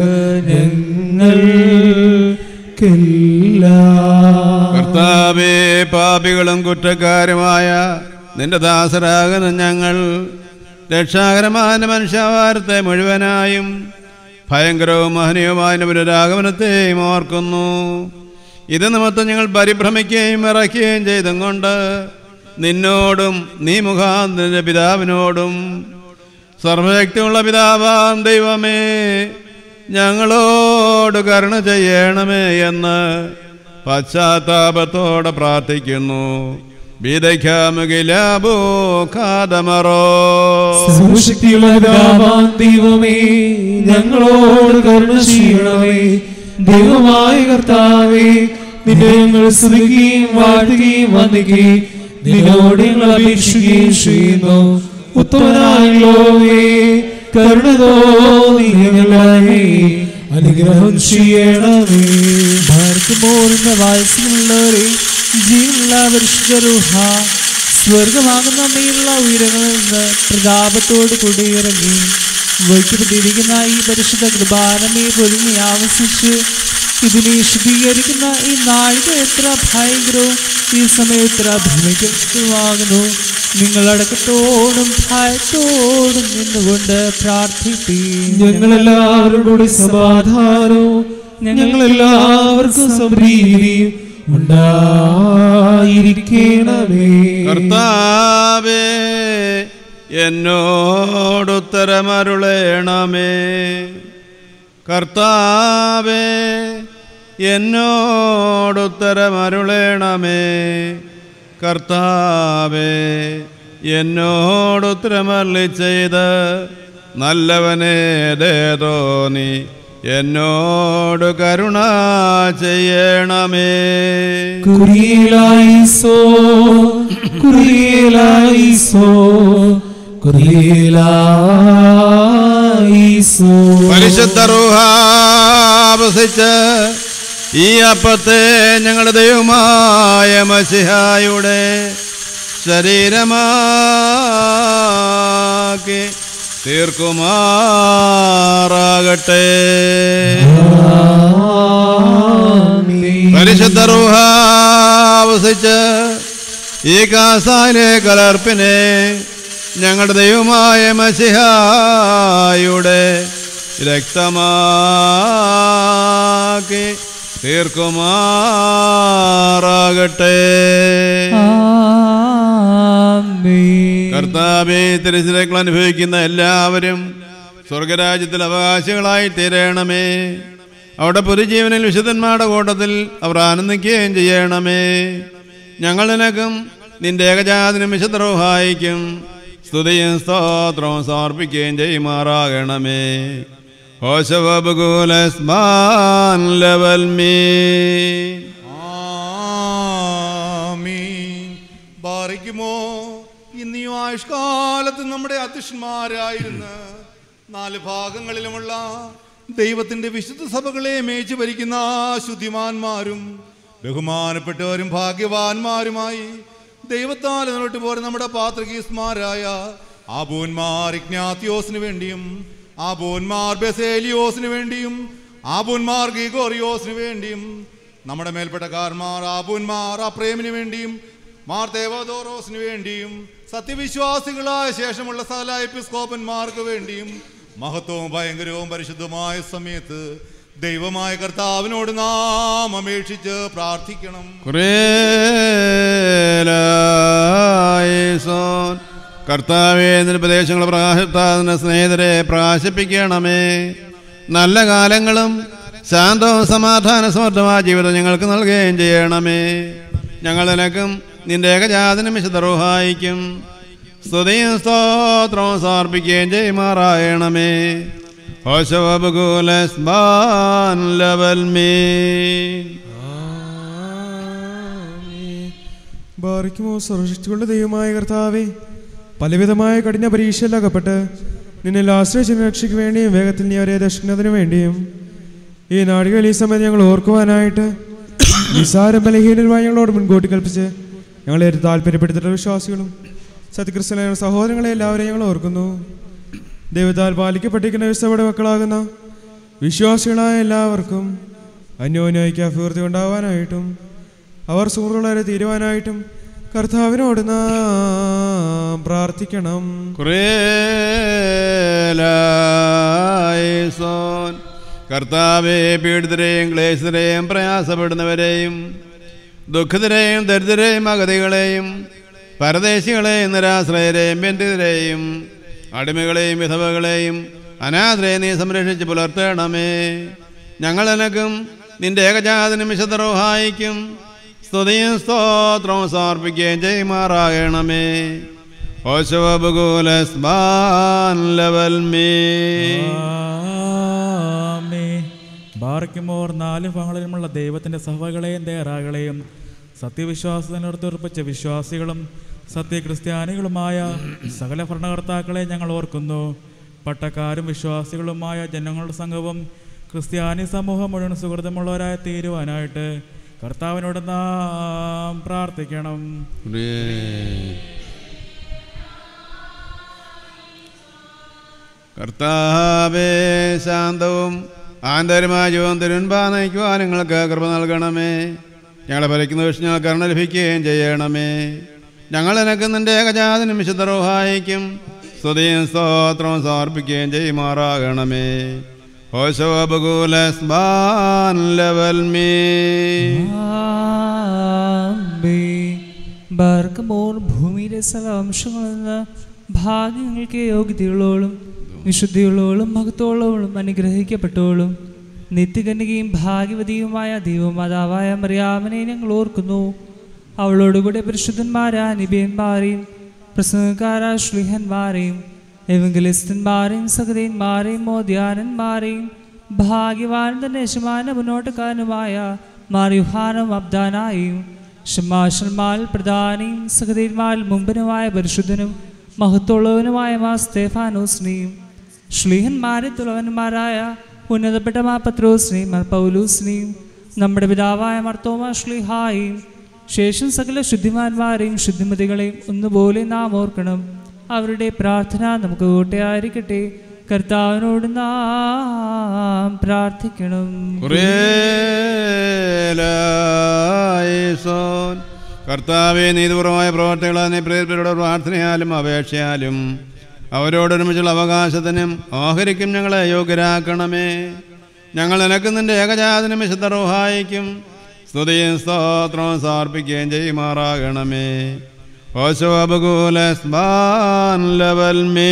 ഞങ്ങൾക്കെല്ലാം കർത്താവേ പാപികളും കുറ്റക്കാരുമായ നിന്റെ ദാസരാകുന്ന ഞങ്ങൾ രക്ഷാകരമായ മനുഷ്യാവാരത്തെ മുഴുവനായും ഭയങ്കരവും മഹനീയവുമായ പുനരാഗമനത്തെയും ഓർക്കുന്നു ഇത് നിമിത്തം ഞങ്ങൾ പരിഭ്രമിക്കുകയും ഇറക്കുകയും ചെയ്തും കൊണ്ട് നിന്നോടും നീ മുഖാന്തന്റെ പിതാവിനോടും സർവശക്തിയുള്ള പിതാവാം ദൈവമേ ഞങ്ങളോട് കരുണ ചെയ്യണമേ എന്ന് പശ്ചാത്താപത്തോടെ പ്രാർത്ഥിക്കുന്നു ബീതയ്ക്കാമുകിലാബോഖാദമറോ സർവശക്തിയുള്ള പിതാവാം ദൈവമേ ഞങ്ങളോട് കരുണ ചെയ്യണമേ ദൈവമായ കർത്താവേ നിന്നെ ഞങ്ങൾ സ്തുതിക്കുകയും വാഴ്ത്തുകയും വന്ദിക്കുകയും നിന്നോട് ഞങ്ങൾ അപേക്ഷിക്കുകയും ചെയ്യുന്നു ഉത്തമനായുള്ളവേ കരുണ തോന്നി ഞങ്ങളെ അനുഗ്രഹം ചെയ്യണമേ ഭാരതമോറിന്റെ വാത്സ്യമുള്ളവരെ ജീവനുള്ള പരിശുദ്ധരൂഹ സ്വർഗമാകുന്ന അമ്മയുള്ള ഉയരങ്ങളിൽ നിന്ന് പ്രതാപത്തോട് കൂടി ഇറങ്ങി വയ്ക്കപ്പെട്ടിരിക്കുന്ന ഈ പരിശുദ്ധ കൃപാനമേ പൊരുങ്ങി ആവസിച്ച് ഇതിനെ ശുദ്ധീകരിക്കുന്ന ഈ നാഴിക എത്ര ഭയങ്കരവും ഈ സമയം എത്ര ഭ്രമിക്കുന്നതുമാകുന്നു നിങ്ങളടക്കത്തോടും ഭയത്തോടും നിന്നുകൊണ്ട് പ്രാർത്ഥിപ്പീ ഞങ്ങളെല്ലാവരും കൂടി സമാധാനവും ഞങ്ങളെല്ലാവർക്കും സമൃദ്ധിയും ഉണ്ടായിരിക്കണമേ കർത്താവേ എന്നോടുത്തരമരുളേണമേ കർത്താവേ എന്നോടുത്തരമരുളേണമേ കർത്താവേ എന്നോടുത്തരമരളി ചെയ്ത് നല്ലവനേ ദേതോ നീ എന്നോട് കരുണ ചെയ്യണമേ കുറിയലായിസോ കുറിയലായിസോ കുറിയലായിസോ പരിശുദ്ധ റൂഹാവസിച്ച് ഈ അപ്പത്തെ ഞങ്ങളുടെ ദൈവമായ മസിഹായുടെ ശരീരമാക്കി തീർക്കുമാറാകട്ടെ പരിശുദ്ധ റൂഹാവസിച്ച് ഈ കാസാലെ കലർപ്പിനെ ഞങ്ങളുടെ ദൈവമായ മസിഹായുടെ രക്തമാക്കി തീർക്കുമാറാകട്ടെ കർത്താവെ തിരച്ചിലേക്കൾ അനുഭവിക്കുന്ന എല്ലാവരും സ്വർഗരാജ്യത്തിൽ അവകാശികളായി തീരണമേ അവിടെ പുതുജീവനിൽ വിശുദ്ധന്മാരുടെ കൂട്ടത്തിൽ അവർ ആനന്ദിക്കുകയും ചെയ്യണമേ ഞങ്ങൾ നിനക്കും നിന്റെ ഏകജാതിനും വിശുദ്ധറോഹായിക്കും സ്തുതിയും സ്തോത്രവും സമർപ്പിക്കുകയും ചെയ്യുമാറാകണമേ ഹോശവബുകൂലസ്മാൻ ലെവൽ മീ ആമീൻ. ബാറിക്കുമോ ഇന്ന് ഈ ആയുഷ്കാലത്ത് നമ്മുടെ അധ്യക്ഷന്മാരായിരുന്ന നാല് ഭാഗങ്ങളിലുമുള്ള ദൈവത്തിന്റെ വിശുദ്ധ സഭകളെ മേച്ചു ഭരിക്കുന്ന ശുദ്ധിമാന്മാരും ബഹുമാനപ്പെട്ടവരും ഭാഗ്യവാന്മാരുമായി ദൈവത്താൽ നിന്നോട്ട് പോരുന്ന നമ്മുടെ പാത്രകീസ്മാരായ ആബൂന്മാർ ഇഗ്നാത്തിയോസിന് വേണ്ടിയും ആബൂന്മാർ ബെസേലിയോസിന് വേണ്ടിയും ആബൂന്മാർ ഗീഗോറിയോസിന് വേണ്ടിയും നമ്മുടെ മേൽപ്പെട്ടക്കാരന്മാർ ആബൂന്മാർ ആ പ്രേമിന് വേണ്ടിയും മാർ ദേവദോറോസിന് വേണ്ടിയും സത്യവിശ്വാസികളായ ശേഷമുള്ള സകല എപ്പിസ്കോപ്പന്മാർക്ക് വേണ്ടിയും മഹത്വവും ഭയങ്കരവും പരിശുദ്ധമായ സമയത്ത് ദൈവമായ കർത്താവിനോട് നാം അപേക്ഷിച്ച് പ്രാർത്ഥിക്കണം കുറേലായേസോൻ കർത്താവേ നിന്റെ പ്രദേശങ്ങളെ പ്രകാശത്താകുന്ന സ്നേഹിതരെ പ്രകാശിപ്പിക്കണമേ നല്ല കാലങ്ങളും ശാന്തവും സമാധാന സമൃദ്ധമായ ജീവിതം ഞങ്ങൾക്ക് നൽകുകയും ചെയ്യണമേ ഞങ്ങൾ നിനക്കും നിന്റെ ഏകജാതനും വിശുദ്ധറുഹായിക്കും സ്തുതിയും സ്തോത്രവും സമർപ്പിക്കുകയും ചെയ്യുമാറായണമേ ഹോശവബുകൂലസ്ബാൻ ലവൽ മീൻ ബാറിക്കുമോ സർവശക്തികളുടെ ദൈവമായ കർത്താവേ പലവിധമായ കഠിന പരീക്ഷയിലകപ്പെട്ട് നിന്നെ ആശ്രയിച്ച രക്ഷയ്ക്ക് വേണ്ടിയും വേഗത്തിൽ നീ അവരെ ദക്ഷിണതിനു വേണ്ടിയും ഈ നാടുകളിൽ ഈ സമയത്ത് ഞങ്ങൾ ഓർക്കുവാനായിട്ട് നിസാരം ബലഹീനരുമായി ഞങ്ങളോട് മുൻകൂട്ടി കൽപ്പിച്ച് ഞങ്ങളെ താല്പര്യപ്പെടുത്തിയിട്ടുള്ള വിശ്വാസികളും സത്യക്രിസ്തനായ സഹോദരങ്ങളെ എല്ലാവരെയും ഞങ്ങൾ ഓർക്കുന്നു ദൈവത്താൽ പാലിക്കപ്പെട്ടിരിക്കുന്ന വിശ്വയുടെ മക്കളാകുന്ന വിശ്വാസികളായ എല്ലാവർക്കും അന്യോന്യയ്ക്ക് അഭിവൃദ്ധി ഉണ്ടാവാനായിട്ടും അവർ സുഹൃത്തുക്കളെ തീരുവാനായിട്ടും കർത്താവിനോട് നാം പ്രാർത്ഥിക്കണം കുറേലായിസോൻ കർത്താവെ പീഡിതരെയും ക്ലേശിതരെയും പ്രയാസപ്പെടുന്നവരെയും ദുഃഖിതരെയും ദരിദ്രരെയും അഗതികളെയും പരദേശികളെയും നിരാശ്രയരെയും ബന്ധിതരെയും അടിമകളെയും വിധവകളെയും അനാഥരെയും നീ സംരക്ഷിച്ച് പുലർത്തണമേ ഞങ്ങൾ എനക്കും നിന്റെ ഏകജാതനും വിശുദ്ധറോഹായിക്കും സ്തുതിയും സ്തോത്രവും സമർപ്പിക്കുകയും ചെയ്യുമാറാകണമേ ഓശവബുകൂലസ്ബാൻ ലെവൽ മീ ആമേ. ബാറയ്ക്കുമോർ നാല് ഭാഗങ്ങളിലുമുള്ള ദൈവത്തിൻ്റെ സഭകളെയും ദേറാകളെയും സത്യവിശ്വാസത്തിനോർത്തുറപ്പിച്ച വിശ്വാസികളും സത്യക്രിസ്ത്യാനികളുമായ സകല ഭരണകർത്താക്കളെ ഞങ്ങൾ ഓർക്കുന്നു പട്ടക്കാരും വിശ്വാസികളുമായ ജനങ്ങളുടെ സംഘവും ക്രിസ്ത്യാനി സമൂഹം മുഴുവൻ സുഹൃതമുള്ളവരായി തീരുവാനായിട്ട് കർത്താവിനോട് നാം പ്രാർത്ഥിക്കണം കർത്താവേ ശാന്തവും ആന്തരമായ ജീവൻ തിരുൻപാ നയിക്കുവാൻ നിങ്ങൾക്ക് കൃപ നൽകണമേ ഞങ്ങളെ ഭരിക്കുന്ന വിഷയം ഞങ്ങൾ കരുണ ലഭിക്കുകയും ചെയ്യണമേ ഞങ്ങൾ എനക്ക് നിന്റെ ഏകജാതനും വിശുദ്ധറോഹായിക്കും സ്തുതിയും സ്തോത്രവും സമർപ്പിക്കുകയും ചെയ്യുമാറാകണമേ ഓശോബകൂലസ്ബാൻ ലെവൽ മീ ബാർക്കമോർ ഭൂമിയിലെ സകല അംശങ്ങളിൽ നിന്ന് ഭാഗ്യങ്ങൾക്ക് യോഗ്യതയുള്ളോളും വിശുദ്ധിയുള്ളോളും ഭക്തോളോളും അനുഗ്രഹിക്കപ്പെട്ടോളും നിത്യകന്യകയും ഭാഗ്യവതിയുമായ ദൈവമാതാവായ മറിയാമനെ ഞങ്ങൾ ഓർക്കുന്നു അവളോടുകൂടെ പരിശുദ്ധന്മാരായ നിബിയന്മാരെയും പ്രസംഗക്കാരായ ശ്ലീഹന്മാരെയും എവങ്കലിസ്തന്മാരെയും സഹതന്മാരെയും മോദ്യാനന്മാരെയും ഭാഗ്യവാൻ തന്നെ ശമാന മുന്നോട്ടുകാരനുമായ മാറിയുഹാനും അബ്ദാനായും ഷമാഷന്മാൽ പ്രധാനിയും സഹതന്മാരിൽ മുമ്പനുമായ പരിശുദ്ധനും മഹത്തുള്ളവനുമായ മാ സ്തേഫാനോസിനെയും ശ്ലീഹന്മാരെ തുളവന്മാരായ ഉന്നതപ്പെട്ട മാ പത്രോസിനെയും മാർ പൗലൂസിനെയും നമ്മുടെ പിതാവായ മർത്തോമാ ശ്ലീഹായും ശേഷം സകല ശുദ്ധിമാന്മാരെയും ശുദ്ധിമതികളെയും ഒന്നുപോലെ നാം ഓർക്കണം അവരുടെ പ്രാർത്ഥന നമുക്ക് കൂട്ടയായിരിക്കട്ടെ കർത്താവിനോട് നാം പ്രാർത്ഥിക്കണം കുറേലായിസോൻ കർത്താവെ നീതിപൂർവമായ പ്രവർത്തികൾ നീ പ്രേരിതരുടെ പ്രാർത്ഥനയാലും അപേക്ഷയാലും അവരോടൊരുമിച്ചുള്ള അവകാശത്തിനും ഓഹരിക്കും ഞങ്ങളെ യോഗ്യരാക്കണമേ ഞങ്ങൾ നിനക്ക് നിന്റെ ഏകജാതനും വിശുദ്ധ റോഹായിക്കും സ്തുതിയും സ്തോത്രവും സമർപ്പിക്കുകയും ചെയ്യുമാറാകണമേ ഓശോബകൂലസ്ബാൻ ലെവൽ മേ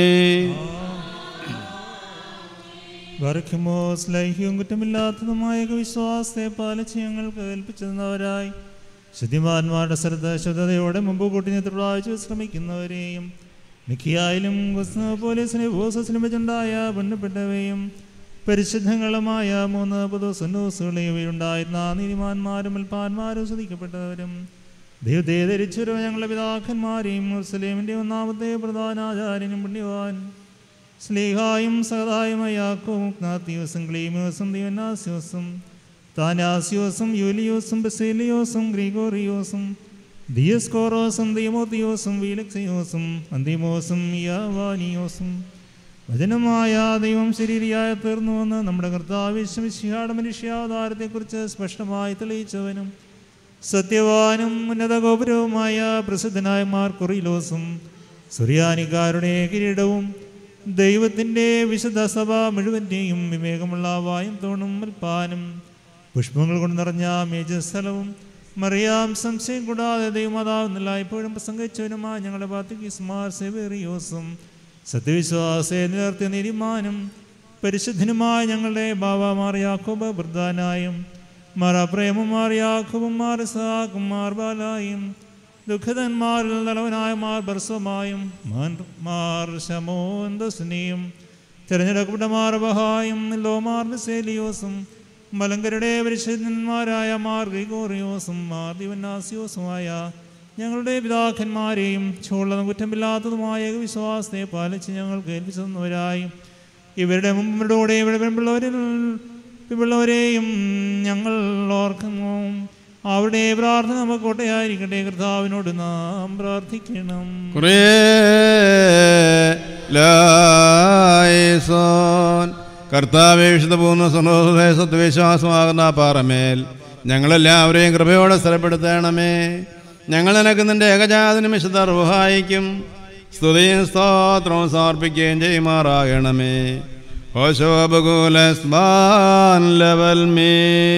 വർഖമോ സ്ലൈഹ്യവും കുറ്റമില്ലാത്തതുമായ വിശ്വാസത്തെ പാലിച്ച് ഞങ്ങൾക്ക് ഏൽപ്പിച്ചവരായി ശുദ്ധിമാന്മാരുടെ ശ്രദ്ധ ശുദ്ധതയോടെ മുമ്പ് കൂട്ടി പ്രാവശ്യം ശ്രമിക്കുന്നവരെയും നിക്കിയായാലും പോലീസിനെ ബോസസിനും വെച്ചുണ്ടായ ബന്ധപ്പെട്ടവയും പരിശുദ്ധങ്ങളുമായ മൂന്ന് പൊതു സന്നൂസുകളെയും ഇവയുണ്ടായിരുന്ന നീതിമാന്മാരും അൽപ്പാന്മാരും ശ്രദ്ധിക്കപ്പെട്ടവരും ദൈവത്തെ ധരിച്ചൊരു ഞങ്ങളുടെ പിതാക്കന്മാരെയും മുസ്ലിമിൻ്റെ ഒന്നാമത്തെ പ്രധാനാചാര്യനും പുണ്യവാൻ സ്ലീഹായും സഹതായുമയാക്കും ജ്ഞാത്തിയോസും ക്ലീമിയോസും ദിവനാസ്യോസും താനാസ്യോസും യൂലിയോസും ബസേലിയോസും ഗ്രിഗോറിയോസും ദിയസ്കോറോസും ദിയമോത്തിയോസും വീലക്സിയോസും അന്തിമോസും യാവാനിയോസും വചനമായ ദൈവം ശരീരിയായ തീർന്നുവെന്ന് നമ്മുടെ കർത്താവ് വിശ്വമിശിഹാട മനുഷ്യാവതാരത്തെക്കുറിച്ച് സ്പഷ്ടമായി തെളിയിച്ചവനും സത്യവാനും ഉന്നത ഗോപുരവുമായ പ്രസിദ്ധനായ മാർ കൊറിലോസും സുറിയാനിക്കാരുടെ കിരീടവും ദൈവത്തിൻ്റെ വിശുദ്ധ സഭ മുഴുവൻ്റെയും വിവേകമുള്ള വായും തോണും മൽപ്പാനും പുഷ്പങ്ങൾ കൊണ്ട് നിറഞ്ഞ മേജസ്ഥലവും മറിയാം സംശയം കൂടാതെ ദൈവമാതാവെന്നല്ല ഇപ്പോഴും പ്രസംഗിച്ചവനുമായ ഞങ്ങളുടെ പാത്തിക്കിസ്മാർ സെവേറിയോസും സത്യവിശ്വാസെ നിലർത്തിയ നീതിമാനും പരിശുദ്ധനുമായ ഞങ്ങളുടെ ബാബ മാറിയാക്കോബ പ്രധാനായും മാർ അപ്രേമും മാർ യാക്കോബും മാർ ഇസാഖും മാർ ബാലായും ദുഃഖിതന്മാരിൽ നലവനായ മാർ ബർസമായും മാർ ശമോന്തസ്നിയും തിരഞ്ഞെടുക്കപ്പെട്ട മാർ ബഹായും ലോമാർ ബസേലിയോസും മലങ്കരുടെ പരിശുദ്ധന്മാരായ മാർ ഗ്രിഗോറിയോസും മാർ ദിവനാസിയോസുമായ ഞങ്ങളുടെ പിതാക്കന്മാരെയും ചോളതും കുറ്റമില്ലാത്തതുമായ വിശ്വാസത്തെ പാലിച്ച് ഞങ്ങൾക്ക് ഏൽപ്പിച്ചു തന്നവരായി ഇവരുടെ മുമ്പിലൂടെ ഇവിടെ പിള്ളവരിൽ പിള്ളവരെയും ഞങ്ങൾ ഓർക്കുന്നു അവിടെ പ്രാർത്ഥന നമുക്ക് കോട്ടയായിരിക്കട്ടെ കർത്താവിനോട് നാം പ്രാർത്ഥിക്കണം ലായിസോൻ കർത്താവെ വിശുദ്ധ പൂർണ്ണ സന്തോഷ സത്വവിശ്വാസമാകുന്ന ആ പാറമേൽ ഞങ്ങളെല്ലാവരെയും കൃപയോടെ സ്ഥലപ്പെടുത്തണമേ ഞങ്ങൾ നിനക്ക് നിന്റെ ഏകജാതനും വിശുദ്ധ റുഹായിക്കും സ്തുതിയും സ്തോത്രവും സമർപ്പിക്കുകയും ചെയ്യുമാറാകണമേ ഹോശോപകൂലസ്ബാൻ ലെവൽ മേ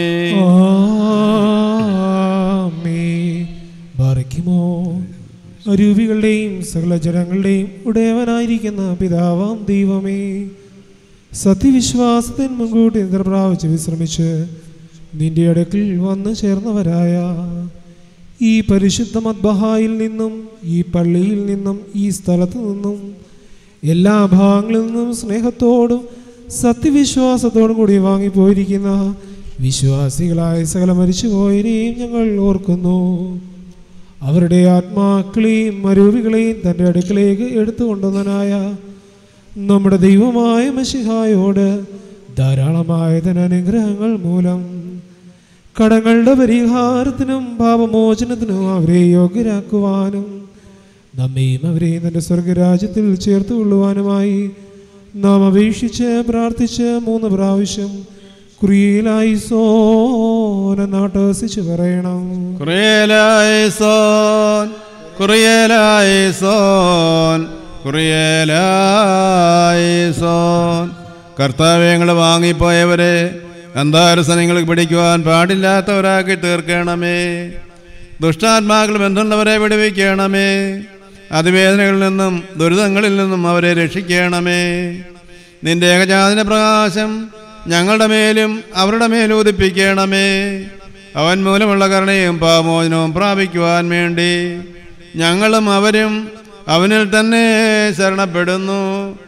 ബാറയ്ക്കുമോ അരൂപികളുടെയും സകല ജനങ്ങളുടെയും ഉടയവനായിരിക്കുന്ന പിതാവാം ദൈവമേ സത്യവിശ്വാസത്തിന് മുൻകൂട്ടി നിദ്ര പ്രാപിച്ച് വിശ്രമിച്ച് നിന്റെ അടുക്കിൽ വന്നു ചേർന്നവരായ ഈ പരിശുദ്ധ മദ്ബഹായിൽ നിന്നും ഈ പള്ളിയിൽ നിന്നും ഈ സ്ഥലത്ത് നിന്നും എല്ലാ ഭാഗങ്ങളിൽ നിന്നും സ്നേഹത്തോടും സത്യവിശ്വാസത്തോടും കൂടി വാങ്ങിപ്പോയിരിക്കുന്ന വിശ്വാസികളായ സകല മരിച്ചുപോയരെയും ഞങ്ങൾ ഓർക്കുന്നു അവരുടെ ആത്മാക്കളെയും മരൂപികളെയും തൻ്റെ അടുക്കലേക്ക് എടുത്തുകൊണ്ടുവന്നനായ നമ്മുടെ ദൈവമായ മഷിഹായോട് ധാരാളമായ തന്റെ അനുഗ്രഹങ്ങൾ മൂലം കടങ്ങളുടെ പരിഹാരത്തിനും പാപമോചനത്തിനും അവരെ യോഗ്യരാക്കുവാനും നമ്മയും അവരെയും തന്റെ സ്വർഗരാജ്യത്തിൽ ചേർത്ത് കൊള്ളുവാനുമായി നാം അപേക്ഷിച്ച് പ്രാർത്ഥിച്ച് മൂന്ന് പ്രാവശ്യം കുറിയിലായി സോന നാട്ടസിച്ച് പറയണം കുറിയലായി സോൻ കുറിയലായി സോൻ കുറിയലായി സോൻ കർത്താവ്യങ്ങൾ വാങ്ങിപ്പോയവരെ അന്താരസനങ്ങൾക്ക് പിടിക്കുവാൻ പാടില്ലാത്തവരാക്കി തീർക്കണമേ ദുഷ്ടാത്മാക്കൾ ബന്ധമുള്ളവരെ വിടുവിക്കണമേ അതിവേദനകളിൽ നിന്നും ദുരിതങ്ങളിൽ നിന്നും അവരെ രക്ഷിക്കണമേ നിന്റെ ഏകജാതിന പ്രകാശം ഞങ്ങളുടെ മേലും അവരുടെ മേലും ഉദിപ്പിക്കണമേ അവൻ മൂലമുള്ള കരുണയും പാമോചനവും പ്രാപിക്കുവാൻ വേണ്ടി ഞങ്ങളും അവരും അവനിൽ തന്നെ ശരണപ്പെടുന്നു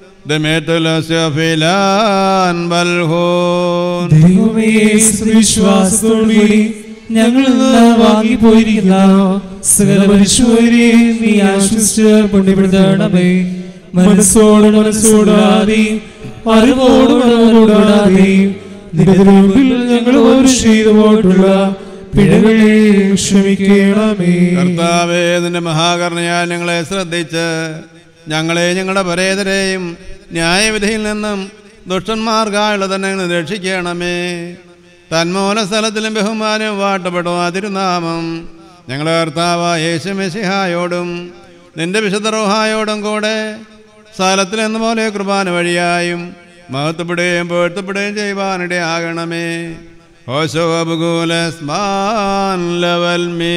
ദമേത്തുലസ്യഫിലാൻ ബൽഹോൻ ദൈവമേ വിശ്വാസത്തോടുകൂടി ഞങ്ങൾ ഇന്ന് വാങ്ങിപ്പോയിരിക്കുന്ന സകല മനുഷ്യരെയും നീ ആശ്വസിച്ച് പുണ്യപ്പെടുത്തണമേ മനസ്സോട് മനസ്സോടാതെയും അറിവോട് അറിവോടാതെയും നിന്റെ മുമ്പിൽ ഞങ്ങൾ ഒരു ചെയ്തു പോയിട്ടുള്ള പിഴകളെ ക്ഷമിക്കണമേ കർത്താവേ നിന്റെ മഹാകരുണയാൽ ഞങ്ങളെ ശ്രദ്ധിച്ച് ഞങ്ങളെ ഞങ്ങളുടെ പരേതരെയും ന്യായവിധിയിൽ നിന്നും ദുഷ്ടന്മാർക്കായുള്ള തന്നെ ഞങ്ങൾ രക്ഷിക്കണമേ തന്മൂല സ്ഥലത്തിലും ബഹുമാനം വാട്ടപ്പെടും ആ തിരുനാമം ഞങ്ങളുടെ കർത്താവ് യേശു മെസ്സിഹായോടും നിന്റെ വിശുദ്ധ റോഹായോടും കൂടെ സ്ഥലത്തിൽ എന്ന പോലെ കുർബാന വഴിയായും മഹത്വപ്പെടുകയും പൊഴുത്തപ്പെടുകയും ചെയ്യുവാനിടയാകണമേ ഓശോ അബുകൂലസ്മാൻ ലവൽ മേ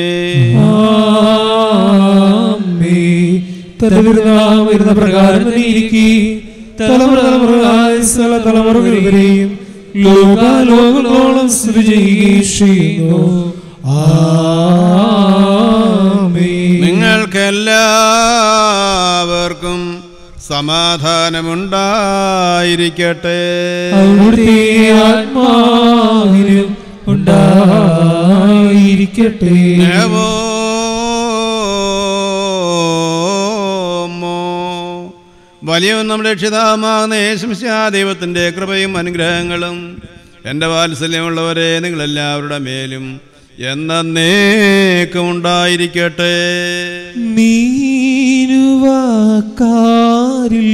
വരുന്ന പ്രകാരം നീക്കി തലമുറ തലമുറകളായ സകല തലമുറകൾ വരെയും ലോകാലോകങ്ങളോളം സ്ഥിതി ചെയ്യുകയും ചെയ്യുന്നു ആമേൻ. നിങ്ങൾക്കെല്ലാവർക്കും സമാധാനമുണ്ടായിരിക്കട്ടെ അവിടുത്തെ ആത്മാവിനും ഉണ്ടായിരിക്കട്ടെ നമോ വലിയവൻ നമ്മുടെ രക്ഷിതാമാകുന്ന യേശുമിശിഹാ ദൈവത്തിൻ്റെ കൃപയും അനുഗ്രഹങ്ങളും എൻ്റെ വാത്സല്യമുള്ളവരെ നിങ്ങളെല്ലാവരുടെ മേലും എന്നേക്കും ഉണ്ടായിരിക്കട്ടെ നീനുവക്കാരിൽ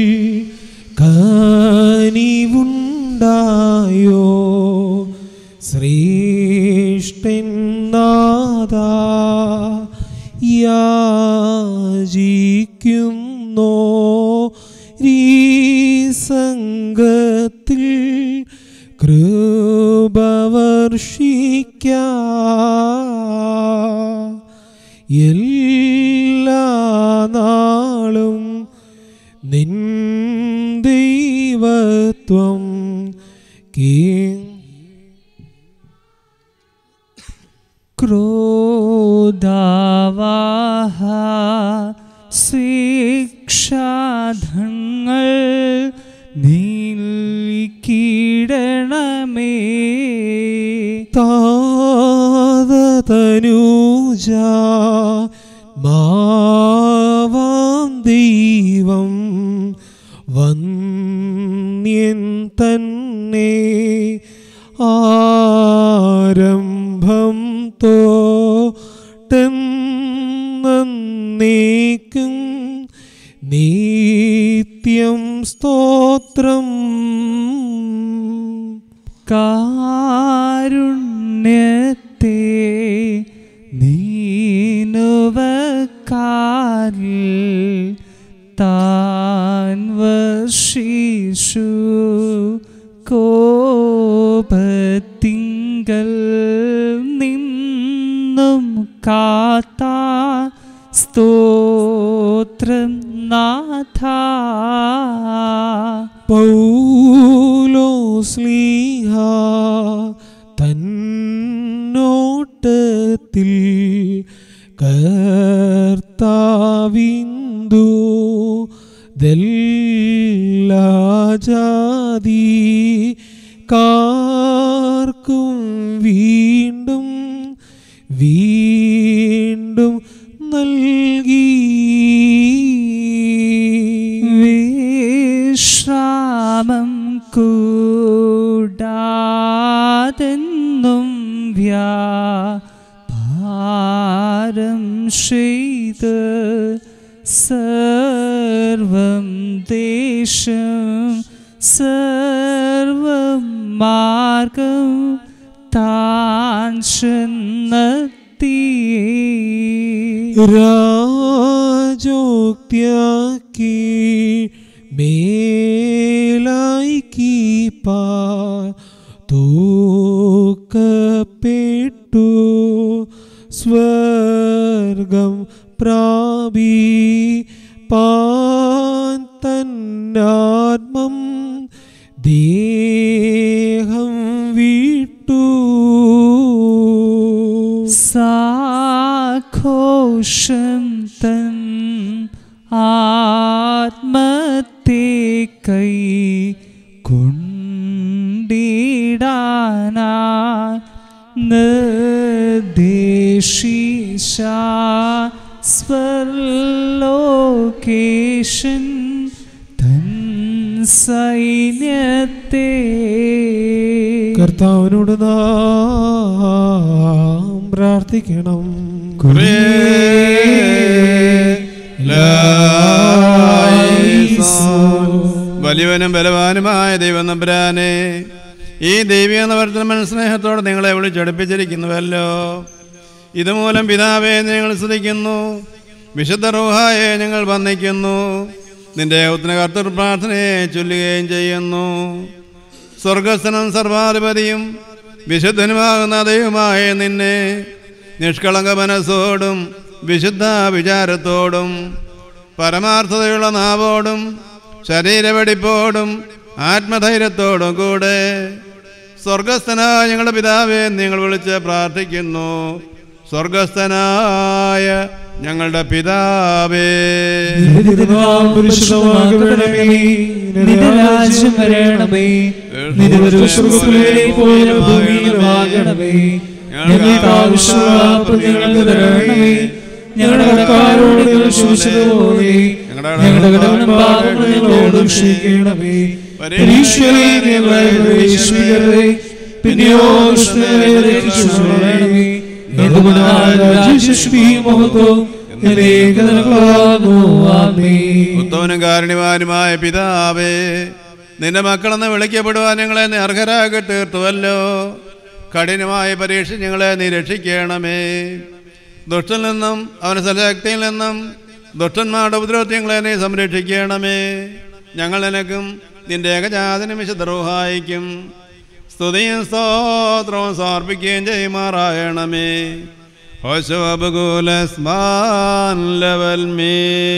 കനിവുണ്ടായോ ശ്രേഷ്ഠൻ നാഥ യാചിക്കുന്നോ രീ സംഘത്തിൽ കൃപവർഷിക്ക എല്ലാ നാളും നിൻ ദൈവത്വം കീ ക്രോധാവാഹ ശിക്ഷാധങ്ങൾ നീക്കിടണമേ താതനൂജ മാവാം ദൈവം വന്യൻ തന്നെ ആരംഭം തോട്ടെന്നേക്കും നിത്യം സ്തോത്രം കാരുണ്യത്തെ നീ കാരിൽ താൻ വർഷിച്ചു കോപത്തിങ്കൽ നിന്നും കാത്ത സ്തോത്രം നാഥ പൗലോസ്ലീഹ തന്നോട്ടത്തിൽ കർത്താവിന്ദു ദല്ലാജാതി കാർക്കും വീണ്ടും വീണ്ടും നൽകി വിശ്രാമം കൂടാതെന്നും വ്യാപാരം ചെയ്ത് സർവം ദേശം സർവം മാർഗം താൻ ചെന്നെത്തി രാജോക്തിയാക്കി മേലായി കീപ്പാ തൂക്കപ്പെട്ടു സ്വർഗം പ്രാപി പാൻ തന്നാത്മം ദേഹം വിട്ടു സാഘോഷം തൻ ആത്മത്തെ കൈ കൊണ്ടിടാനാ നിർദ്ദേശിച്ച സ്വർലോകേഷൻ തൻ സൈന്യത്തെ കർത്താവിനോട് നാം പ്രാർത്ഥിക്കണം വലിയവനും ബലവാനുമായ ദൈവം നമ്പുരാനെ ഈ ദൈവിക നവർത്തന സ്നേഹത്തോടെ നിങ്ങളെ വിളിച്ചടുപ്പിച്ചിരിക്കുന്നുവല്ലോ ഇതുമൂലം പിതാവെ ഞങ്ങൾ സ്തുതിക്കുന്നു വിശുദ്ധ റൂഹായെ ഞങ്ങൾ വന്ദിക്കുന്നു നിന്റെ ഉത്തര കർത്തൃ പ്രാർത്ഥനയെ ചൊല്ലുകയും ചെയ്യുന്നു സ്വർഗസ്ഥനും സർവാധിപതിയും വിശുദ്ധനുമാകുന്ന ദൈവമായ നിന്നെ നിഷ്കളങ്ക മനസ്സോടും വിശുദ്ധ വിചാരത്തോടും പരമാർത്ഥതയുള്ള നാവോടും ശരീരവെടിപ്പോടും ആത്മധൈര്യത്തോടും കൂടെ സ്വർഗസ്ഥനായ ഞങ്ങളുടെ പിതാവെ നിങ്ങൾ വിളിച്ച് പ്രാർത്ഥിക്കുന്നു സ്വർഗസ്ഥനായ ഞങ്ങളുടെ പിതാവേ നിന്റെ രാജ്യം വരണമേ നിന്റെ സ്വർഗ്ഗത്തിലെ പോലെ ഭൂമിയിലുമാകണമേ ഞങ്ങൾക്ക് ആവശ്യമുള്ള അപ്പം ഞങ്ങൾക്ക് തരണമേ ഞങ്ങളുടെ കടക്കാരോട് ഞങ്ങൾ ക്ഷമിച്ചതുപോലെ ഞങ്ങളുടെ കടകളും പാപങ്ങളും ഞങ്ങളോട് ക്ഷമിക്കണമേ പരീക്ഷകളെ ഞങ്ങളെ പ്രവേശിപ്പിക്കരുതേ പിന്നെയോ ദുഷ്ടനെ രക്ഷിച്ചുകൊള്ളണമേ എന്തുകൊണ്ടാൽ രാജ്യശക്തിയും മഹത്വവും എന്നേക്ക് നിനക്കുള്ളതാകുന്നു. ആമേൻ. ഉത്തമനും കാരുണ്യവാനുമായ പിതാവേ നിന്റെ മക്കളെന്ന് വിളിക്കപ്പെടുവാൻ ഞങ്ങളെ നീ അർഹരാക്കി തീർത്തുവല്ലോ കഠിനമായ പരീക്ഷ ഞങ്ങളെ നീ രക്ഷിക്കണമേ ദുഷ്ടനിൽ നിന്നും അവൻ്റെ സലശക്തിയിൽ നിന്നും ദുഷ്ടന്മാരുടെ ഉപദ്രവത്യങ്ങളെ നീ സംരക്ഷിക്കണമേ ഞങ്ങൾ നിനക്കും നിന്റെ ഏകജാതനും വിശുദ്ധറുഹായിക്കും സ്തുതിയും സ്തോത്രവും സമർപ്പിക്കുകയും ചെയ്യുമാറായണമേ ഹോശോബകുലസ്മാൻ ലെവൽ മേ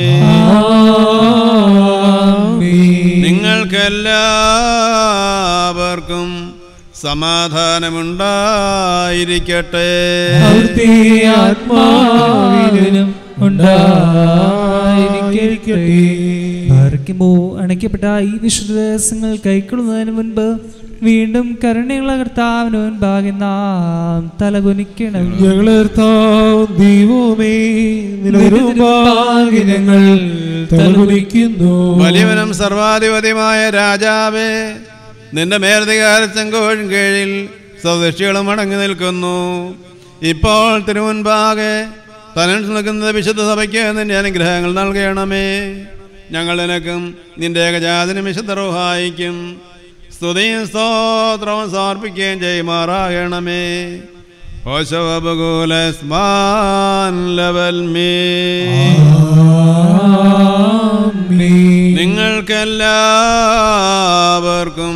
നിങ്ങൾക്കെല്ലാവർക്കും സമാധാനമുണ്ടായിരിക്കട്ടെ അവിടുത്തെ ആത്മാവിനും ഉണ്ടായിരിക്കട്ടെ ഭാരക്കുമോ അണയ്ക്കപ്പെട്ട ഈ വിശുദ്ധ ദിവസങ്ങൾ കൈക്കൊള്ളുന്നതിന് മുൻപ് വീണ്ടും കരുണയുള്ള കർത്താവിന് മുൻപാകെ നാം തലകുനിക്കണം ഞങ്ങളെ ദൈവമേ നിലവിലുമ്പാകെ ഞങ്ങൾ തലകുനിക്കുന്നു വലിയവനും സർവാധിപതിയുമായ രാജാവേ നിന്റെ മേലധികാരച്ചെങ്കോഴും കീഴിൽ സ്വദൃഷ്ടികളും അടങ്ങി നിൽക്കുന്നു ഇപ്പോൾ തിരുമുൻപാകെ തലൻ നിൽക്കുന്ന വിശുദ്ധ സഭയ്ക്ക് നിന്റെ അനുഗ്രഹങ്ങൾ നൽകണമേ ഞങ്ങൾ നിനക്കും നിന്റെ ഏകജാതനും വിശുദ്ധ റൂഹായിക്കും സ്തുതിയും സ്തോത്രവും സമർപ്പിക്കുകയും ചെയ്യുമാറാകണമേ ഓശോപകുലസ്മാൻ ലവൽ മേ എല്ലാവർക്കും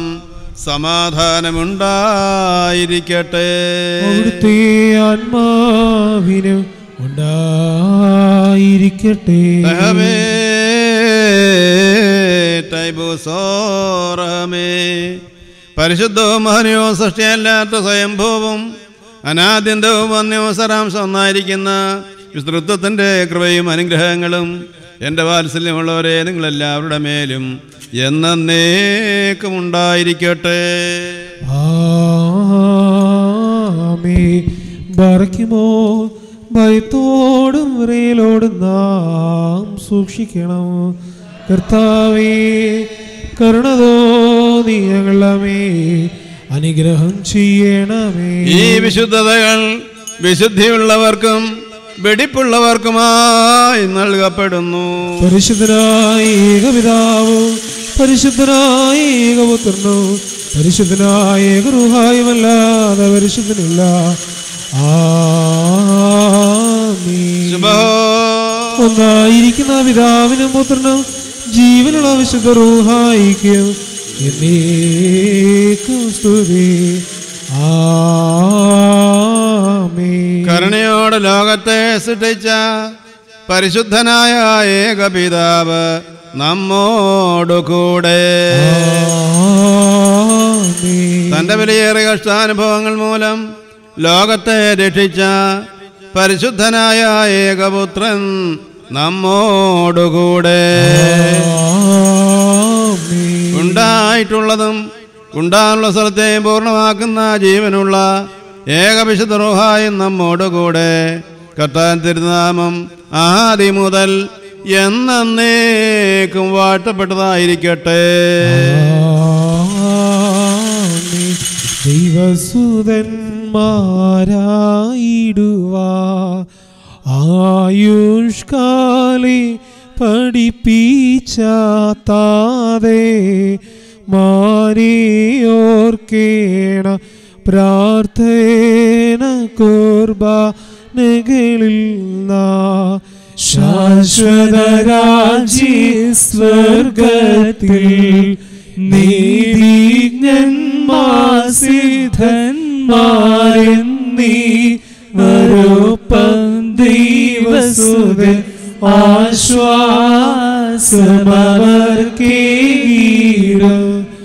സമാധാനമുണ്ടായിരിക്കട്ടെ അവിടുത്തെ ആത്മാവിനും ഉണ്ടായിരിക്കട്ടെ ദഹമേ ടൈബുസോറമേ പരിശുദ്ധവും മഹനവും സൃഷ്ടിയല്ലാത്ത സ്വയംഭൂവും അനാദ്യന്തവും വന്യവസരാംശം ഒന്നായിരിക്കുന്ന വിസ്തൃത്വത്തിൻ്റെ കൃപയും അനുഗ്രഹങ്ങളും എൻ്റെ വാത്സല്യമുള്ളവരെ നിങ്ങളെല്ലാവരുടെ മേലും എന്നേക്കും ഉണ്ടായിരിക്കട്ടെ ആമേ ബറയ്ക്കുമോ ഭയത്തോടും വിറയലോടും നാം സൂക്ഷിക്കണം കർത്താവേ കരുണ തോന്നി ഞങ്ങളമേ അനുഗ്രഹം ചെയ്യണമേ ഈ വിശുദ്ധതകൾ വിശുദ്ധിയുള്ളവർക്കും വെടിപ്പുള്ളവർക്കുമായി നൽകപ്പെടുന്നു പരിശുദ്ധനായ ഏകപിതാവും പരിശുദ്ധനായ ഏകപുത്രനും പരിശുദ്ധനായ ഏകറുഹായുമല്ലാതെ പരിശുദ്ധനില്ല ആമീൻ. ഒന്നായിരിക്കുന്ന പിതാവിനും പുത്രനും ജീവനുള്ള വിശുദ്ധ റൂഹായിക്കും എന്നേക്കും സ്തുതി ആമീൻ. കരുണയോടെ ലോകത്തെ സൃഷ്ടിച്ച പരിശുദ്ധനായ ഏകപിതാവ് നമ്മോടുകൂടെ തന്റെ വിലയേറിയ കഷ്ടാനുഭവങ്ങൾ മൂലം ലോകത്തെ രക്ഷിച്ച പരിശുദ്ധനായ ഏകപുത്രൻ നമ്മോടുകൂടെ ഉണ്ടായിട്ടുള്ളതും ഉണ്ടാകുന്ന സ്ഥലത്തെയും പൂർണ്ണമാക്കുന്ന ജീവനുള്ള ഏകവിശുദ്ധ റൂഹായും നമ്മോടുകൂടെ കർത്താൻ തിരുനാമം ആദി മുതൽ എന്നേക്കും വാഴ്ത്തപ്പെട്ടതായിരിക്കട്ടെ ദൈവസുതന്മാരായിടുവാ ആയുഷ്കാലി പഠിപ്പിച്ച താതേ മാരിയോർക്കേണ പ്രാർത്ഥന കുർബാനകളിൽ നാ ശാശ്വതരാജി സ്വർഗത്തിൽ നീതിജ്ഞന്മാസിധന്മാരെന്നീ വരോപ്പം ദൈവസുതൻ ആശ്വാസമവർക്കേകീടും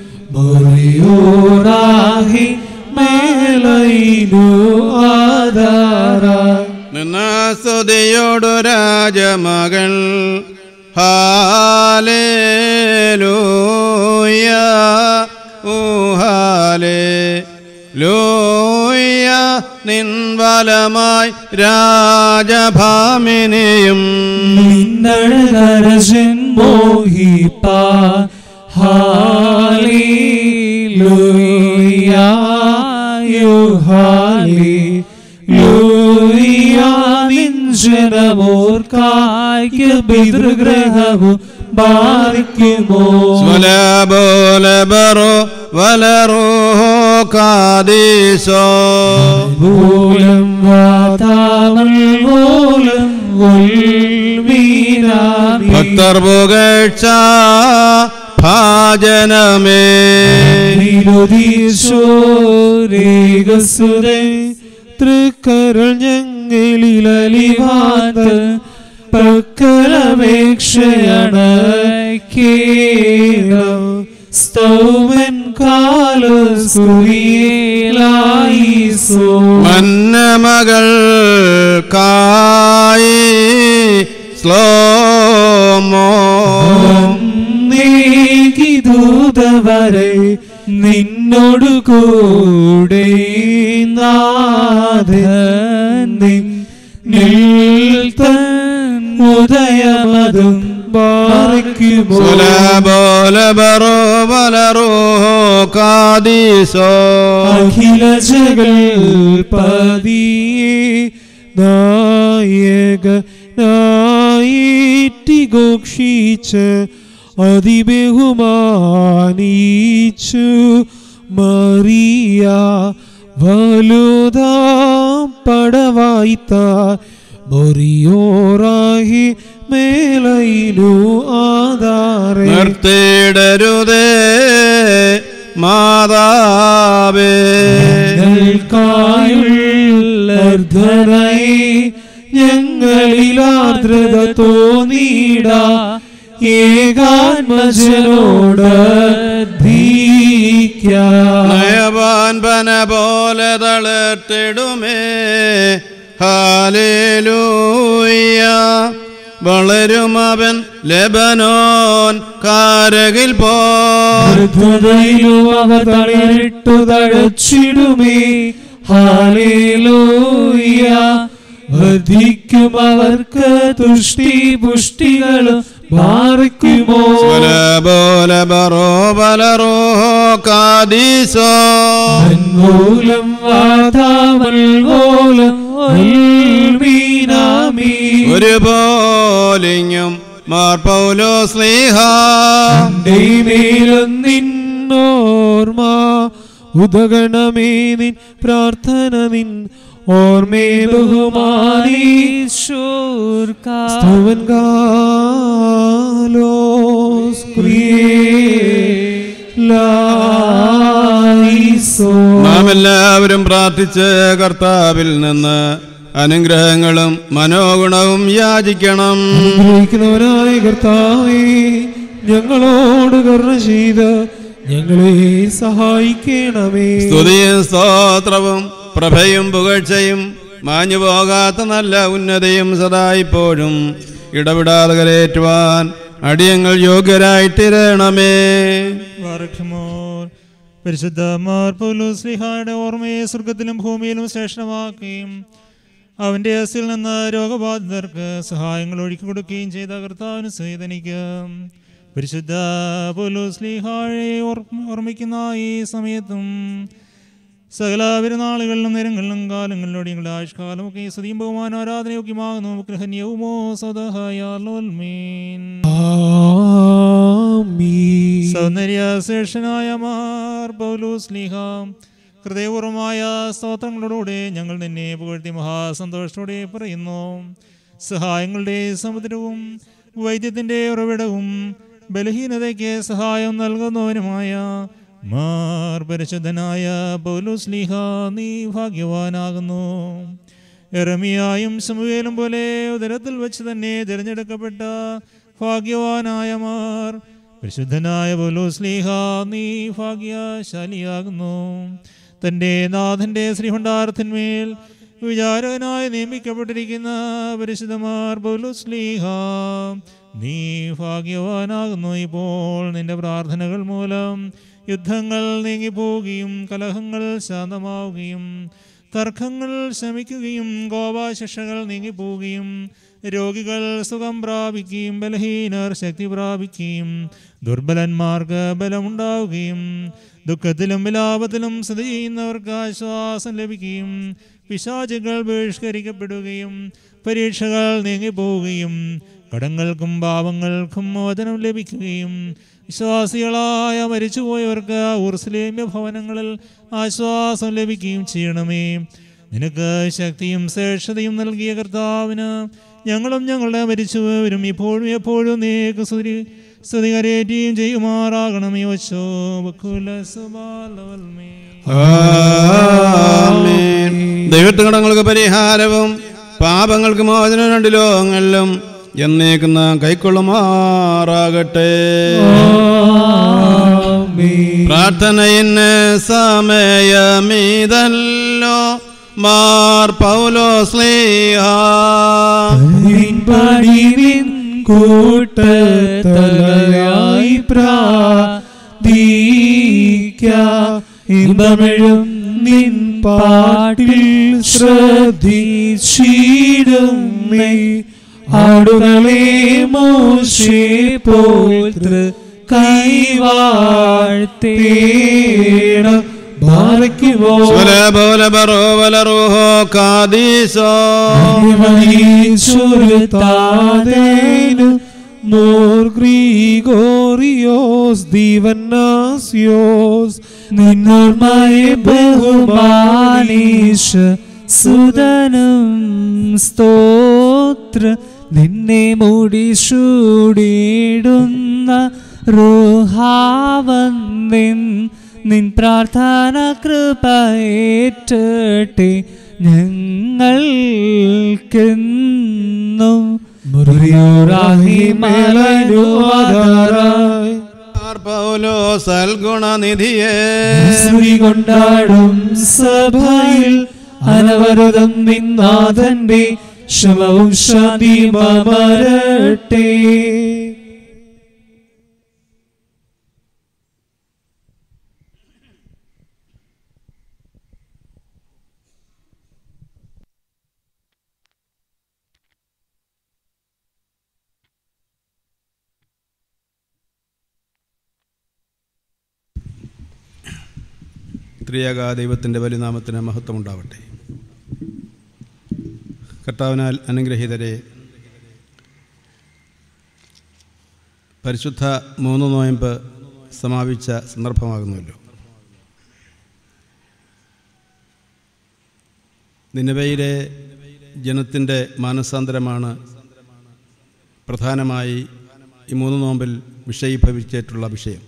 മറിയോറാഹി മേലൈനു ആധാര നിന്ന സ്തുതിയോടു രാജമകൾ ഹാലേലൂയ ഊഹാലേ ലൂയ നിൻവലമായി രാജഭാമിനിയും നിന്നഴകരജൻ മോഹിപ്പാ ഹാലേലൂയായോ ഹാലേ ലൂയാ നിഞ്ചനമോർക്കായ്ക്ക് പിതൃഗ്രഹവും ബാധിക്കുമോ സ്വലബോലബറോ വലറോഹോ കാദീസോ മൂലം വാതാവൽ മൂലം ഉൾവീരാമി ഭക്തർ പുകഴ്ച ഭാജനമേ വിരുദീശോരേകസുരേ തൃക്കരൾ ഞങ്ങളിലലിവാത്ത പക്കലപേക്ഷയണക്കേണം സ്തൗമൻ കാലസ്കുറിയേലായിസോ മന്നമകൾ കായി സ്ലോമോ ദൂതവരെ നിന്നോടു കൂടെ നാഥൻ ഉദയമതും ബാധിക്കുമോ സുലബോലബറോ വലറോഹോ കാദീസോ അഖില ജഗൽപതിയെ നായക നായിറ്റി ഘോഷിച്ച് അതിബഹുമാനിച്ചു മറിയ വലുതാം പടവായിത്ത ബൊറിയോറാഹി മേലയിലു ആധാരേ നിർത്തിയിടരുതേ മാതാവേ ഞങ്ങൾക്കായുള്ളർദ്ധനായി ഞങ്ങളിൽ ആർദ്രത തോന്നിയിട ഏകാത്മജനോട് ധീക്കാം നയവാൻ പന പോലെ തളർത്തിടുമേ ഹാലേലൂയ വളരും അവൻ ലെബനോൻ കാരകിൽ പോ വൃദ്ധതയിലും അവർ തളിരിട്ടു തഴച്ചിടുമേ ഹാലേലൂയ വർദ്ധിക്കും അവർക്ക് തുഷ്ടി പുഷ്ടികളും മാറിക്കുമോ പോലെ ബറോ ബലറോ കാദീസോ മൂലം വാതാവൽ മൂലം മീനാമീ ഒരു പോലിങ്ങും മാർ പൗലോ സ്നേഹ നിന്നോർമ ഉദഗണമേ നിൻ പ്രാർത്ഥന നിൻ ഓർമ്മേ ബഹുമാനീശ്വൻ കാലോസ് നാം എല്ലാവരും പ്രാർത്ഥിച്ച് കർത്താവിൽ നിന്ന് അനുഗ്രഹങ്ങളും മനോഗുണവും യാചിക്കണം അനുഗ്രഹിക്കുന്നവനായ കർത്താവേ ഞങ്ങളോട് കരുണ ചെയ്ത് ഞങ്ങളെ സഹായിക്കണമേ സ്തുതിയും സ്തോത്രവും പ്രഭയും പുകഴ്ചയും മാഞ്ഞു പോകാത്ത നല്ല ഉന്നതിയും സദാ ഇപ്പോഴും ഇടപെടാതെ കരേറ്റുവാൻ അടിയങ്ങൾ യോഗ്യരായിട്ടിരണമേ വാർഖമോർ പരിശുദ്ധമാർ പൗലോസ്ലിഹായുടെ ഓർമ്മയെ സ്വർഗത്തിലും ഭൂമിയിലും ശ്രേഷ്ഠമാക്കുകയും അവന്റെ അസിൽ നിന്ന് രോഗബാധിതർക്ക് സഹായങ്ങൾ ഒഴുക്കി കൊടുക്കുകയും ചെയ്ത കർത്താവിന് സേതനിക്ക് പരിശുദ്ധ പൗലോസ്ലിഹായെ ഓർമ്മിക്കുന്ന ഈ സമയത്തും സകല പെരുന്നാളുകളിലും നേരങ്ങളിലും കാലങ്ങളിലും ഞങ്ങളുടെ ആയുഷ്കാലമൊക്കെ ഈ സ്തുതിയും ബഹുമാനം ആരാധനയോഗ്യമാകുന്നു ഗ്രഹന്യവുമോ സദഹയാലോൽമീൻ സൗന്ദര്യശേഷനായ മാർ പൗലൂസ്ലിഹ ഹൃദയപൂർവമായ സ്തോത്രങ്ങളോടുകൂടെ ഞങ്ങൾ നിന്നെ പുകഴ്ത്തി മഹാസന്തോഷത്തോടെ പറയുന്നു സഹായങ്ങളുടെ സമുദ്രവും വൈദ്യത്തിൻ്റെ ഉറവിടവും ബലഹീനതയ്ക്ക് സഹായം നൽകുന്നവനുമായ മാർ പരിശുദ്ധനായ പൗലുസ്ലിഹ നീ ഭാഗ്യവാനാകുന്നു എറമിയായും ശമുവേലും പോലെ ഉദരത്തിൽ വെച്ച് തന്നെ തിരഞ്ഞെടുക്കപ്പെട്ട ഭാഗ്യവാനായ മാർ പരിശുദ്ധനായ പൗലോസ്ലിഹ നീ ഭാഗ്യശാലിയാകുന്നു തൻ്റെ നാഥൻ്റെ ശ്രീഭണ്ഡാരത്തിന്മേൽ വിചാരകനായി നിയമിക്കപ്പെട്ടിരിക്കുന്ന പരിശുദ്ധമാർ പൗലോസ്ലിഹ നീ ഭാഗ്യവാനാകുന്നു ഇപ്പോൾ നിന്റെ പ്രാർത്ഥനകൾ മൂലം യുദ്ധങ്ങൾ നീങ്ങിപ്പോവുകയും കലഹങ്ങൾ ശാന്തമാവുകയും തർക്കങ്ങൾ ശമിക്കുകയും കോപാശിക്ഷകൾ നീങ്ങിപ്പോവുകയും രോഗികൾ സുഖം പ്രാപിക്കുകയും ബലഹീനർ ശക്തി പ്രാപിക്കുകയും ദുർബലന്മാർക്ക് ബലമുണ്ടാവുകയും ദുഃഖത്തിലും വിലാപത്തിലും സ്ഥിതി ചെയ്യുന്നവർക്ക് ആശ്വാസം ലഭിക്കുകയും പിശാചുകൾ ബഹിഷ്കരിക്കപ്പെടുകയും പരീക്ഷകൾ നീങ്ങിപ്പോവുകയും കടങ്ങൾക്കും പാവങ്ങൾക്കും മോചനം ലഭിക്കുകയും വിശ്വാസികളായ മരിച്ചുപോയവർക്ക് ഊർസ്ലേമ്യ ഭവനങ്ങളിൽ ആശ്വാസം ലഭിക്കുകയും ചെയ്യണമേ നിനക്ക് ശക്തിയും ശ്രേഷ്ഠതയും നൽകിയ കർത്താവിന് ഞങ്ങളും ഞങ്ങളുടെ മരിച്ചുപോയവരും ഇപ്പോഴും എപ്പോഴും നീക്ക് സ്തുതി സ്തുതി കരയേറ്റുകയും ചെയ്യുമാറാകണമേ വശോ ബക്കുല സുബാലവൽമേ ആമേൻ. ദൈവത്തിനടങ്ങൾക്ക് പരിഹാരവും പാപങ്ങൾക്ക് മോചനം രണ്ട് ലോകങ്ങളിലും എന്നേക്കുന്ന കൈക്കൊള്ളുമാറാകട്ടെ പ്രാർത്ഥനയിന് സമയമീതല്ലോ മാർ പൗലോ സ്ലീഹ പടിവിൻ കൂട്ടത്തലയായി പ്രാർത്ഥിക്ക ഇമ്പമെഴും നിൻ പാട്ടിൽ ശ്രദ്ധിച്ചിടും നീ ആടുകളെ മോശെ പോൽ കൈവാഴ്ത്തേണം ഭാരയ്ക്കുമോ പോലെ ബറോ ബലറുഹോ കാദീസോ Tadeinu Mor Grigorios Divanasios നിന്നോർമ്മയെ ബഹുമാനീഷ് സുതനും സ്തോത്ര നിന്നെ മൂടി ചൂടിയിടുന്ന റുഹാവന്നിൻ നിൻ പ്രാർത്ഥന കൃപയേറ്റട്ടെ ഞങ്ങൾക്കെന്നും മുറിയോറാഹിമേലനുവാദാരായി പൗലോ സൽഗുണനിധിയെ സ്തുതി കൊണ്ടാടും സഭയിൽ അനവരതം നിന്നാഥന്റെ ശമവും ശാന്തി മരട്ടെ ത്രിയേക ദൈവത്തിൻ്റെ വലിനാമത്തിന് മഹത്വമുണ്ടാവട്ടെ കർത്താവിനാൽ അനുഗ്രഹീതരെ പരിശുദ്ധ മൂന്ന് നോയമ്പ് സമാപിച്ച സന്ദർഭമാകുന്നുവല്ലോ നിലവയിലെ ജനത്തിൻ്റെ മാനസാന്തരമാണ് പ്രധാനമായി ഈ മൂന്ന് നോമ്പിൽ വിഷയീഭവിച്ചിട്ടുള്ള വിഷയം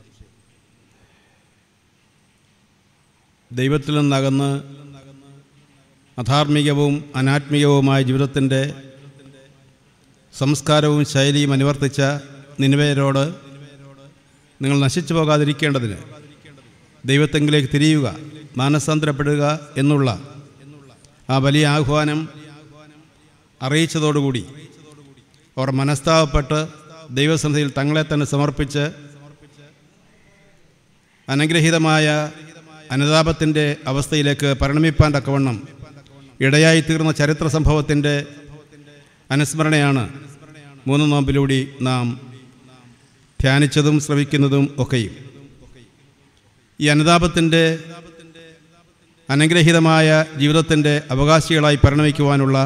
ദൈവത്തിൽ നിന്നകന്ന് അധാർമികവും അനാത്മികവുമായ ജീവിതത്തിൻ്റെ സംസ്കാരവും ശൈലിയും അനുവർത്തിച്ച നിനുവേരോട് നിങ്ങൾ നശിച്ചു പോകാതിരിക്കേണ്ടതിന് ദൈവത്തെങ്കിലേക്ക് തിരിയുക മാനസാന്തരപ്പെടുക എന്നുള്ള ആ വലിയ ആഹ്വാനം അറിയിച്ചതോടുകൂടി അവർ മനസ്താവപ്പെട്ട് ദൈവസന്നിധിയിൽ തങ്ങളെ തന്നെ സമർപ്പിച്ച് അനുഗ്രഹീതമായ അനുതാപത്തിൻ്റെ അവസ്ഥയിലേക്ക് പരിണമിപ്പാൻ തക്കവണ്ണം ഇടയായിത്തീർന്ന ചരിത്ര സംഭവത്തിൻ്റെ അനുസ്മരണയാണ് മൂന്ന് നോമ്പിലൂടെ നാം ധ്യാനിച്ചതും ശ്രവിക്കുന്നതും ഒക്കെയും ഈ അനുതാപത്തിൻ്റെ അനുഗ്രഹീതമായ ജീവിതത്തിൻ്റെ അവകാശികളായി പരിണമിക്കുവാനുള്ള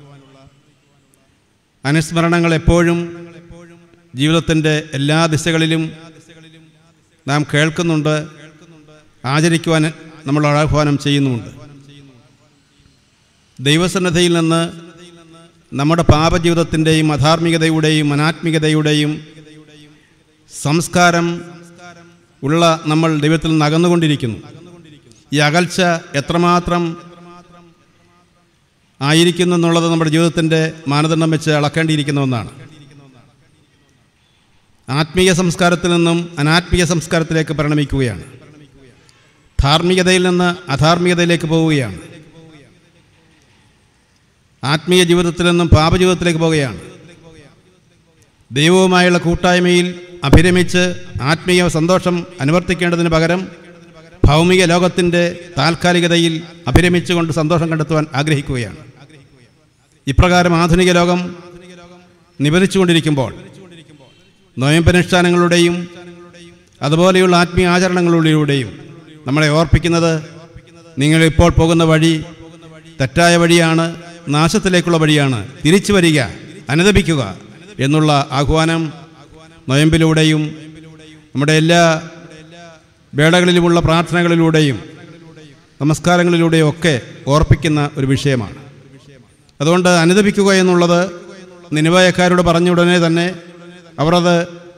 അനുസ്മരണങ്ങൾ എപ്പോഴും ജീവിതത്തിൻ്റെ എല്ലാ ദിശകളിലും നാം കേൾക്കുന്നുണ്ട് ആചരിക്കുവാൻ നമ്മൾ ആഹ്വാനം ചെയ്യുന്നുമുണ്ട് ദൈവസന്നദ്ധയിൽ നിന്ന് നമ്മുടെ പാപജീവിതത്തിൻ്റെയും അധാർമികതയുടെയും അനാത്മികതയുടെയും സംസ്കാരം ഉള്ള നമ്മൾ ദൈവത്തിൽ നിന്ന് അകന്നുകൊണ്ടിരിക്കുന്നു ഈ അകൽച്ച എത്രമാത്രം ആയിരിക്കുന്നു എന്നുള്ളത് നമ്മുടെ ജീവിതത്തിൻ്റെ മാനദണ്ഡം വെച്ച് അളക്കേണ്ടിയിരിക്കുന്ന ഒന്നാണ് ആത്മീയ സംസ്കാരത്തിൽ നിന്നും അനാത്മീയ സംസ്കാരത്തിലേക്ക് പരിണമിക്കുകയാണ് ധാർമ്മികതയിൽ നിന്ന് അധാർമികതയിലേക്ക് പോവുകയാണ് ആത്മീയ ജീവിതത്തിൽ നിന്നും പാപജീവിതത്തിലേക്ക് പോവുകയാണ് ദൈവവുമായുള്ള കൂട്ടായ്മയിൽ അഭിരമിച്ച് ആത്മീയ സന്തോഷം അനുവർത്തിക്കേണ്ടതിന് പകരം ഭൗമിക ലോകത്തിൻ്റെ താൽക്കാലികതയിൽ അഭിരമിച്ചുകൊണ്ട് സന്തോഷം കണ്ടെത്തുവാൻ ആഗ്രഹിക്കുകയാണ് ഇപ്രകാരം ആധുനിക ലോകം നിബന്ധിച്ചുകൊണ്ടിരിക്കുമ്പോൾ നോയമ്പനുഷ്ഠാനങ്ങളുടെയും അതുപോലെയുള്ള ആത്മീയ ആചരണങ്ങളിലൂടെയും നമ്മളെ ഓർപ്പിക്കുന്നത് നിങ്ങൾ ഇപ്പോൾ പോകുന്ന വഴി തെറ്റായ വഴിയാണ് നാശത്തിലേക്കുള്ള വഴിയാണ് തിരിച്ചു വരിക അനുദപിക്കുക എന്നുള്ള ആഹ്വാനം നൊയമ്പിലൂടെയും നമ്മുടെ എല്ലാ വേളകളിലുമുള്ള പ്രാർത്ഥനകളിലൂടെയും നമസ്കാരങ്ങളിലൂടെയും ഒക്കെ ഓർപ്പിക്കുന്ന ഒരു വിഷയമാണ് അതുകൊണ്ട് അനുദപിക്കുക എന്നുള്ളത് നിനുവയക്കാരോട് പറഞ്ഞ ഉടനെ തന്നെ അവർ അത്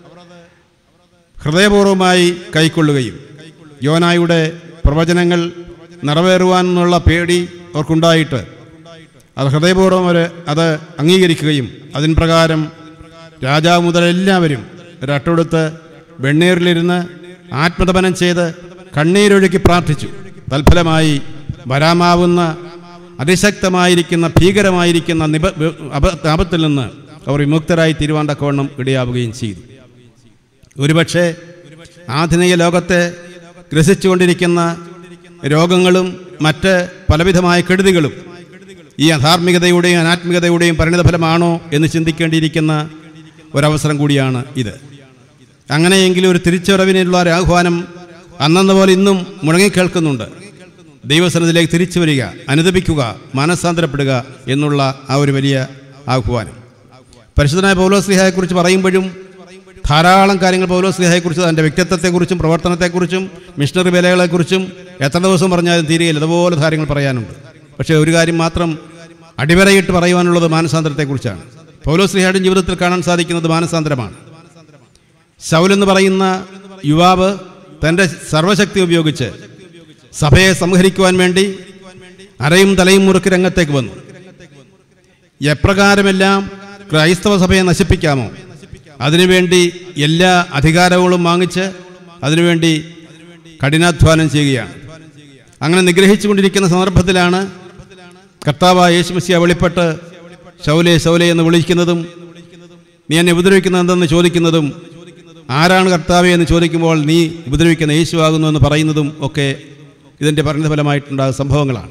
ഹൃദയപൂർവ്വമായി കൈക്കൊള്ളുകയും യോനായുടെ പ്രവചനങ്ങൾ നിറവേറുവാനെന്നുള്ള പേടി അവർക്കുണ്ടായിട്ട് അത് ഹൃദയപൂർവ്വം അവർ അത് അംഗീകരിക്കുകയും അതിന് പ്രകാരം രാജാവ് മുതൽ എല്ലാവരും ഒരട്ടെടുത്ത് വെണ്ണീറിലിരുന്ന് ആത്മതപനം ചെയ്ത് കണ്ണീരൊഴുക്കി പ്രാർത്ഥിച്ചു തൽഫലമായി വരാമാവുന്ന അതിശക്തമായിരിക്കുന്ന ഭീകരമായിരിക്കുന്ന നിപ അപ- ആപത്തിൽ നിന്ന് അവർ വിമുക്തരായി തീരുവാൻ തക്കവണ്ണം ഇടയാവുകയും ചെയ്തു ഒരുപക്ഷെ ആധുനിക ലോകത്തെ ഗ്രസിച്ചുകൊണ്ടിരിക്കുന്ന രോഗങ്ങളും മറ്റ് പലവിധമായ കെടുതികളും ഈ അധാർമികതയുടെയും അനാത്മികതയുടെയും പരിണിതഫലമാണോ എന്ന് ചിന്തിക്കേണ്ടിയിരിക്കുന്ന ഒരവസരം കൂടിയാണ് ഇത് അങ്ങനെയെങ്കിലും ഒരു തിരിച്ചുവരവിനുള്ള ഒരു ആഹ്വാനം അന്നെന്ന പോലെ ഇന്നും മുഴങ്ങിക്കേൾക്കുന്നുണ്ട് ദൈവസനത്തിലേക്ക് തിരിച്ചു വരിക അനുദപിക്കുക മാനസാന്തരപ്പെടുക എന്നുള്ള ആ ഒരു വലിയ ആഹ്വാനം പരിശുദ്ധനായ പൗലോസ്ലിഹയെക്കുറിച്ച് പറയുമ്പോഴും ധാരാളം കാര്യങ്ങൾ പൗലോസ്ലിഹയെക്കുറിച്ച് തൻ്റെ വ്യക്തിത്വത്തെക്കുറിച്ചും പ്രവർത്തനത്തെക്കുറിച്ചും മിഷണറി വേലകളെക്കുറിച്ചും എത്ര ദിവസം പറഞ്ഞാലും തീരുകയില്ല അതുപോലെ കാര്യങ്ങൾ പറയാനുണ്ട് പക്ഷേ ഒരു കാര്യം മാത്രം അടിവരയിട്ട് പറയുവാനുള്ളത് മാനസാന്തരത്തെക്കുറിച്ചാണ് പൗലോശ്രീഹായുടെ ജീവിതത്തിൽ കാണാൻ സാധിക്കുന്നത് മാനസാന്തരമാണ് ശൗൽ എന്ന് പറയുന്ന യുവാവ് തൻ്റെ സർവശക്തി ഉപയോഗിച്ച് സഭയെ സംഹരിക്കുവാൻ വേണ്ടി അരയും തലയും മുറുക്കി രംഗത്തേക്ക് വന്നു എപ്രകാരമെല്ലാം ക്രൈസ്തവ സഭയെ നശിപ്പിക്കാമോ അതിനുവേണ്ടി എല്ലാ അധികാരങ്ങളും വാങ്ങിച്ച് അതിനുവേണ്ടി കഠിനാധ്വാനം ചെയ്യുകയാണ് അങ്ങനെ നിഗ്രഹിച്ചുകൊണ്ടിരിക്കുന്ന സന്ദർഭത്തിലാണ് കർത്താവ് യേശുമസിയ വെളിപ്പെട്ട് ശൗലെ ശൗലെ എന്ന് വിളിക്കുന്നതും നീ എന്നെ ഉപദ്രവിക്കുന്നത് എന്തെന്ന് ചോദിക്കുന്നതും ആരാണ് കർത്താവെ എന്ന് ചോദിക്കുമ്പോൾ നീ ഉപദ്രവിക്കുന്ന യേശുവാകുന്നു എന്ന് പറയുന്നതും ഒക്കെ ഇതിൻ്റെ പരിണിതഫലമായിട്ടുണ്ടാകുന്ന സംഭവങ്ങളാണ്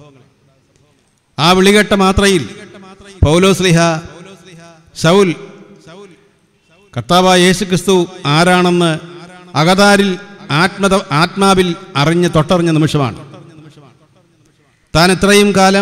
ആ വിളികെട്ട മാത്രയിൽ പൗലോസ്ലിഹ ശൗൽ കർത്താവായ യേശു ക്രിസ്തു ആരാണെന്ന് അകതാരിൽ ആത്മത ആത്മാവിൽ അറിഞ്ഞ് തൊട്ടറിഞ്ഞ നിമിഷമാണ് താൻ ഇത്രയും കാലം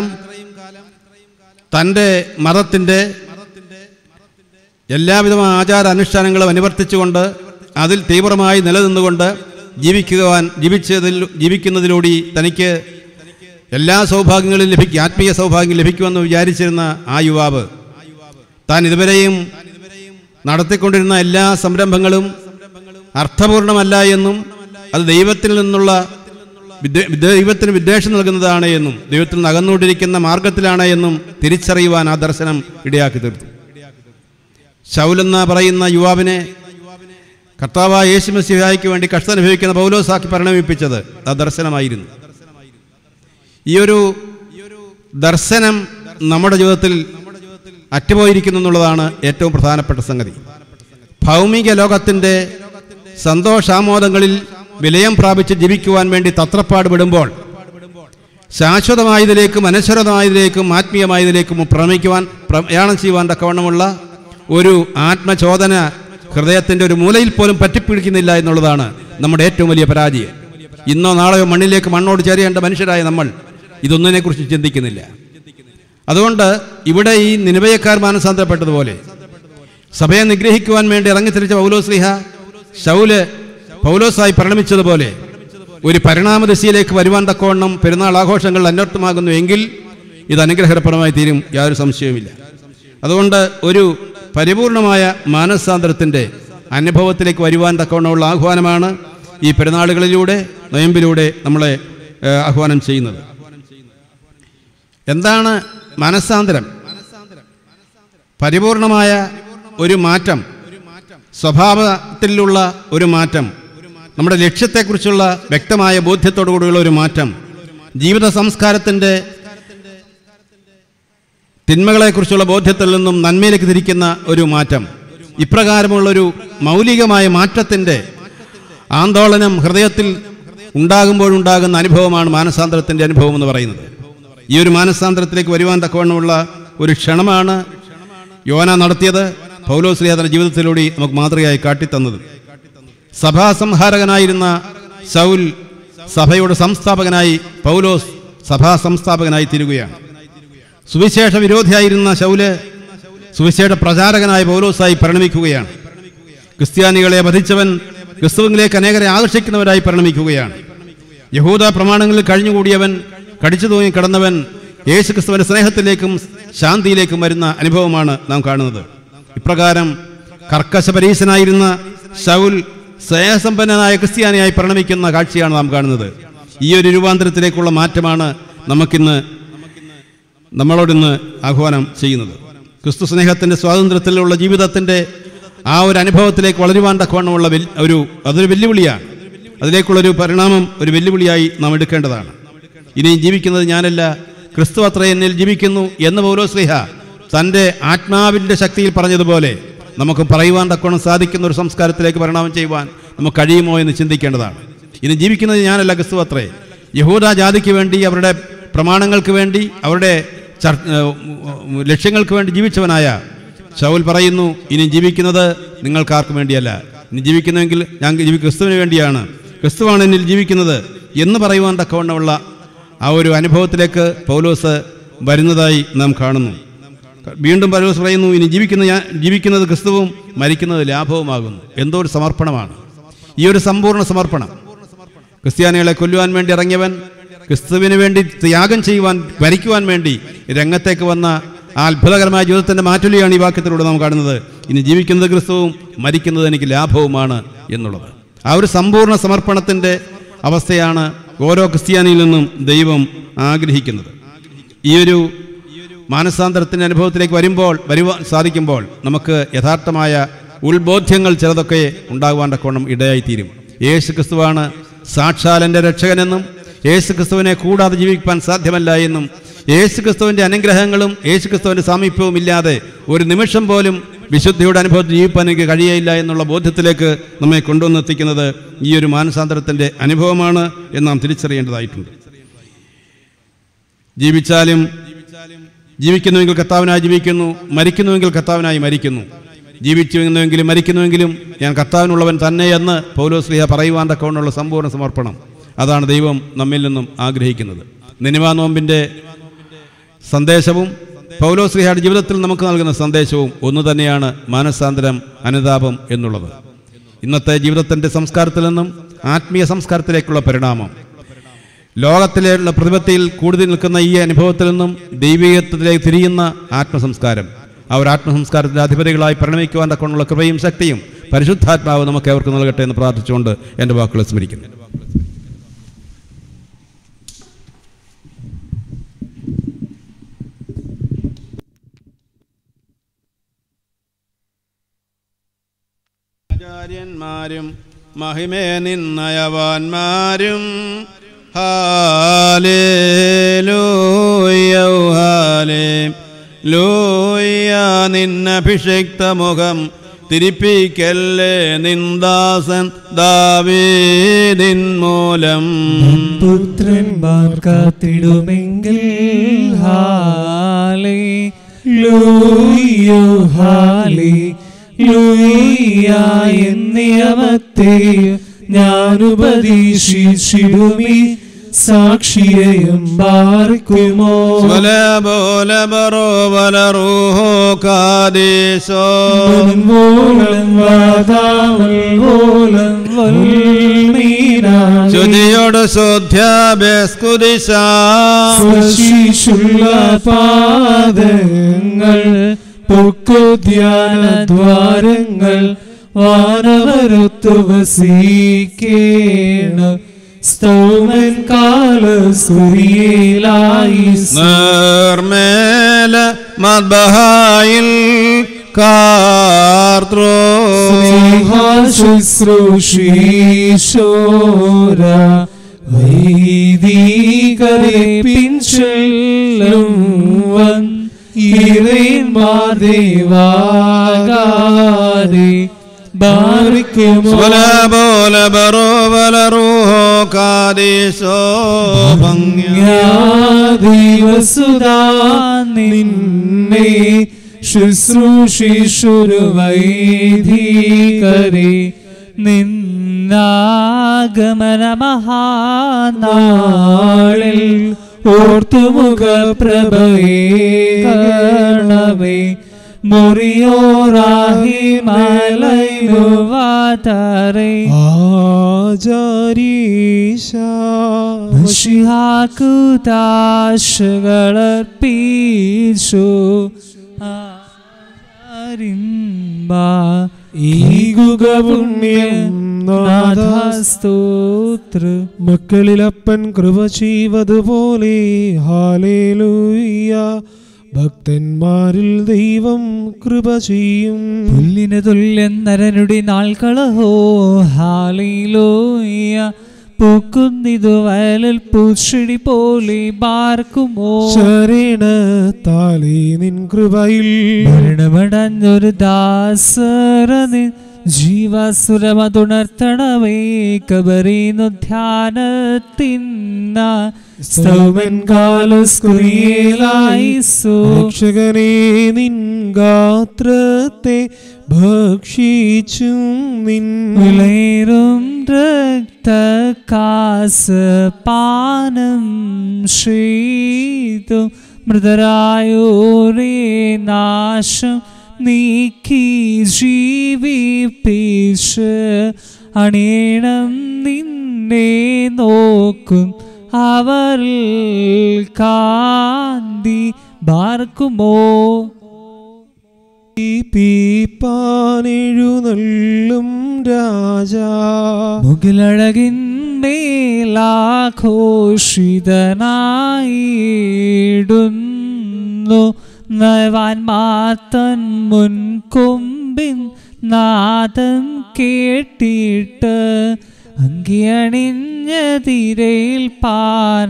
തൻ്റെ മതത്തിൻ്റെ എല്ലാവിധമായ ആചാര അനുഷ്ഠാനങ്ങളും അനുവർത്തിച്ചുകൊണ്ട് അതിൽ തീവ്രമായി നിലനിന്നുകൊണ്ട് ജീവിക്കുവാൻ ജീവിച്ചതിൽ ജീവിക്കുന്നതിലൂടെ തനിക്ക് എല്ലാ സൗഭാഗ്യങ്ങളും ലഭിക്കും ആത്മീയ സൗഭാഗ്യം ലഭിക്കുമെന്ന് വിചാരിച്ചിരുന്ന ആ യുവാവ് താൻ ഇതുവരെയും നടത്തിക്കൊണ്ടിരുന്ന എല്ലാ സംരംഭങ്ങളും അർത്ഥപൂർണമല്ല എന്നും അത് ദൈവത്തിൽ നിന്നുള്ള വിദ്വേ- ദൈവത്തിന് വിദ്വേഷം നൽകുന്നതാണ് എന്നും ദൈവത്തിൽ നിന്ന് അകന്നുകൊണ്ടിരിക്കുന്ന മാർഗത്തിലാണ് എന്നും തിരിച്ചറിയുവാൻ ആ ദർശനം ഇടയാക്കി തീർത്തു ശൗലെന്ന പറയുന്ന യുവാവിനെ കർത്താവായ യേശു മെസ്സിഹായ്ക്ക് വേണ്ടി കഷ്ടനുഭവിക്കുന്ന പൗലോസാക്കി പരിണമിപ്പിച്ചത് ആ ദർശനമായിരുന്നു ഈ ഒരു ദർശനം നമ്മുടെ ജീവിതത്തിൽ അറ്റുപോയിരിക്കുന്നു എന്നുള്ളതാണ് ഏറ്റവും പ്രധാനപ്പെട്ട സംഗതി ഭൗമിക ലോകത്തിൻ്റെ സന്തോഷാമോദങ്ങളിൽ വിലയം പ്രാപിച്ച് ജീവിക്കുവാൻ വേണ്ടി തത്രപ്പാട് വിടുമ്പോൾ ശാശ്വതമായതിലേക്കും അനശ്വരമായതിലേക്കും ആത്മീയമായതിലേക്കും പ്രമിക്കുവാൻ പ്രയാണം ചെയ്യുവാൻ തക്കവണ്ണമുള്ള ഒരു ആത്മചോദന ഹൃദയത്തിൻ്റെ ഒരു മൂലയിൽ പോലും പറ്റിപ്പിടിക്കുന്നില്ല എന്നുള്ളതാണ് നമ്മുടെ ഏറ്റവും വലിയ പരാജയം ഇന്നോ നാളെയോ മണ്ണിലേക്ക് മണ്ണോട് ചേരേണ്ട മനുഷ്യരായ നമ്മൾ ഇതൊന്നിനെക്കുറിച്ച് ചിന്തിക്കുന്നില്ല അതുകൊണ്ട് ഇവിടെ ഈ നിലവയക്കാർ മാനസാന്തരപ്പെട്ടതുപോലെ സഭയെ നിഗ്രഹിക്കുവാൻ വേണ്ടി ഇറങ്ങിത്തിരിച്ച പൗലോസ്ലിഹ ശൗല് പൗലോസായി പരിണമിച്ചതുപോലെ ഒരു പരിണാമദശയിലേക്ക് വരുവാൻ തക്കവണ്ണം പെരുന്നാൾ ആഘോഷങ്ങൾ അന്വർത്ഥമാകുന്നു എങ്കിൽ ഇത് അനുഗ്രഹപ്രദമായി തീരും യാതൊരു സംശയവുമില്ല അതുകൊണ്ട് ഒരു പരിപൂർണമായ മാനസാന്തരത്തിൻ്റെ അനുഭവത്തിലേക്ക് വരുവാൻ തക്കവണ്ണമുള്ള ആഹ്വാനമാണ് ഈ പെരുന്നാളുകളിലൂടെ നൊയമ്പിലൂടെ നമ്മളെ ഏഹ്, ആഹ്വാനം ചെയ്യുന്നത് എന്താണ് മനസ്സാന്തരം പരിപൂർണമായ ഒരു മാറ്റം സ്വഭാവത്തിലുള്ള ഒരു മാറ്റം നമ്മുടെ ലക്ഷ്യത്തെക്കുറിച്ചുള്ള വ്യക്തമായ ബോധ്യത്തോടുകൂടിയുള്ള ഒരു മാറ്റം ജീവിത സംസ്കാരത്തിൻ്റെ തിന്മകളെക്കുറിച്ചുള്ള ബോധ്യത്തിൽ നിന്നും നന്മയിലേക്ക് തിരിക്കുന്ന ഒരു മാറ്റം ഇപ്രകാരമുള്ളൊരു മൗലികമായ മാറ്റത്തിൻ്റെ ആന്തോളനം ഹൃദയത്തിൽ ഉണ്ടാകുമ്പോഴുണ്ടാകുന്ന അനുഭവമാണ് മാനസാന്തരത്തിൻ്റെ അനുഭവം എന്ന് പറയുന്നത് ഈ ഒരു മാനസാന്തരത്തിലേക്ക് വരുവാൻ തക്കവണ്ണമുള്ള ഒരു ക്ഷണമാണ് യോന നടത്തിയത് പൗലോശ്രീ തന്റെ ജീവിതത്തിലൂടെ നമുക്ക് മാതൃകയായി കാട്ടിത്തന്നത് സഭാസംഹാരകനായിരുന്ന ശൗൽ സഭയുടെ സംസ്ഥാപകനായി പൗലോസ് സഭാ സംസ്ഥാപകനായി തീരുകയാണ് സുവിശേഷ വിരോധിയായിരുന്ന ശൗല് സുവിശേഷ പ്രചാരകനായ പൗലോസായി പരിണമിക്കുകയാണ് ക്രിസ്ത്യാനികളെ വധിച്ചവൻ ക്രിസ്തുവിലേക്ക് അനേകരെ ആകർഷിക്കുന്നവരായി പരിണമിക്കുകയാണ് യഹൂദ പ്രമാണങ്ങളിൽ കഴിഞ്ഞുകൂടിയവൻ കടിച്ചു തൂങ്ങി കിടന്നവൻ യേശു ക്രിസ്തുവിന്റെ സ്നേഹത്തിലേക്കും ശാന്തിയിലേക്കും വരുന്ന അനുഭവമാണ് നാം കാണുന്നത് ഇപ്രകാരം കർക്കശപരീശനായിരുന്ന ശൗൽ സ്നേഹസമ്പന്നനായ ക്രിസ്ത്യാനിയായി പരിണമിക്കുന്ന കാഴ്ചയാണ് നാം കാണുന്നത് ഈ ഒരു രൂപാന്തരത്തിലേക്കുള്ള മാറ്റമാണ് നമുക്കിന്ന് നമ്മളോടിന്ന് ആഹ്വാനം ചെയ്യുന്നത് ക്രിസ്തു സ്നേഹത്തിൻ്റെ സ്വാതന്ത്ര്യത്തിലുള്ള ജീവിതത്തിൻ്റെ ആ ഒരു അനുഭവത്തിലേക്ക് വളരുവാൻ തക്കവണ്ണമുള്ള വെൽ- ഒരു അതൊരു വെല്ലുവിളിയാണ് അതിലേക്കുള്ളൊരു പരിണാമം ഒരു വെല്ലുവിളിയായി നാം എടുക്കേണ്ടതാണ് ഇനി ജീവിക്കുന്നത് ഞാനല്ല ക്രിസ്തു അത്ര എന്നിൽ ജീവിക്കുന്നു എന്ന് പൗലോസ്ലിഹ തൻ്റെ ആത്മാവിൻ്റെ ശക്തിയിൽ പറഞ്ഞതുപോലെ നമുക്ക് പറയുവാൻ തക്കവണ്ണം സാധിക്കുന്ന ഒരു സംസ്കാരത്തിലേക്ക് പരിണാമം ചെയ്യുവാൻ നമുക്ക് കഴിയുമോ എന്ന് ചിന്തിക്കേണ്ടതാണ് ഇനി ജീവിക്കുന്നത് ഞാനല്ല ക്രിസ്തു അത്രേ യഹൂദ ജാതിക്ക് വേണ്ടി അവരുടെ പ്രമാണങ്ങൾക്ക് വേണ്ടി അവരുടെ ചർ- ഏഹ് ഉം ലക്ഷ്യങ്ങൾക്ക് വേണ്ടി ജീവിച്ചവനായ ശൗൽ പറയുന്നു ഇനി ജീവിക്കുന്നത് നിങ്ങൾക്കാർക്കും വേണ്ടിയല്ല ഇനി ജീവിക്കുന്നുവെങ്കിൽ ഞാൻ ജീവി ക്രിസ്തുവിന് വേണ്ടിയാണ് ക്രിസ്തുവാണ് എന്നിൽ ജീവിക്കുന്നത് എന്ന് പറയുവാൻ തക്കവണ്ണമുള്ള ആ ഒരു അനുഭവത്തിലേക്ക് പൗലോസ് വരുന്നതായി നാം കാണുന്നു വീണ്ടും പൗലോസ് പറയുന്നു ഇനി ജീവിക്കുന്ന ഞാൻ ജീവിക്കുന്നത് ക്രിസ്തുവും മരിക്കുന്നത് ലാഭവുമാകുന്നു എന്തോ ഒരു സമർപ്പണമാണ് ഈ ഒരു സമ്പൂർണ്ണ സമർപ്പണം ക്രിസ്ത്യാനികളെ കൊല്ലുവാൻ വേണ്ടി ഇറങ്ങിയവൻ ക്രിസ്തുവിന് വേണ്ടി ത്യാഗം ചെയ്യുവാൻ ഭരിക്കുവാൻ വേണ്ടി രംഗത്തേക്ക് വന്ന ആ അത്ഭുതകരമായ ജീവിതത്തിൻ്റെ മാറ്റുലിയാണ് ഈ വാക്യത്തിലൂടെ നാം കാണുന്നത് ഇനി ജീവിക്കുന്നത് ക്രിസ്തുവും മരിക്കുന്നത് എനിക്ക് ലാഭവുമാണ് എന്നുള്ളത് ആ ഒരു സമ്പൂർണ്ണ സമർപ്പണത്തിൻ്റെ അവസ്ഥയാണ് ഓരോ ക്രിസ്ത്യാനിയിൽ നിന്നും ദൈവം ആഗ്രഹിക്കുന്നത് ഈ ഒരു മാനസാന്തരത്തിൻ്റെ അനുഭവത്തിലേക്ക് വരുമ്പോൾ വരുവാൻ സാധിക്കുമ്പോൾ നമുക്ക് യഥാർത്ഥമായ ഉത്ബോധ്യങ്ങൾ ചിലതൊക്കെ ഉണ്ടാകുവാൻ തക്കോണം ഇടയായിത്തീരും യേശു ക്രിസ്തുവാണ് സാക്ഷാലൻ്റെ രക്ഷകനെന്നും യേശു ക്രിസ്തുവിനെ കൂടാതെ ജീവിക്കാൻ സാധ്യമല്ല എന്നും യേശു ക്രിസ്തുവിൻ്റെ അനുഗ്രഹങ്ങളും യേശു ക്രിസ്തുവിൻ്റെ സാമീപ്യവും ഇല്ലാതെ ഒരു നിമിഷം പോലും വിശുദ്ധിയുടെ അനുഭവത്തിൽ ജീവിക്കാൻ എനിക്ക് കഴിയയില്ല എന്നുള്ള ബോധ്യത്തിലേക്ക് നമ്മെ കൊണ്ടുവന്നെത്തിക്കുന്നത് ഈ ഒരു മാനസാന്തരത്തിൻ്റെ അനുഭവമാണ് എന്ന് നാം തിരിച്ചറിയേണ്ടതായിട്ടുണ്ട് ജീവിച്ചാലും ജീവിക്കുന്നുവെങ്കിൽ കർത്താവിനായി ജീവിക്കുന്നു മരിക്കുന്നുവെങ്കിൽ കർത്താവിനായി മരിക്കുന്നു ജീവിച്ചുവെന്നുവെങ്കിലും മരിക്കുന്നുവെങ്കിലും ഞാൻ കർത്താവിനുള്ളവൻ തന്നെ എന്ന് പൗലോസ്ലിഹ പറയുവാൻ തക്കവണ്ണുള്ള സമ്പൂർണ്ണ സമർപ്പണം അതാണ് ദൈവം നമ്മിൽ നിന്നും ആഗ്രഹിക്കുന്നത് നിനിവാ നോമ്പിൻ്റെ സന്ദേശവും പൗലോസ്ലിഹയുടെ ജീവിതത്തിൽ നമുക്ക് നൽകുന്ന സന്ദേശവും ഒന്നു തന്നെയാണ് മാനസാന്തരം അനുതാപം എന്നുള്ളത് ഇന്നത്തെ ജീവിതത്തിൻ്റെ സംസ്കാരത്തിൽ നിന്നും ആത്മീയ സംസ്കാരത്തിലേക്കുള്ള പരിണാമം ലോകത്തിലുള്ള പ്രതിപത്തിയിൽ കൂടുതൽ നിൽക്കുന്ന ഈ അനുഭവത്തിൽ നിന്നും ദൈവീകത്വത്തിലേക്ക് തിരിയുന്ന ആത്മസംസ്കാരം ആ ഒരു ആത്മസംസ്കാരത്തിൻ്റെ അധിപതികളായി പരിണമിക്കുവാൻ തക്കൊണ്ടുള്ള കൃപയും ശക്തിയും പരിശുദ്ധാത്മാവ് നമുക്ക് അവർക്ക് നൽകട്ടെ എന്ന് പ്രാർത്ഥിച്ചുകൊണ്ട് എൻ്റെ വാക്കുകൾ സ്മരിക്കുന്നു ആചാര്യന്മാരും മഹിമേ നിന്നയവാന്മാരും ഹാലേലൂയ്യൗ ഹാലേ ലൂയ്യ നിന്നഭിഷിക്ത മുഖം തിരിപ്പിക്കല്ലേ നിന്ദാസൻ ദാവീദിൻ മൂലം പുത്രന്മാർ കാത്തിടുമെങ്കിൽ ഹാലേ ലൂയോ ഹാലേ ലൂയ എന്നിയമത്തെ ഞാൻ ഉപദേശിച്ചിടുമി സാക്ഷിയെയും പാർക്കുമോ സ്വല ബോല ബറോ വല റൂഹോ കാദേശോ വോലം വാതാവൽ വോലം വൽമീനാ ശുചിയോട് ശുദ്ധ്യാഭ്യസ്കുദിശ ശിശുള്ള പാദങ്ങൾ പൊക്കുധ്യാന ദ്വാരങ്ങൾ വാനവരുത്തു വസീക്കേണ സ്തോമൻ കാല സുരിയേലായി നിർമേല മദ്ബഹായിൽ കാർത്രോ ശുശ്രൂഷീശോര വൈദികരെ പിൻചെല്ലും വൻ ഇറേന്മാർ ദേവാകാരെ ബാരിക്കുമോ സ്വല ബോല ബറോ വല റൂഹോ കാദേശോ ദിവസുതാ നിന്നെ ശുശ്രൂഷിഷുരു വൈദികരെ നിന്നാഗമന മഹാനാളിൽ ഓർത്തുമുഖ പ്രഭയേ മുറിയോറാഹി മലയുവാതറേ ആചാരീശ ശിഹാക്കുദാശകളർപ്പീശു ഈകുകപുണ്യം നാഥസ്തോത്ര മക്കളിലപ്പൻ കൃപ ചെയ്വതുപോലെ ഹാലേലൂയ്യ ഭക്തന്മാരിൽ ദൈവം കൃപ ചെയ്യും പുല്ലിന് തുല്യൻ നരനുടി നാൾക്കളഹോ ഹാലിലോയ പൂക്കുന്നിതു വയലിൽ പൂച്ചെടി പോലെ ബാർക്കുമോ ശരണ താലേ നിൻ കൃപയിൽ മരണമടഞ്ഞൊരു ദാസരന് ജീവസുരമതുണർത്തണമേ കബറീന്നു ധ്യാനത്തിന്ന സ്തവൻ കാലസ്കുറിയേലായിസോ രക്ഷകനെ നിൻ ഗാത്രത്തെ ഭക്ഷിച്ചും നിൻ വിളേറും രക്തകാസ് പാനം ചെയ്തു മൃതരായോരേ നാശം നീക്കി ജീവിപ്പിച്ച് അണീണം നിന്നെ നോക്കും അവരിൽ കാന്തി ബാർക്കുമോ പീപ്പാനെഴുന്നള്ളും രാജാ മുകിലഴകിന്മേലാഘോഷിതനായിടുന്നു നവാൻ മാത്തൻ മുൻകൊമ്പിൻ നാദം കേട്ടിട്ട് അങ്കിയണിഞ്ഞ തിരയിൽ പാന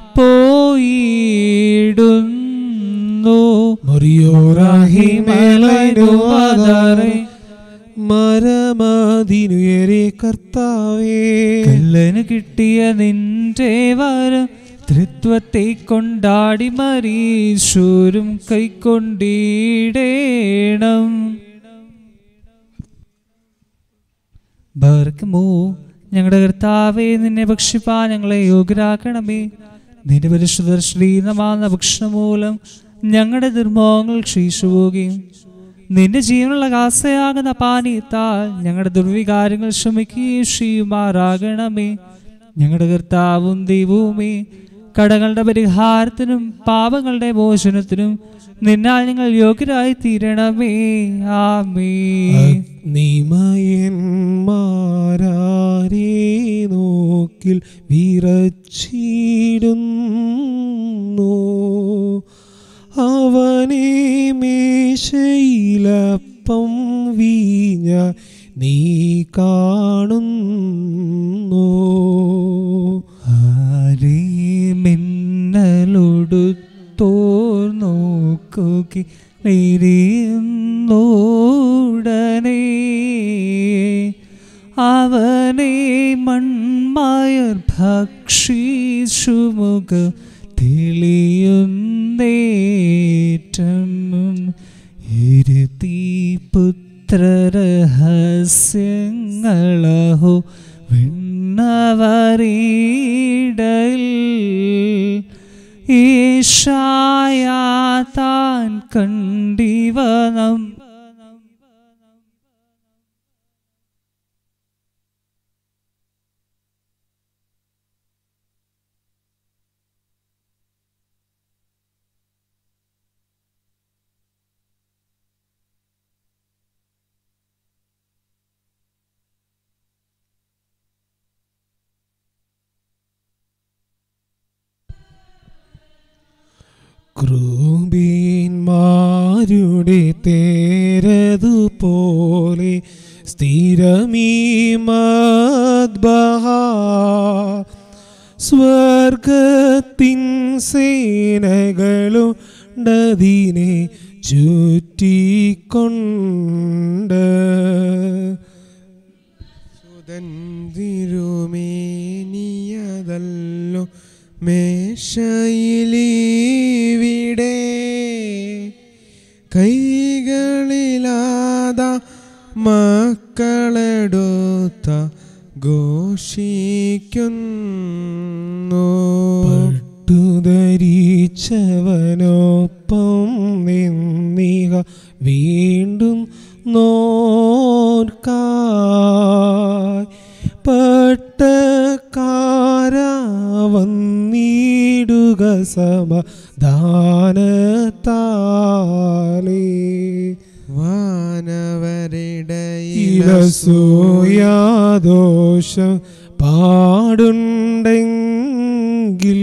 പോയിടുന്നു മറിയോറാഹിമേലനുവാദാരെ മരമതിനുയരെ കർത്താവേ കല്ലന് കിട്ടിയ നിന്റെ വരം ത്രിത്വത്തെ കൊണ്ടാടി മരീശൂരും കൈക്കൊണ്ടിടേണം ബർക്കുമോ ഞങ്ങളുടെ കർത്താവെ നിന്നെ ഭക്ഷിപ്പാൻ ഞങ്ങളെ യോഗ്യരാക്കണമേ നിന്റെ പരിശുദ്ധ ശ്രീനമാന്ന ഭക്ഷണം മൂലം ഞങ്ങളുടെ ദുർമോഹങ്ങൾ ക്ഷയിച്ചു പോവുകയും നിന്റെ ജീവനുള്ള കാസയാകുന്ന പാനീയത്താൽ ഞങ്ങളുടെ ദുർവികാരങ്ങൾ ശ്രമിക്കുകയും ചെയ്യുമാറാകണമേ ഞങ്ങളുടെ കർത്താവും ദൈവവുമേ കടങ്ങളുടെ പരിഹാരത്തിനും പാപങ്ങളുടെ മോചനത്തിനും നിന്നാൽ ഞങ്ങൾ യോഗ്യരായി തീരണമേ ആമേ നിമയന്മാരാരേ നോക്കിൽ വിറച്ചിടുന്നു അവനെ മേശയിലപ്പം വീഞ്ഞ നീ കാണുന്നു ആരേ മിന്നലൊടുത്തോർ നോക്കുകി ഉടനെ അവനെ മൺമയർ ഭക്ഷിച്ചുമുഖ തെളിയുന്നേറ്റം ഇരുത്തി പുത്രരഹസ്യങ്ങളഹോ വിണ്ണവരീടൽ ഈശായ താൻ കണ്ടിവനം ക്രൂബീന്മാരുടെ തേരതുപോലെ സ്ഥിരമീ മദ്ബഹ സ്വർഗത്തിൻ സേനകളുണ്ടതിനെ ചുറ്റിക്കൊണ്ട് സുതന്തിരുമേനിയതല്ലോ മേശയിലീവിടെ കൈകളിലാത മക്കളെടുത്ത ഘോഷിക്കുന്നു പട്ടുധരിച്ചവനൊപ്പം നിന്നിക വീണ്ടും നോർക്കായ് പട്ടക്കാരാവന്നീടുക സമദാനത്താലേ ഇലസൂയാദോഷം പാടുണ്ടെങ്കിൽ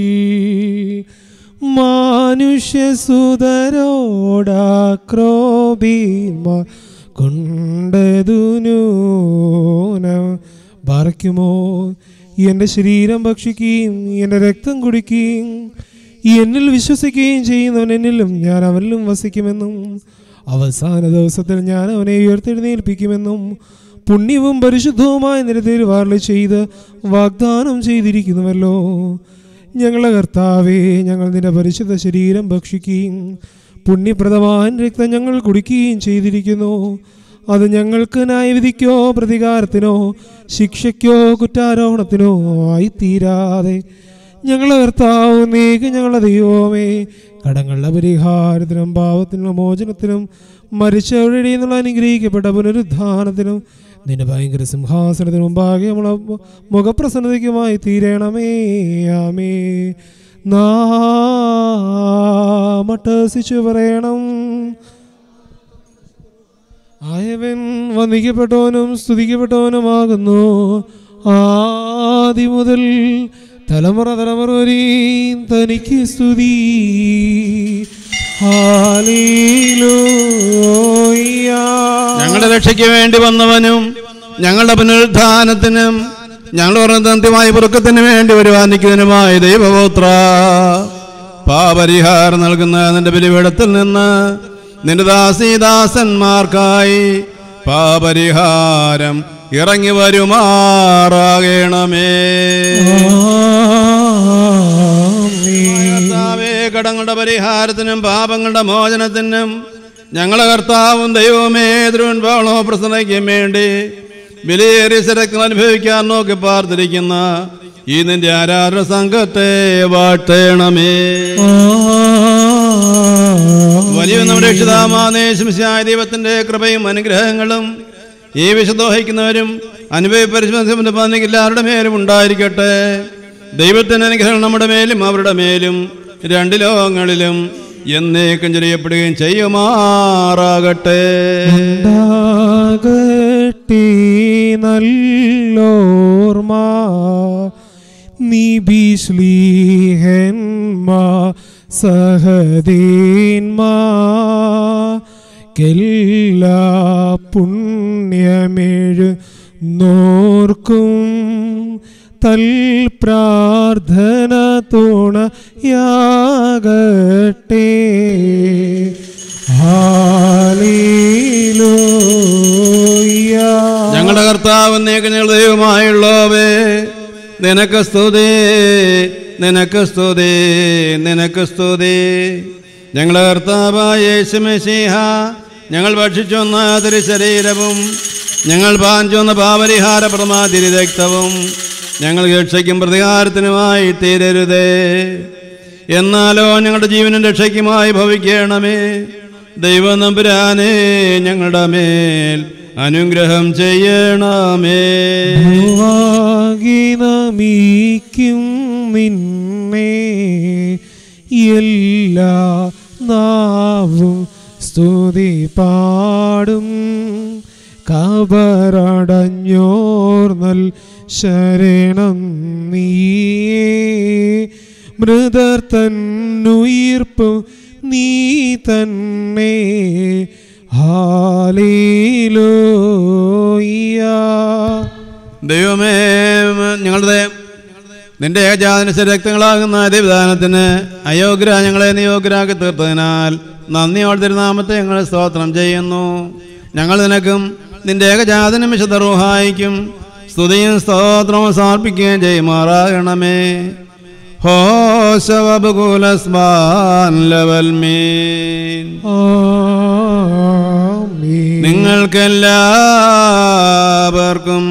മാനുഷ്യസുതരോടാക്രോബീമ കൊണ്ടതു നൂനം ബാറയ്ക്കുമോ എൻ്റെ ശരീരം ഭക്ഷിക്കുകയും എൻ്റെ രക്തം കുടിക്കുകയും എന്നിൽ വിശ്വസിക്കുകയും ചെയ്യുന്നവൻ എന്നിലും ഞാൻ അവനിലും വസിക്കുമെന്നും അവസാന ദിവസത്തിൽ ഞാൻ അവനെ ഉയർത്തെഴുന്നേൽപ്പിക്കുമെന്നും പുണ്യവും പരിശുദ്ധവുമായ നിരതേരുവാറിൽ ചെയ്ത് വാഗ്ദാനം ചെയ്തിരിക്കുന്നുവല്ലോ ഞങ്ങളെ കർത്താവേ ഞങ്ങൾ നിന്റെ പരിശുദ്ധ ശരീരം ഭക്ഷിക്കുകയും പുണ്യപ്രദമായ രക്തം ഞങ്ങൾ കുടിക്കുകയും ചെയ്തിരിക്കുന്നു അത് ഞങ്ങൾക്ക് ന്യായവിധിക്കോ പ്രതികാരത്തിനോ ശിക്ഷയ്ക്കോ കുറ്റാരോപണത്തിനോ ആയിത്തീരാതെ ഞങ്ങളെ കർത്താവ് നീക്ക് ഞങ്ങളുടെ ദൈവമേ കടങ്ങളുടെ പരിഹാരത്തിനും പാവത്തിനും മോചനത്തിനും മരിച്ചവരുടെ നിന്നുള്ള അനുഗ്രഹിക്കപ്പെട്ട പുനരുദ്ധാനത്തിനും നിന്റെ ഭയങ്കര സിംഹാസനത്തിന് മുമ്പാകെ നമ്മളെ മുഖപ്രസന്നതയ്ക്കുമായി തീരണമേ ആമേ നാമട്ടസിച്ചു പറയണം ആയവൻ വന്ദിക്കപ്പെട്ടവനും സ്തുതിക്കപ്പെട്ടവനുമാകുന്നു ആദി മുതൽ തലമുറ തലമുറ വരെയും തനിക്ക് സ്തുതി ഹാലേലൂയ. ഞങ്ങളുടെ രക്ഷയ്ക്ക് വേണ്ടി വന്നവനും ഞങ്ങളുടെ പുനരുദ്ധാനത്തിനും ഞങ്ങളുടെ അന്ത്യമായ പുറക്കത്തിന് വേണ്ടി വരുവാനിക്കുന്നതിനുമായ ദൈവപുത്ര പാപരിഹാരം നൽകുന്ന നിന്റെ ബലിപീഠത്തിൽ നിന്ന് നിന്റെ ദാസീദാസന്മാർക്കായി പാപരിഹാരം ഇറങ്ങി വരുമാറാകണമേ കർത്താവേ കടങ്ങളുടെ പരിഹാരത്തിനും പാപങ്ങളുടെ മോചനത്തിനും ഞങ്ങളെ കർത്താവും ദൈവമേ തിരുവൻപാളോ പ്രസന്നയ്ക്കും വേണ്ടി വിലയേറിയ ശരക്കൾ അനുഭവിക്കാൻ നോക്കി പാർത്തിരിക്കുന്ന ഈ നിന്റെ ആരാധന സംഘത്തെ വാട്ടേണമേ വലിയ നമ്മുടെ രക്ഷിതാമാനേശംശായ ദൈവത്തിന്റെ കൃപയും അനുഗ്രഹങ്ങളും ഈ വിശദോഹിക്കുന്നവരും അനുഭവ പരിശോധന പന്നിക്ക് എല്ലാവരുടെ മേലും ഉണ്ടായിരിക്കട്ടെ ദൈവത്തിന്റെ അനുഗ്രഹം നമ്മുടെ മേലും അവരുടെ മേലും രണ്ട് ലോകങ്ങളിലും എന്നേക്കും ചെറിയപ്പെടുകയും ചെയ്യുമാറാകട്ടെ ഉണ്ടാകട്ടെ നല്ലോർമ്മ നിബിശ്ലീഹന്മാ സഹദേന്മാ കെല്ലാ പുണ്യമേഴ് നോർക്കും തൽ പ്രാർത്ഥന തുണയാകട്ടെ ഹാലേലൂയ ഞങ്ങളുടെ കർത്താവ് ഞങ്ങൾ ദൈവമായുള്ളവേ നിനക്ക് സ്തുതി നിനക്ക് സ്തുതി നിനക്ക് സ്തുതി ഞങ്ങളുടെ കർത്താവായ യേശുമശീഹ ഞങ്ങൾ ഭക്ഷിച്ചൊന്ന തിരു ശരീരവും ഞങ്ങൾ പാഞ്ചൊന്ന പാപരിഹാരപ്രമാതിരി രക്തവും ഞങ്ങൾ രക്ഷയ്ക്കും പ്രതികാരത്തിനുമായി തീരരുതേ എന്നാലോ ഞങ്ങളുടെ ജീവനും രക്ഷയ്ക്കുമായി ഭവിക്കണമേ ദൈവം നമ്പുരാനെ ഞങ്ങളുടെ മേൽ അനുഗ്രഹം ചെയ്യണമേ ഭൂവാകി നമിക്കും നിന്നെ എല്ലാ നാവും സ്തുതി പാടും കബറടഞ്ഞോർന്നൽ ശരണം നീയേ മൃതർ തന്നുയിർപ്പു നീ തന്നെ ഹാലേലൂയ ദൈവമേ ഞങ്ങളുടെ നിന്റെ ഏജാതിന രക്തങ്ങളാകുന്ന ദൈവദാനത്തിന് അയോഗ്യ ഞങ്ങളെ നിയോഗ്യരാക്കി തീർത്തതിനാൽ നന്ദിയോടെ തിരുനാമത്തെ ഞങ്ങൾ സ്തോത്രം ചെയ്യുന്നു ഞങ്ങൾ നിനക്കും നിന്റെ ഏകജാതനും വിശുദ്ധ റൂഹായിക്കും സ്തുതിയും സ്തോത്രവും സമർപ്പിക്കുകയും ചെയ്യുമാറാകണമേ ഹോശവബുകുലസ്മാൻ ലവൽ മീൻ നിങ്ങൾക്കെല്ലാവർക്കും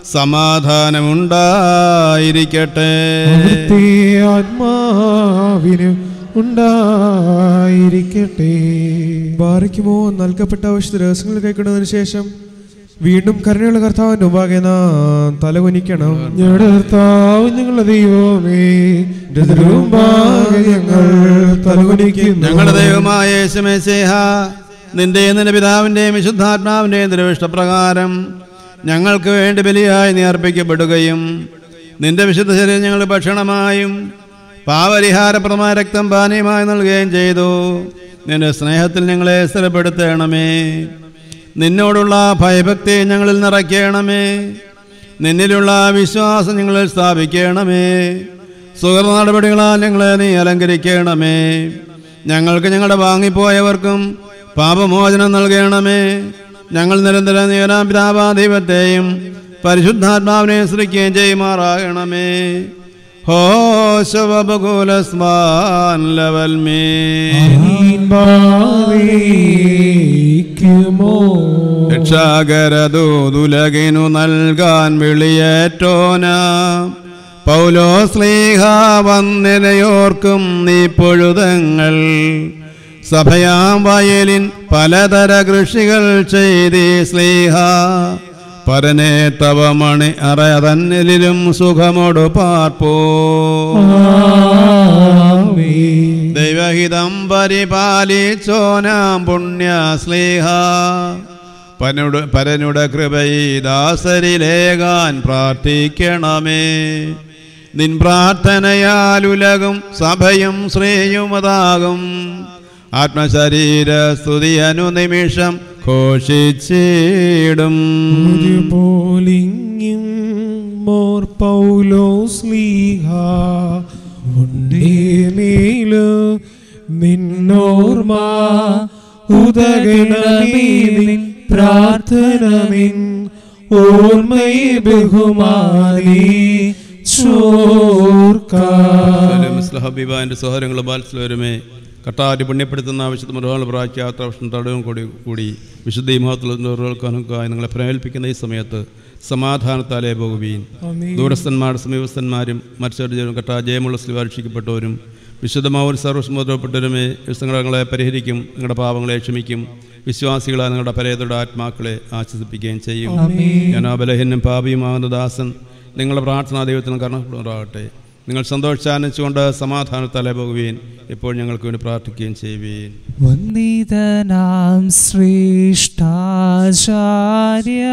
സമാധാനമുണ്ടായിരിക്കട്ടെ അവിടുത്തെ ആത്മാവിനും ഉണ്ടായിരിക്കട്ടെ ബാറിക്കുമോ നൽകപ്പെട്ട ഔഷധ രഹസ്യങ്ങൾ കൈക്കൊണ്ടതിന് ശേഷം വീണ്ടും കരുണയുള്ള കർത്താവിന്റെ മുമ്പാകെ നാം തലകുനിക്കണം ഞങ്ങളുടെ കർത്താവ് ഞങ്ങളുടെ ദൈവമേ മുമ്പാകെ ഞങ്ങൾ തലകുനിക്കുന്നു ഞങ്ങളുടെ ദൈവമായ യേശുമേശേഹ നിന്റെ നിന്റെ പിതാവിൻ്റെയും വിശുദ്ധാത്മാവിൻ്റെയും ദൃഷ്ടപ്രകാരം ഞങ്ങൾക്ക് വേണ്ടി ബലിയായി നീ അർപ്പിക്കപ്പെടുകയും നിന്റെ വിശുദ്ധ ശരീരം ഞങ്ങൾ ഭക്ഷണമായും പാവരിഹാരപ്രദമായ രക്തം പാനീയമായി നൽകുകയും ചെയ്തു നിന്റെ സ്നേഹത്തിൽ ഞങ്ങളെ സ്ഥിരപ്പെടുത്തണമേ നിന്നോടുള്ള ഭയഭക്തി ഞങ്ങളിൽ നിറയ്ക്കണമേ നിന്നിലുള്ള വിശ്വാസം ഞങ്ങളിൽ സ്ഥാപിക്കണമേ സുഹൃത നടപടികളാൽ ഞങ്ങളെ നീ അലങ്കരിക്കണമേ ഞങ്ങൾക്ക് ഞങ്ങളുടെ വാങ്ങിപ്പോയവർക്കും പാപമോചനം നൽകണമേ ഞങ്ങൾ നിരന്തരം നീരാം പിതാപാദൈവത്തെയും പരിശുദ്ധാത്മാവിനെ സൃഷ്ടിക്കുകയും ചെയ്യുമാറാകണമേ ഹോശവബകുലസ്മാൻ ലവൽ മേ രക്ഷാകരദൂതുലകിനു നൽകാൻ വിളിയേറ്റോന പൗലോ സ്ലീഹ വന്നിലയോർക്കും നീ പൊഴുതങ്ങൾ സഭയാം വയലിൻ പലതര കൃഷികൾ ചെയ്തി സ്ലീഹ പരനെ തവമണി അറ തന്നിലും സുഖമോടു പാർപ്പോ ദൈവഹിതം പരിപാലിച്ചോനാം പുണ്യ സ്നേഹ പനുട് പരനുടെ കൃപയി ദാസരിലേകാൻ പ്രാർത്ഥിക്കണമേ നിൻ പ്രാർത്ഥനയാൽ ഉലകും സഭയും ശ്രേയുമതാകും ആത്മശരീര സ്തുതി അനുനിമിഷം ഘോഷിച്ചിടും പോലിങ്ങും മോർ പൗലോസ് ലീഹ ഉണ്ടേമേല് നിന്നോർമ ഉദകണമേ നിൻ പ്രാർത്ഥന നിൻ ഓർമ്മയെ ബഹുമാനി ചോർക്കാം ഹബീബാന്റെ സഹോദരങ്ങളും ബാത്സലവരുമേ കട്ടാറ്റ് പുണ്യപ്പെടുത്തുന്ന ആവശ്യത്തിന് മൃഗങ്ങൾ പ്രാച്യാത്ര വർഷം തടവും കൂടി കൂടി വിശുദ്ധ മഹത്വക്കായി നിങ്ങളെ പ്രേൽപ്പിക്കുന്ന ഈ സമയത്ത് സമാധാനത്താലേ പോകുവീൻ ആമീൻ. ദൂരസ്ഥന്മാർ സമീപസ്ഥന്മാരും മത്സരജരും കട്ടാ ജയമുള്ള സ്ലിവാരക്ഷിക്കപ്പെട്ടവരും വിശുദ്ധമാവൂർ സർവ്വസമുദ്രപ്പെട്ടവരുമേ സങ്കടങ്ങളെ പരിഹരിക്കും നിങ്ങളുടെ പാപങ്ങളെ ക്ഷമിക്കും വിശ്വാസികളായ നിങ്ങളുടെ പരേതരുടെ ആത്മാക്കളെ ആശ്വസിപ്പിക്കുകയും ചെയ്യും ആമീൻ. ഞാൻ ആ ബലഹീനം പാപിയുമാകുന്ന ദാസൻ നിങ്ങളുടെ പ്രാർത്ഥനാ ദൈവത്തിന് കർണപ്പെടുന്നതാകട്ടെ നിങ്ങൾ സന്തോഷിച്ചാനിച്ചുകൊണ്ട് സമാധാനത്താലേ പോകുവീൻ ഇപ്പോൾ ഞങ്ങൾക്ക് വേണ്ടി പ്രാർത്ഥിക്കുകയും ചെയ്യുവീൻ വന്ദിതനാം ശ്രേഷ്ഠാചാര്യ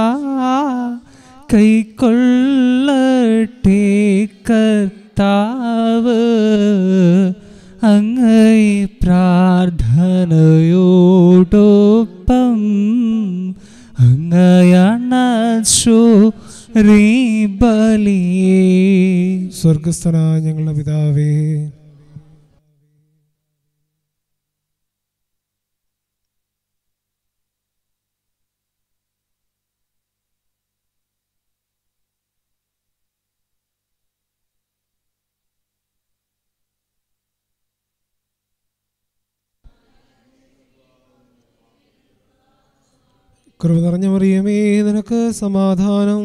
കൈക്കൊള്ളട്ടെ കർത്താവ് അങ്ങൈ പ്രാർത്ഥനയോടൊപ്പം അങ്ങയണച്ചു ബലിയേ സ്വർഗസ്ഥനായ ഞങ്ങളുടെ പിതാവേ കൃപ നിറഞ്ഞ മറിയമേ നിനക്ക് സമാധാനം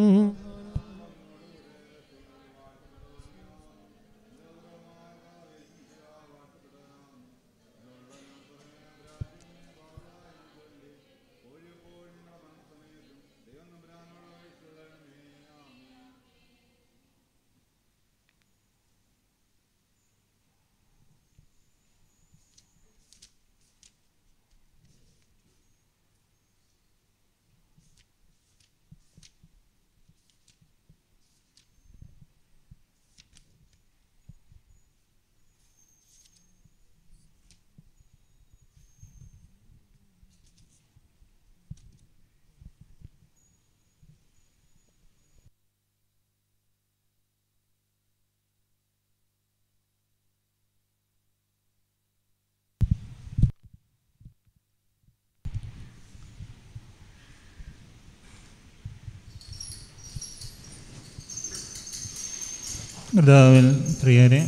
കർത്താവിൽ പ്രിയരെ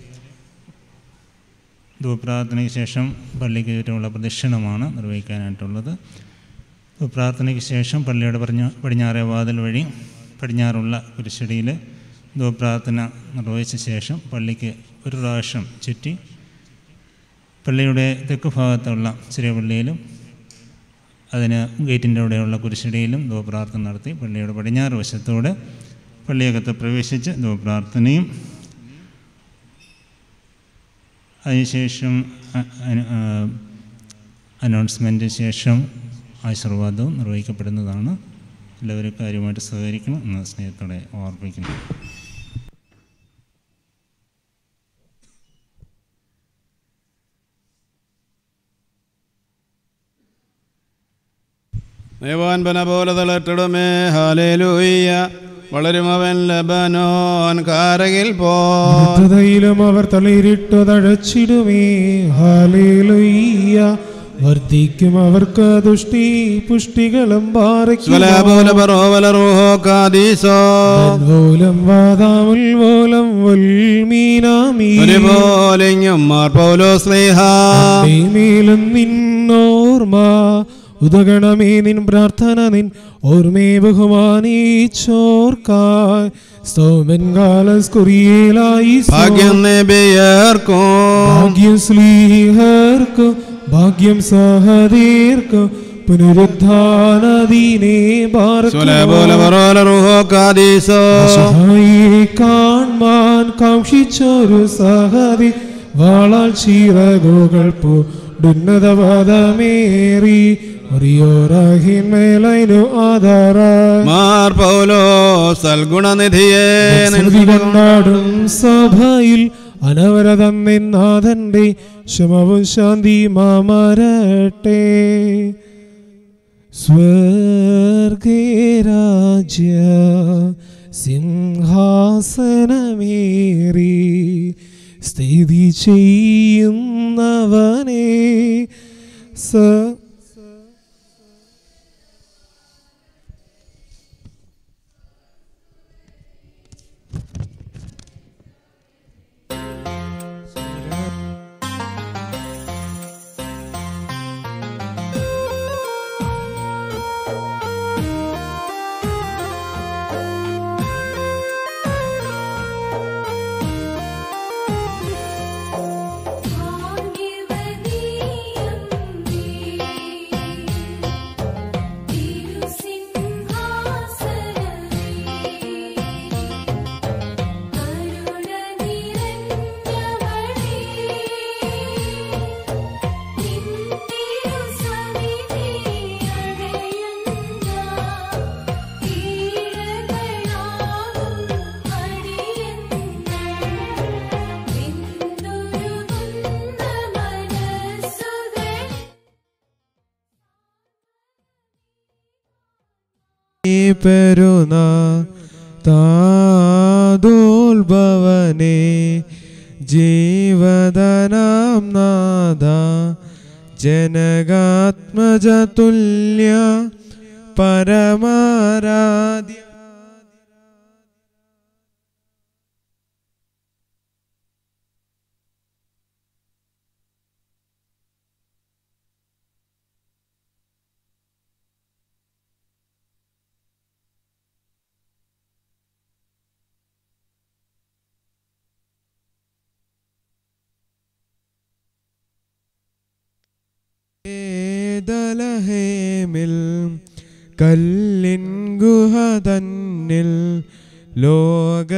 ധൂപ്രാർത്ഥനയ്ക്ക് ശേഷം പള്ളിക്ക് ചുറ്റുമുള്ള പ്രദക്ഷിണമാണ് നിർവഹിക്കാനായിട്ടുള്ളത് ധൂപ്രാർത്ഥനയ്ക്ക് ശേഷം പള്ളിയുടെ പടിഞ്ഞ പടിഞ്ഞാറേ വാതിൽ വഴി പടിഞ്ഞാറുള്ള കുരിശടിയിൽ ധൂപ്രാർത്ഥന നിർവഹിച്ച ശേഷം പള്ളിക്ക് ഒരു പ്രാവശ്യം ചുറ്റി പള്ളിയുടെ തെക്ക് ഭാഗത്തുള്ള ചെറിയ പള്ളിയിലും അതിന് ഗേറ്റിൻ്റെ അവിടെയുള്ള കുരിശടിയിലും ധൂപ്രാർത്ഥന നടത്തി പള്ളിയുടെ പടിഞ്ഞാറ് വശത്തോടെ പള്ളിയകത്ത് പ്രവേശിച്ച് ധൂപ്രാർത്ഥനയും അതിനുശേഷം അനൗൺസ്മെൻറ്റിന് ശേഷം ആശീർവാദവും നിർവഹിക്കപ്പെടുന്നതാണ് എല്ലാവരും കാര്യമായിട്ട് സഹകരിക്കണം എന്ന് സ്നേഹത്തോടെ ഓർമ്മിക്കുന്നു നയവാൻപന പോലെ തളർത്തിടുമേ ഹാലേലൂയ്യ വളരും അവൻ ലബനോൻ കാരകിൽ പോ തൈലം അവർ തളിരിട്ടു തഴച്ചിടുമേ ഹാലേലുയ്യ വർദ്ധിക്കും അവർക്ക് ദുഷ്ടി പുഷ്ടികളും സ്വലാപോലെ ബറോവല റൂഹോ കാദീസോ പാറോലം വാതാമുൽ വോലം വൽമീനാമീ ഒരുപോലെയും മാർ പൗലോ സ്നേഹ മേലും നിന്നോർമ്മ ഉദഗണമേ നിൻ പ്രാർത്ഥന നിൻ ഓർമ്മേ ബഹുമാനീച്ചോർക്കായ് സ്തോമൻ കാലസ്കുറിയേലായി ഭാഗ്യം നബിയർക്കും ഭാഗ്യം സ്ലീഹർക്കും ഭാഗ്യം സഹദീർക്കും പുനരുദ്ധാനദീനെ പോലെ പറോല റൂഹോ കാദീസോ സഹായിയെ കാൺമാൻ കാക്ഷിച്ചൊരു സഹതി വാളാൽ ചീറകുകൾ പൂടുന്നതവാദമേറി ഒറിയോറാഹിന്മേലൈനു ആധാരായി മാർ പൗലോ സൽഗുണനിധിയെ സ്തുതി കൊണ്ടാടും സഭയിൽ അനവരതം നിന്നാഥന്റെ ശമവും ശാന്തി മാമരട്ടെ സ്വർഗരാജ്യ സിംഹാസനമേറി സ്ഥിതി ചെയ്യുന്നവനെ സ പെരുന്ന താതോത്ഭവനെ ജീവദനാം നാഥ ജനകാത്മജതുല്യ പരമാരാധ്യ ഏതലഹേമിൽ കല്ലിൻ ഗുഹ തന്നിൽ ലോക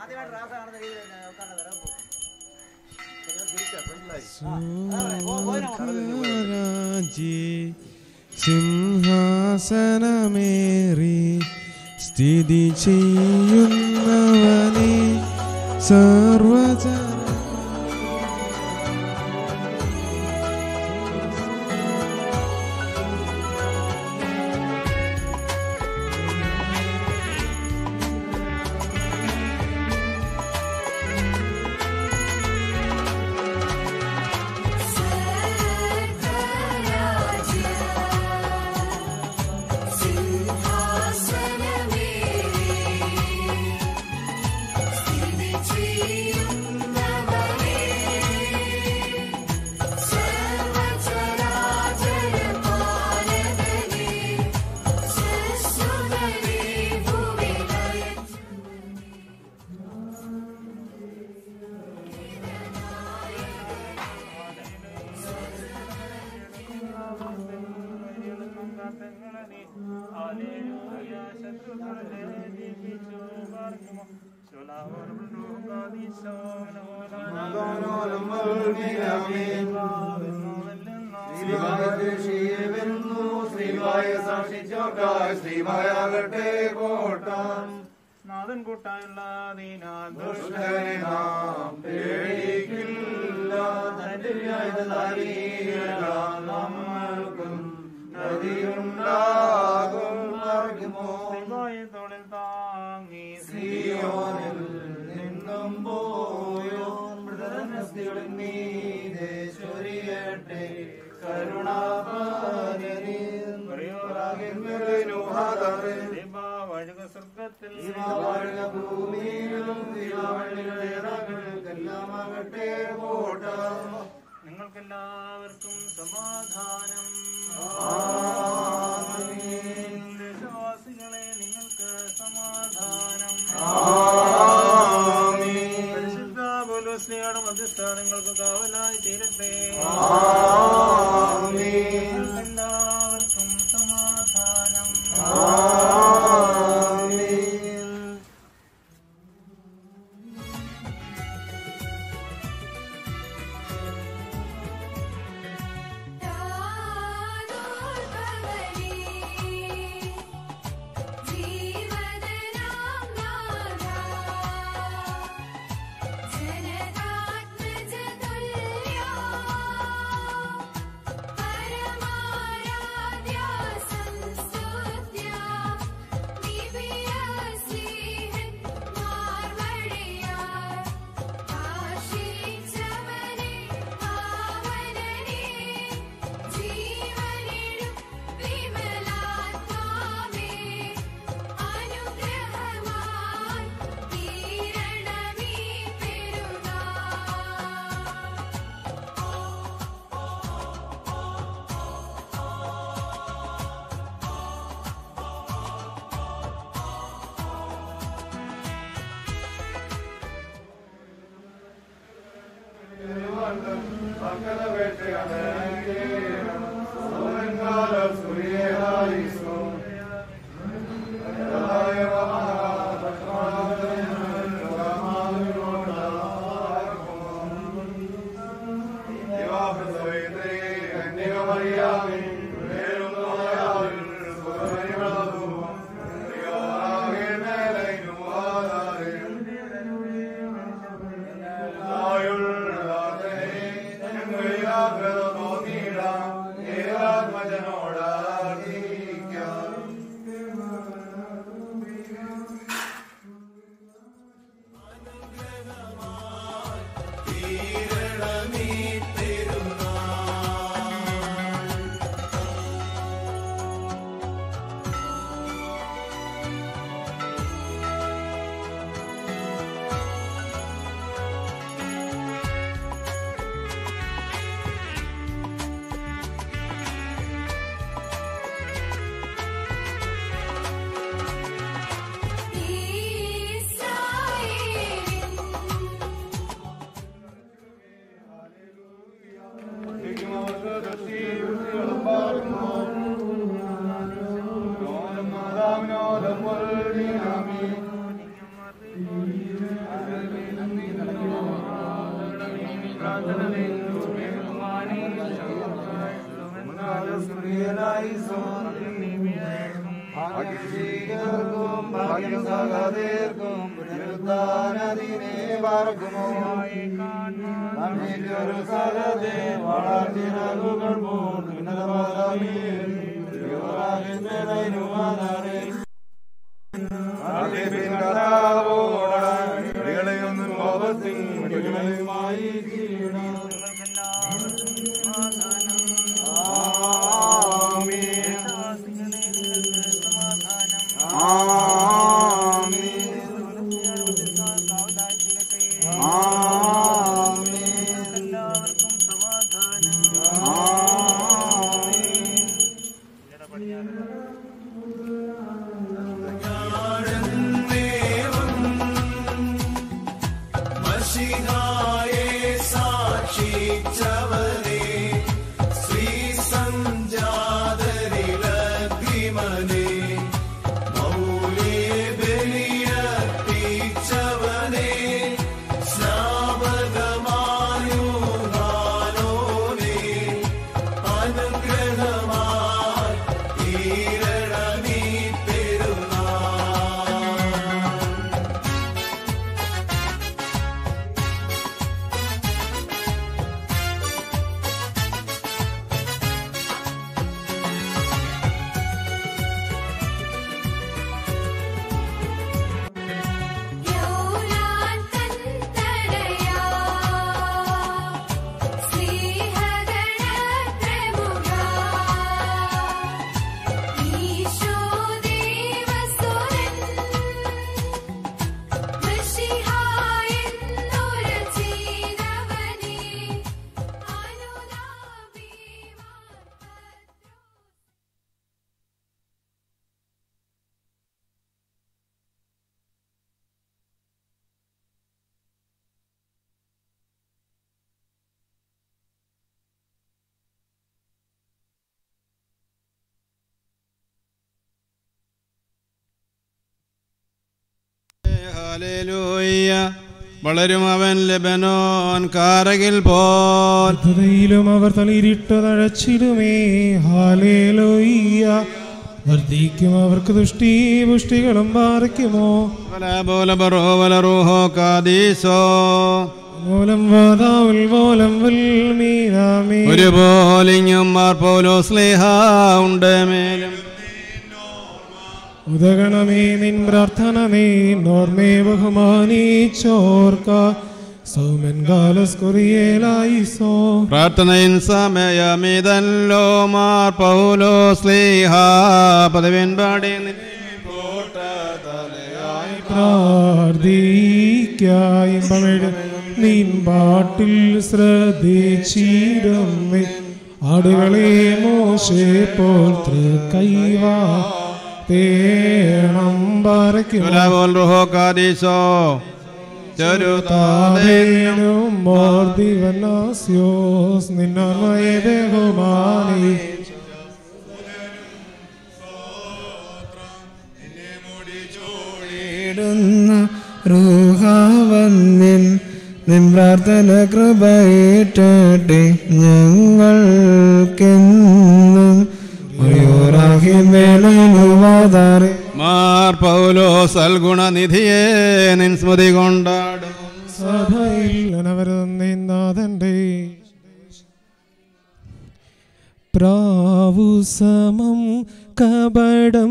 രാജി സിംഹാസനമേറി സ്ഥിതി ചെയ്യുന്നവനെ സർവചര ശ്രീമായാകട്ടെ കോട്ടാം നാഥൻ കൂട്ടായുള്ള ദീനാ ദുഷ്ടനെ നാം പേടിക്കില്ല നദിയായതറിയാം നമ്മൾക്കും നദിയുണ്ടാകും മാർഗമോ തൊഴിൽ താങ്ങി സിയോനിൽ നിന്നും പോയോ മൃതനസ്തികളിൽ നീതേ ചൊരിയട്ടെ കരുണാപാരനി വഴുക സ്വർഗത്തിൽ വാഴുക ഭൂമിയിലും ദിവാവള്ളികളേതാക്കൾക്കെല്ലാം ആകട്ടെ ഓട്ടാം നിങ്ങൾക്കെല്ലാവർക്കും സമാധാനം ദേശവാസികളെ നിങ്ങൾക്ക് സമാധാനം പരിശുദ്ധ പോലോസ്ലിയുടെ മധ്യസ്ഥ നിങ്ങൾക്ക് കാവലായി തീരട്ടെ എല്ലാവർക്കും സമാധാനം ഞങ്ങൾ സാക്ഷിച്ചവനെ ശ്രീ സഞ്ജാതരിലഗ്രിമനെ മൗലേ ബലിയർപ്പിച്ചവനെ സ്നാപകമായുമാനോനെ അനുഗ്രഹമായി തീരണമീ പെരുന്നാൾ യോനാൻ തൻ തടയാ ശ്രീഹദന പ്രമുഖ ഈശോ ദേവസുരൻ മഷിഹായൻ നുരചീതവനെ അനുതാപി ഹല്ലേലൂയ വളരും അവൻ ലെബനോൻ കാരകിൽ പോൽ ും അവർ തളിരിട്ട് തഴച്ചിടുമേ ഹാലേലോയ്യ വർദ്ധിക്കും അവർക്ക് ദുഷ്ടി പുഷ്ടികളും പാറിക്കുമോ പോലെ ബറോവലറൂഹോ കാദീസോ മൂലം വാതാവിൽ മൂലം വൽമീനാമേ ഒരുപോലിങ്ങും മാർ പോലോ സ്ലേഹ ഉണ്ട് മേലും ഉദഗണമേ നിൻ പ്രാർത്ഥന നീ നോർമേ ബഹുമാനിച്ചോർക്ക സൗമൻ കാലസ് കുറിയേലായിസോ പ്രാർത്ഥനയിൻ സമയമീതല്ലോ മാർ പൗലോ സ്ലേഹ പദവിൻ പാടി പ്രാർത്ഥിക്കായിമ്പമിഴ് നിൻ പാട്ടിൽ ശ്രദ്ധിച്ചിടുമേ ആടുകളെ മോശെ പോൽ കൈവാ തേണം പറയ്ക്കും പോൽ റുഹോ കാദീസോ ചെറുതാതെ താതേനും മോർദിവനാസ്യോസ് നിന്നോർമ്മയെ ബഹുമാനി ഇടുന്ന റൂഹാവന്യൻ നിൻ പ്രാർത്ഥന കൃപയേറ്റട്ടെ ഞങ്ങൾക്കെന്നും മയൂറാഹിമേലുവാതാറെ മാർ പൗലോ സൽഗുണനിധിയെ നിൻ സ്മൃതി കൊണ്ടാടും സഭയിൽ അനവരതന്റെ പ്രാവുസമം കപടം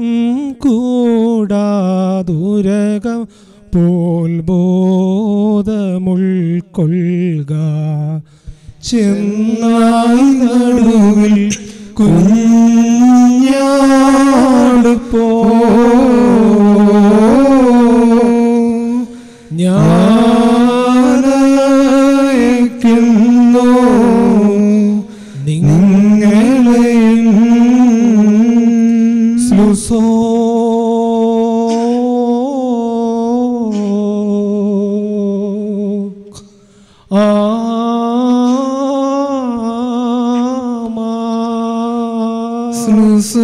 കൂടാതുരകം പോൽ ബോധമുൾക്കൊള്ളുക ചെന്നായി നടുവിൽ കുഞ്ഞാട് പോ ഞാനയക്കുന്നു നിങ്ങളെ സ്ലുസോ സ്ലുസോ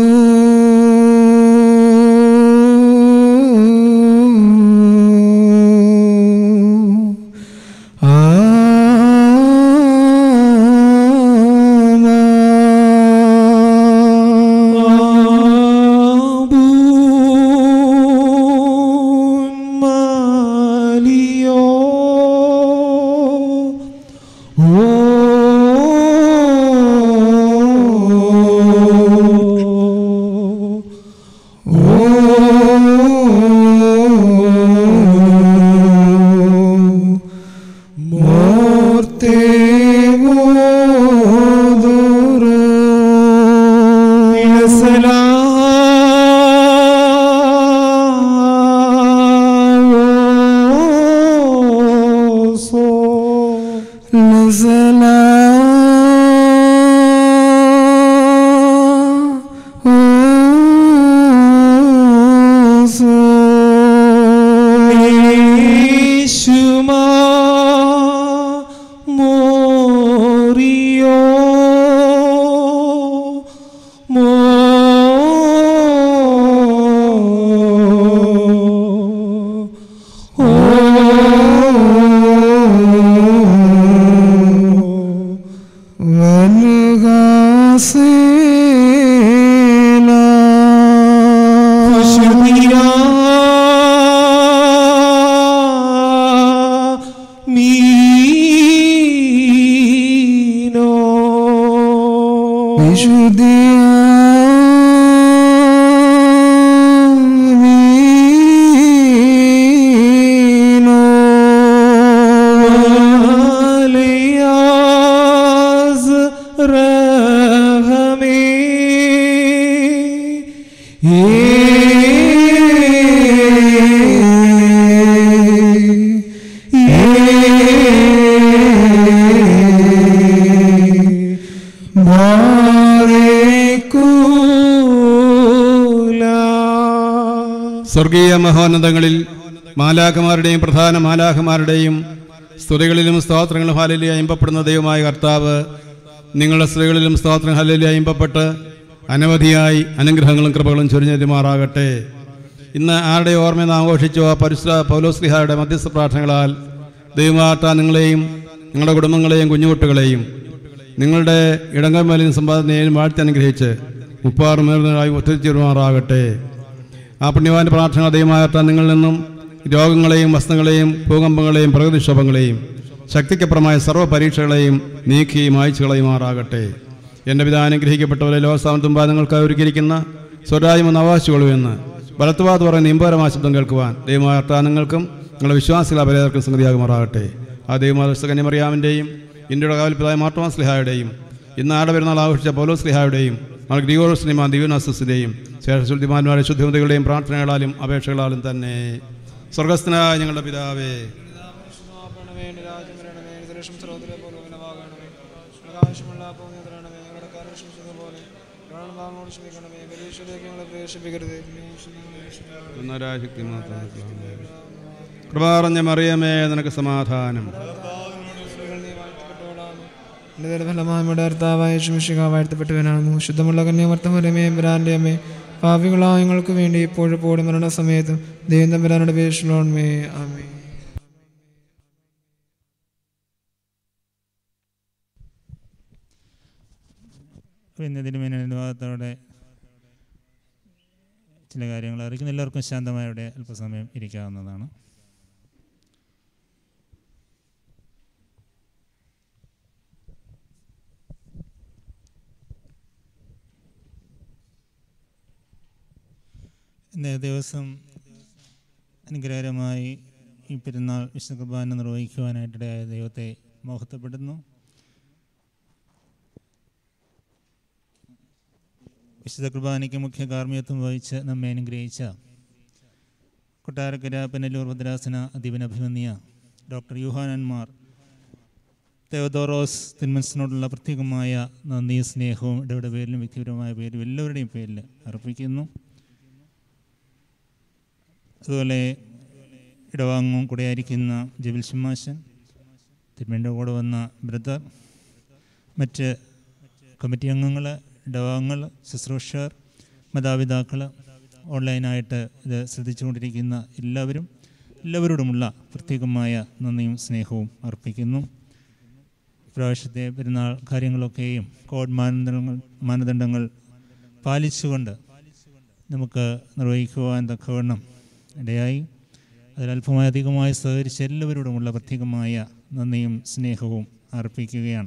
യേശുമാ മോറിയോ സ്വർഗീയ മഹോന്നതങ്ങളിൽ മാലാഖമാരുടെയും പ്രധാന മാലാഖമാരുടെയും സ്തുതികളിലും സ്തോത്രങ്ങളും ഹാലലി അയമ്പപ്പെടുന്ന ദൈവമായ കർത്താവ് നിങ്ങളുടെ സ്ത്രീകളിലും സ്തോത്രം ഹാലലി അയമ്പപ്പെട്ട് അനവധിയായി അനുഗ്രഹങ്ങളും കൃപകളും ചൊരിഞ്ഞെരുമാറാകട്ടെ ഇന്ന് ആരുടെ ഓർമ്മ നാം ആഘോഷിച്ചോ പരിശുദ്ധ പൗലോസ്ലിഹായുടെ മധ്യസ്ഥ പ്രാർത്ഥനകളാൽ ദൈവമാർത്ത നിങ്ങളെയും നിങ്ങളുടെ കുടുംബങ്ങളെയും കുഞ്ഞുകുട്ടികളെയും നിങ്ങളുടെ ഇടങ്ങന്മേലും സമ്പാദനയെയും വാഴ്ത്തി അനുഗ്രഹിച്ച് മുപ്പാറ് മേൽനായി ഒത്തിരിച്ചിരുമാറാകട്ടെ ആ പുണ്യവാന്റെ പ്രാർത്ഥന ദൈവമാകത്താൻ നിങ്ങളിൽ നിന്നും രോഗങ്ങളെയും വസ്തുക്കളെയും ഭൂകമ്പങ്ങളെയും പ്രകൃതിക്ഷോഭങ്ങളെയും ശക്തിക്കപ്പുറമായ സർവ്വ പരീക്ഷകളെയും നീക്കി മായ്ച്ചു കളയുമാറാകട്ടെ എൻ്റെ പിതാ അനുഗ്രഹിക്കപ്പെട്ടവരെ ലോകസ്ഥാനം തുമ്പാ നിങ്ങൾക്കായി ഒരുക്കിയിരിക്കുന്ന സ്വരാജ്യം ഒന്ന് അവകാശിക്കൊള്ളുമെന്ന് ബലത്തുവാത് പറയുന്ന ഇമ്പകരമായ ശബ്ദം കേൾക്കുവാൻ ദൈവമാകത്താൻ നിങ്ങൾക്കും നിങ്ങളുടെ വിശ്വാസികൾ അപരേതർക്കും സംഗതിയാകുമാറാകട്ടെ ആ ദൈവമാദർശ കന്യമറിയാമിൻ്റെയും ഇന്ത്യയുടെ കാവൽ പിതായ മാർട്ടോമാ സ്ലിഹായുടെയും ഇന്ന് ആടെ പെരുന്നാൾ ആഘോഷിച്ച പൗലോ സ്ലിഹായുടെയും മകൾ ഗ്രിഗോറോ സ്ലിമാൻ ദിവ്യനാസസിൻ്റെയും ശേഷശുദ്ധിമാന്മാരുടെ ശുദ്ധിമതികളുടെയും പ്രാർത്ഥനകളാലും അപേക്ഷകളാലും തന്നെ സ്വർഗസ്ഥനായ ഞങ്ങളുടെ പിതാവേ ഒന്നൊരാശക്തി മാത്രം കൃപാറഞ്ഞ മറിയമേ നിനക്ക് സമാധാനം എന്റെ ഫലമായി നമ്മുടെ കർത്താവായ ശുമിഷിക വാഴ്ത്തപ്പെട്ടവനാകുന്നു ശുദ്ധമുള്ള കന്യാമർത്തമരമേ ബിരാന്റെ അമ്മേ പാപികളായ ഞങ്ങൾക്ക് വേണ്ടി ഇപ്പോഴും പോടി മരണസമയത്തും ദൈവം തമ്പരാനുടെ പേശിലോൺമേ ആമേ പിന്നെ തിരുമേന അനുവാദത്തോടെ ചില കാര്യങ്ങൾ അറിയിക്കുന്ന എല്ലാവർക്കും ശാന്തമായ ഇവിടെ അല്പസമയം ഇരിക്കാവുന്നതാണ് ഇന്നേ ദിവസം അനുഗ്രഹകരമായി ഈ പെരുന്നാൾ വിശുദ്ധ കുർബാന നിർവഹിക്കുവാനായിട്ടിടയായ ദൈവത്തെ മോഹത്തപ്പെടുന്നു വിശുദ്ധ കുർബാനയ്ക്ക് മുഖ്യ കാർമ്മികത്വം വഹിച്ച് നമ്മെ അനുഗ്രഹിച്ച കൊട്ടാരക്കര പനല്ലൂർ ഭദ്രാസന അധിപനഭിമന്യ ഡോക്ടർ യുഹാനന്മാർ തെവദോറോസ് തിന്മൻസിനോടുള്ള പ്രത്യേകമായ നന്ദിയും സ്നേഹവും ഇടയുടെ പേരിലും വ്യക്തിപരമായ പേരിലും എല്ലാവരുടെയും പേരിൽ അർപ്പിക്കുന്നു അതുപോലെ ഇടവാങ്ങും കൂടെയായിരിക്കുന്ന ജബിൽ ഷിമാശൻ തിരുമേൻ്റെ കൂടെ വന്ന ബ്രദർ മറ്റ് കമ്മിറ്റി അംഗങ്ങൾ ഇടവാങ്ങൾ ശുശ്രൂഷകർ മാതാപിതാക്കൾ ഓൺലൈനായിട്ട് ഇത് ശ്രദ്ധിച്ചുകൊണ്ടിരിക്കുന്ന എല്ലാവരും എല്ലാവരോടുമുള്ള പ്രത്യേകമായ നന്ദിയും സ്നേഹവും അർപ്പിക്കുന്നു ഇപ്രാവശ്യത്തെ പെരുന്നാൾ കാര്യങ്ങളൊക്കെയും കോഡ് മാനദണ്ഡങ്ങൾ മാനദണ്ഡങ്ങൾ പാലിച്ചുകൊണ്ട് നമുക്ക് നിർവഹിക്കുവാൻ തക്കവണ്ണം ഇടയായി അതിൽ അല്പമായി അധികമായി സഹകരിച്ച എല്ലാവരോടുമുള്ള പ്രത്യേകമായ നന്ദിയും സ്നേഹവും അർപ്പിക്കുകയാണ്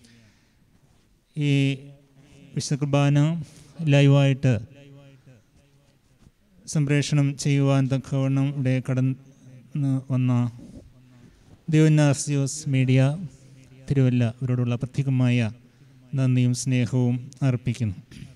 ഈ വിശുദ്ധ കുർബാന ലൈവായിട്ട് സംപ്രേഷണം ചെയ്യുവാൻ തക്കവണ്ണം ഇവിടെ കടന്ന് വന്ന ദേവനാർസിയോസ് മീഡിയ തിരുവല്ല ഇവരോടുള്ള പ്രത്യേകമായ നന്ദിയും സ്നേഹവും അർപ്പിക്കുന്നു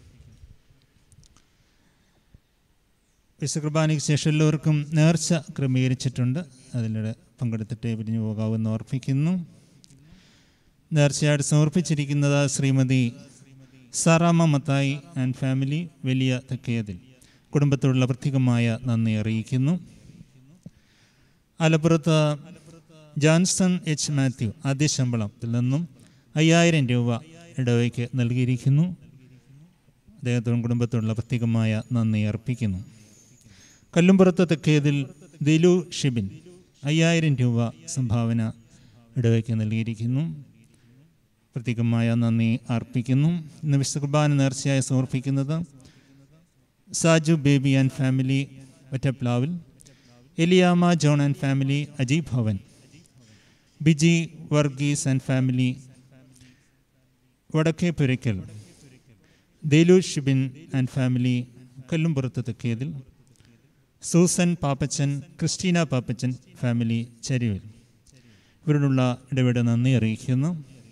വിശുദ്ധ കുർബാനയ്ക്ക് ശേഷം എല്ലാവർക്കും നേർച്ച ക്രമീകരിച്ചിട്ടുണ്ട് അതിലൂടെ പങ്കെടുത്തിട്ട് പിരിഞ്ഞു പോകാമെന്ന് ഓർപ്പിക്കുന്നു നേർച്ചയായിട്ട് സമർപ്പിച്ചിരിക്കുന്നത് ശ്രീമതി സാറാമ്മ മത്തായി ആൻഡ് ഫാമിലി വലിയ തെക്കേതിൽ കുടുംബത്തോടുള്ള പ്രത്യേകമായ നന്ദി അറിയിക്കുന്നു ആലപ്പുറത്ത് ജോൺസൺ എച്ച് മാത്യു ആദ്യ ശമ്പളത്തിൽ നിന്നും അയ്യായിരം രൂപ ഇടവയ്ക്ക് നൽകിയിരിക്കുന്നു അദ്ദേഹത്തോടും കുടുംബത്തോടുള്ള പ്രത്യേകമായ നന്ദി അർപ്പിക്കുന്നു കല്ലുംപുറത്ത് തെക്കേതിൽ ദിലു ഷിബിൻ അയ്യായിരം രൂപ സംഭാവന ഇടവയ്ക്ക് നൽകിയിരിക്കുന്നു പ്രത്യേകമായ നന്ദി അർപ്പിക്കുന്നു ഇന്ന് വിശുദ്ധ കുർബാന നേർച്ചയായി സമർപ്പിക്കുന്നത് Saju Baby and family Ottaplavil Eliyama John and family Ajay Bhavan Biji Varghese and family Vadakke Puraykkal Delu Shibin and family Kallumpurath Thekkethil Susan Pappachan Christina Pappachan family Charivil ഇവരോടുള്ള ഇടപെട നന്ദി അറിയിക്കുന്നു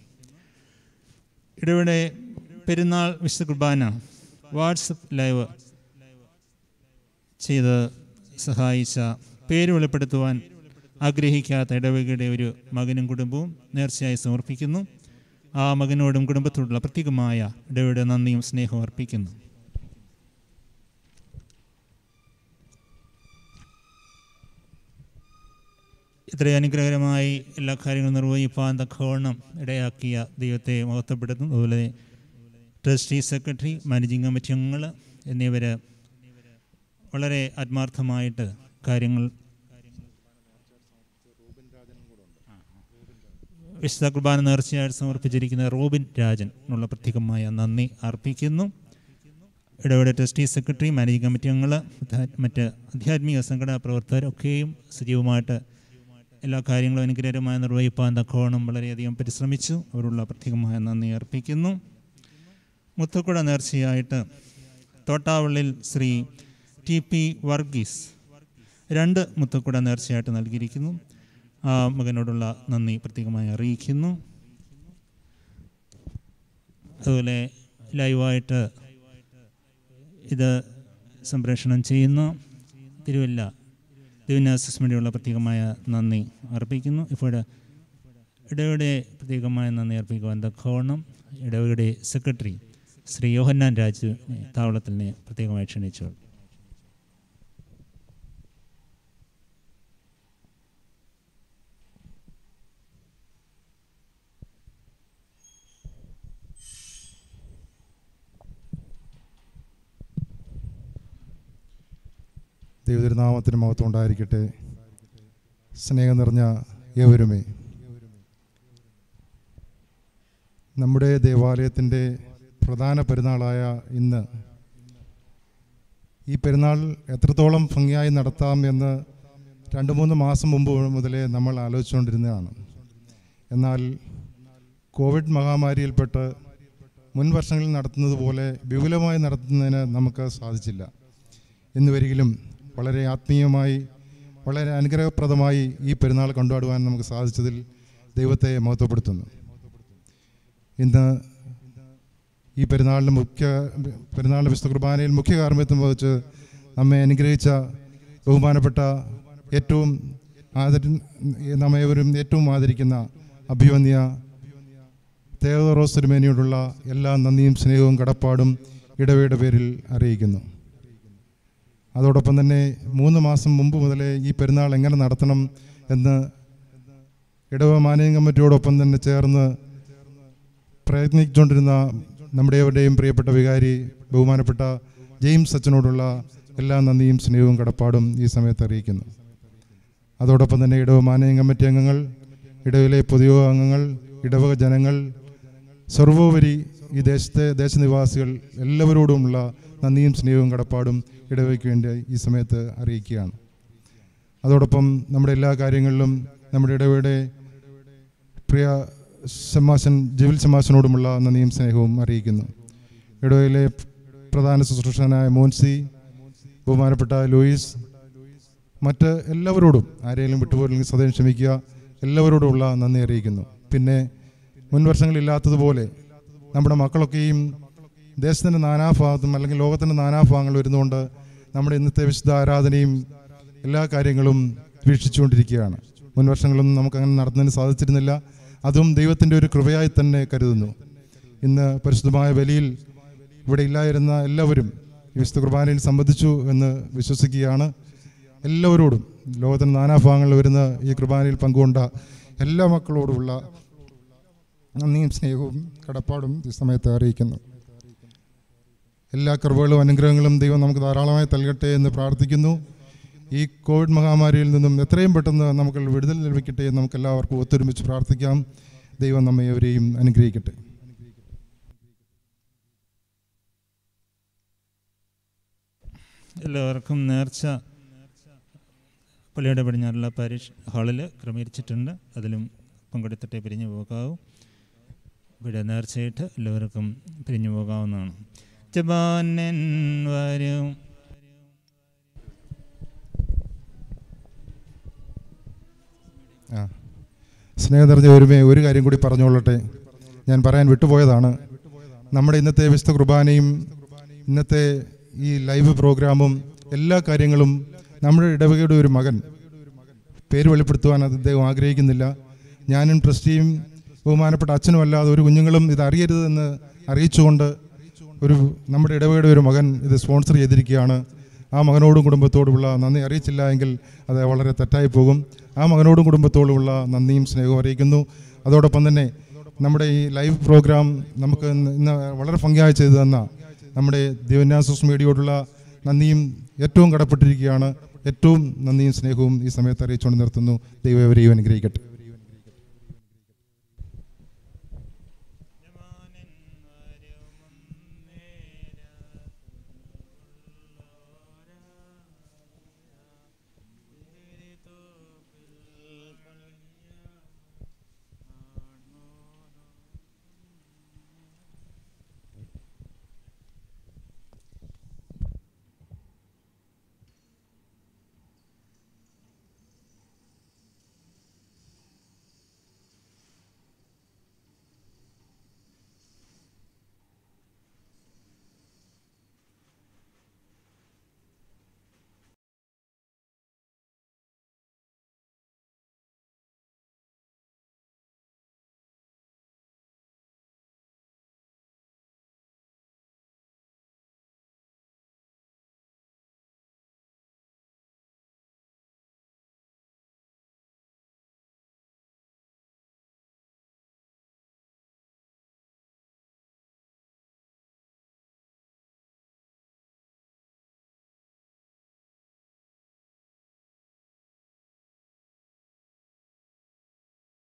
ഇടപെടെ പെരുന്നാൾ വിശുദ്ധ കുർബാന വാട്സപ്പ് ലൈവ് ചെയ്ത് സഹായിച്ച പേര് വെളിപ്പെടുത്തുവാൻ ആഗ്രഹിക്കാത്ത ഇടവകയുടെ ഒരു മകനും കുടുംബവും നേർച്ചയായി സമർപ്പിക്കുന്നു ആ മകനോടും കുടുംബത്തോടുള്ള പ്രത്യേകമായ ഇടവയുടെ നന്ദിയും സ്നേഹവും അർപ്പിക്കുന്നു ഇത്രയും അനുഗ്രഹകരമായി എല്ലാ കാര്യങ്ങളും നിർവഹിപ്പാൻ തക്കവണ്ണം ഇടയാക്കിയ ദൈവത്തെ മഹത്വപ്പെടുത്തുന്നു അതുപോലെ ട്രസ്റ്റി സെക്രട്ടറി മാനേജിംഗ് കമ്മിറ്റി അംഗങ്ങൾ എന്നിവർ വളരെ ആത്മാർത്ഥമായിട്ട് കാര്യങ്ങൾ വിശുദ്ധ കുർബാന നേർച്ചയായിട്ട് സമർപ്പിച്ചിരിക്കുന്ന റോബിൻ രാജൻ എന്നുള്ള പ്രത്യേകമായ നന്ദി അർപ്പിക്കുന്നു ഇടപെട ട്രസ്റ്റി സെക്രട്ടറി മാനേജിംഗ് കമ്മിറ്റി അംഗങ്ങൾ മറ്റ് ആധ്യാത്മിക സംഘടനാ പ്രവർത്തകരൊക്കെയും സജീവമായിട്ട് എല്ലാ കാര്യങ്ങളും അനുഗ്രഹകരമായി നിർവഹിപ്പാൻ തക്കോണം വളരെയധികം പരിശ്രമിച്ചു അവരുള്ള പ്രത്യേകമായ നന്ദി അർപ്പിക്കുന്നു മുത്തുക്കുട നേർച്ചയായിട്ട് തോട്ടാവള്ളിൽ ശ്രീ ടി പി വർഗീസ് രണ്ട് മുത്തുക്കുട നേർച്ചയായിട്ട് നൽകിയിരിക്കുന്നു ആ മകനോടുള്ള നന്ദി പ്രത്യേകമായി അറിയിക്കുന്നു അതുപോലെ ലൈവായിട്ട് ഇത് സംപ്രേഷണം ചെയ്യുന്ന തിരുവല്ല ദിവ്യ അസസ്മെൻറ്റിയുള്ള പ്രത്യേകമായ നന്ദി അർപ്പിക്കുന്നു ഇപ്പോൾ ഇടവയുടെ പ്രത്യേകമായ നന്ദി അർപ്പിക്കുവാൻ തക്കവണ്ണം ഇടവയുടെ സെക്രട്ടറി ശ്രീ യോഹന്നാൻ രാജു താവളത്തിനെ പ്രത്യേകമായി ക്ഷണിച്ചു ദൈവതിരുനാമത്തിന് മഹത്വം ഉണ്ടായിരിക്കട്ടെ സ്നേഹം നിറഞ്ഞ ഏവരുമേ നമ്മുടെ ദേവാലയത്തിൻ്റെ പ്രധാന പെരുന്നാളായ ഇന്ന് ഈ പെരുന്നാൾ എത്രത്തോളം ഭംഗിയായി നടത്താം എന്ന് രണ്ട് മൂന്ന് മാസം മുമ്പ് മുതലേ നമ്മൾ ആലോചിച്ചുകൊണ്ടിരുന്നതാണ് എന്നാൽ കോവിഡ് മഹാമാരിയിൽപ്പെട്ട് മുൻ വർഷങ്ങളിൽ നടത്തുന്നത് പോലെ വിപുലമായി നടത്തുന്നതിന് നമുക്ക് സാധിച്ചില്ല എന്ന് വരികിലും വളരെ ആത്മീയമായി വളരെ അനുഗ്രഹപ്രദമായി ഈ പെരുന്നാൾ കൊണ്ടാടുവാൻ നമുക്ക് സാധിച്ചതിൽ ദൈവത്തെ മഹത്വപ്പെടുത്തുന്നു ഇന്ന് ഈ പെരുന്നാളിന് മുഖ്യ പെരുന്നാളിന് വിശുദ്ധ കുർബാനയിൽ മുഖ്യ കാർമ്മിത്വം വഹിച്ച് നമ്മെ അനുഗ്രഹിച്ച ബഹുമാനപ്പെട്ട ഏറ്റവും ആദരി നമ്മേവരും ഏറ്റവും ആദരിക്കുന്ന അഭിവന്യ തേവറോസ് തിരുമേനിയോടുള്ള എല്ലാ നന്ദിയും സ്നേഹവും കടപ്പാടും ഇടവയുടെ പേരിൽ അറിയിക്കുന്നു അതോടൊപ്പം തന്നെ മൂന്ന് മാസം മുമ്പ് മുതലേ ഈ പെരുന്നാൾ എങ്ങനെ നടത്തണം എന്ന് ഇടവ മാനേജിംഗ് കമ്മിറ്റിയോടൊപ്പം തന്നെ ചേർന്ന് പ്രയത്നിച്ചുകൊണ്ടിരുന്ന നമ്മുടെവരുടെയും പ്രിയപ്പെട്ട വികാരി ബഹുമാനപ്പെട്ട ജെയിംസ് അച്ഛനോടുള്ള എല്ലാ നന്ദിയും സ്നേഹവും കടപ്പാടും ഈ സമയത്ത് അറിയിക്കുന്നു അതോടൊപ്പം തന്നെ ഇടവ മാനേജിംഗ് കമ്മിറ്റി അംഗങ്ങൾ ഇടവിലെ പൊതുയോഗ അംഗങ്ങൾ ഇടവക ജനങ്ങൾ സർവോപരി ഈ ദേശത്തെ ദേശനിവാസികൾ എല്ലാവരോടുമുള്ള നന്ദിയും സ്നേഹവും കടപ്പാടും ഇടവയ്ക്ക് വേണ്ടി ഈ സമയത്ത് അറിയിക്കുകയാണ് അതോടൊപ്പം നമ്മുടെ എല്ലാ കാര്യങ്ങളിലും നമ്മുടെ ഇടവയുടെ പ്രിയ ശമാശൻ ജെവിൽ ശമാശനോടുമുള്ള നന്ദിയും സ്നേഹവും അറിയിക്കുന്നു ഇടവയിലെ പ്രധാന ശുശ്രൂഷകനായ മോൻസി ബഹുമാനപ്പെട്ട ലൂയിസ് മറ്റ് എല്ലാവരോടും ആരെങ്കിലും വിട്ടുപോയില്ലെങ്കിൽ സദയം ക്ഷമിക്കുക എല്ലാവരോടുമുള്ള നന്ദി അറിയിക്കുന്നു പിന്നെ മുൻ വർഷങ്ങളില്ലാത്തതുപോലെ നമ്മുടെ മക്കളൊക്കെയും ദേശത്തിൻ്റെ നാനാഭാഗത്തും അല്ലെങ്കിൽ ലോകത്തിൻ്റെ നാനാഭാഗങ്ങളിൽ വരുന്നുകൊണ്ട് നമ്മുടെ ഇന്നത്തെ വിശുദ്ധ ആരാധനയും എല്ലാ കാര്യങ്ങളും വീക്ഷിച്ചുകൊണ്ടിരിക്കുകയാണ് മുൻ വർഷങ്ങളൊന്നും നമുക്കങ്ങനെ നടത്തുന്നതിന് സാധിച്ചിരുന്നില്ല അതും ദൈവത്തിൻ്റെ ഒരു കൃപയായി തന്നെ കരുതുന്നു ഇന്ന് പരിശുദ്ധമായ ബലിയിൽ ഇവിടെ ഇല്ലായിരുന്ന എല്ലാവരും ഈ വിശുദ്ധ കുർബാനയിൽ സംബന്ധിച്ചു എന്ന് വിശ്വസിക്കുകയാണ് എല്ലാവരോടും ലോകത്തിൻ്റെ നാനാഭാഗങ്ങളിൽ വരുന്ന ഈ കുർബാനയിൽ പങ്കുകൊണ്ട എല്ലാ മക്കളോടുമുള്ള നന്ദിയും സ്നേഹവും കടപ്പാടും ഈ സമയത്ത് അറിയിക്കുന്നു എല്ലാ കൃപകളും അനുഗ്രഹങ്ങളും ദൈവം നമുക്ക് ധാരാളമായി നൽകട്ടെ എന്ന് പ്രാർത്ഥിക്കുന്നു ഈ കോവിഡ് മഹാമാരിയിൽ നിന്നും എത്രയും പെട്ടെന്ന് നമുക്ക് വിടുതൽ ലഭിക്കട്ടെ എന്ന് നമുക്ക് എല്ലാവർക്കും ഒത്തൊരുമിച്ച് പ്രാർത്ഥിക്കാം ദൈവം നമ്മെ അവരെയും അനുഗ്രഹിക്കട്ടെ എല്ലാവർക്കും നേർച്ച പള്ളിയുടെ പടിഞ്ഞാറുള്ള പാരിഷ് ഹാളിൽ ക്രമീകരിച്ചിട്ടുണ്ട് അതിലും പങ്കെടുത്തിട്ടേ പിരിഞ്ഞു പോകാവൂ ഇവിടെ നേർച്ചയിട്ട് എല്ലാവർക്കും പിരിഞ്ഞു പോകാവുന്നതാണ് ജപാനൻ വരും ആ സ്നേഹം നിറഞ്ഞ ഒരുമയെ ഒരു കാര്യം കൂടി പറഞ്ഞുകൊള്ളട്ടെ ഞാൻ പറയാൻ വിട്ടുപോയതാണ് നമ്മുടെ ഇന്നത്തെ വിശുദ്ധ കുർബാനയും ഇന്നത്തെ ഈ ലൈവ് പ്രോഗ്രാമും എല്ലാ കാര്യങ്ങളും നമ്മുടെ ഇടവകയുടെ ഒരു മകൻ പേര് വെളിപ്പെടുത്തുവാൻ അത് അദ്ദേഹം ആഗ്രഹിക്കുന്നില്ല ഞാനും ട്രസ്റ്റിയും ബഹുമാനപ്പെട്ട അച്ഛനും അല്ലാതെ ഒരു കുഞ്ഞുങ്ങളും ഇത് അറിയരുതെന്ന് അറിയിച്ചുകൊണ്ട് ഒരു നമ്മുടെ ഇടവകയുടെ ഒരു മകൻ ഇത് സ്പോൺസർ ചെയ്തിരിക്കുകയാണ് ആ മകനോടും കുടുംബത്തോടുമുള്ള നന്ദി അറിയിച്ചില്ല എങ്കിൽ അത് വളരെ തെറ്റായി പോകും ആ മകനോടും കുടുംബത്തോടുമുള്ള നന്ദിയും സ്നേഹവും അറിയിക്കുന്നു അതോടൊപ്പം തന്നെ നമ്മുടെ ഈ ലൈവ് പ്രോഗ്രാം നമുക്ക് ഇന്ന് ഇന്ന് വളരെ ഭംഗിയായി ചെയ്തു തന്ന നമ്മുടെ ദിവന്യാസസ് മീഡിയയോടുള്ള നന്ദിയും ഏറ്റവും കടപ്പെട്ടിരിക്കുകയാണ് ഏറ്റവും നന്ദിയും സ്നേഹവും ഈ സമയത്ത് അറിയിച്ചുകൊണ്ട് നിർത്തുന്നു ദൈവം അവരെയും അനുഗ്രഹിക്കട്ടെ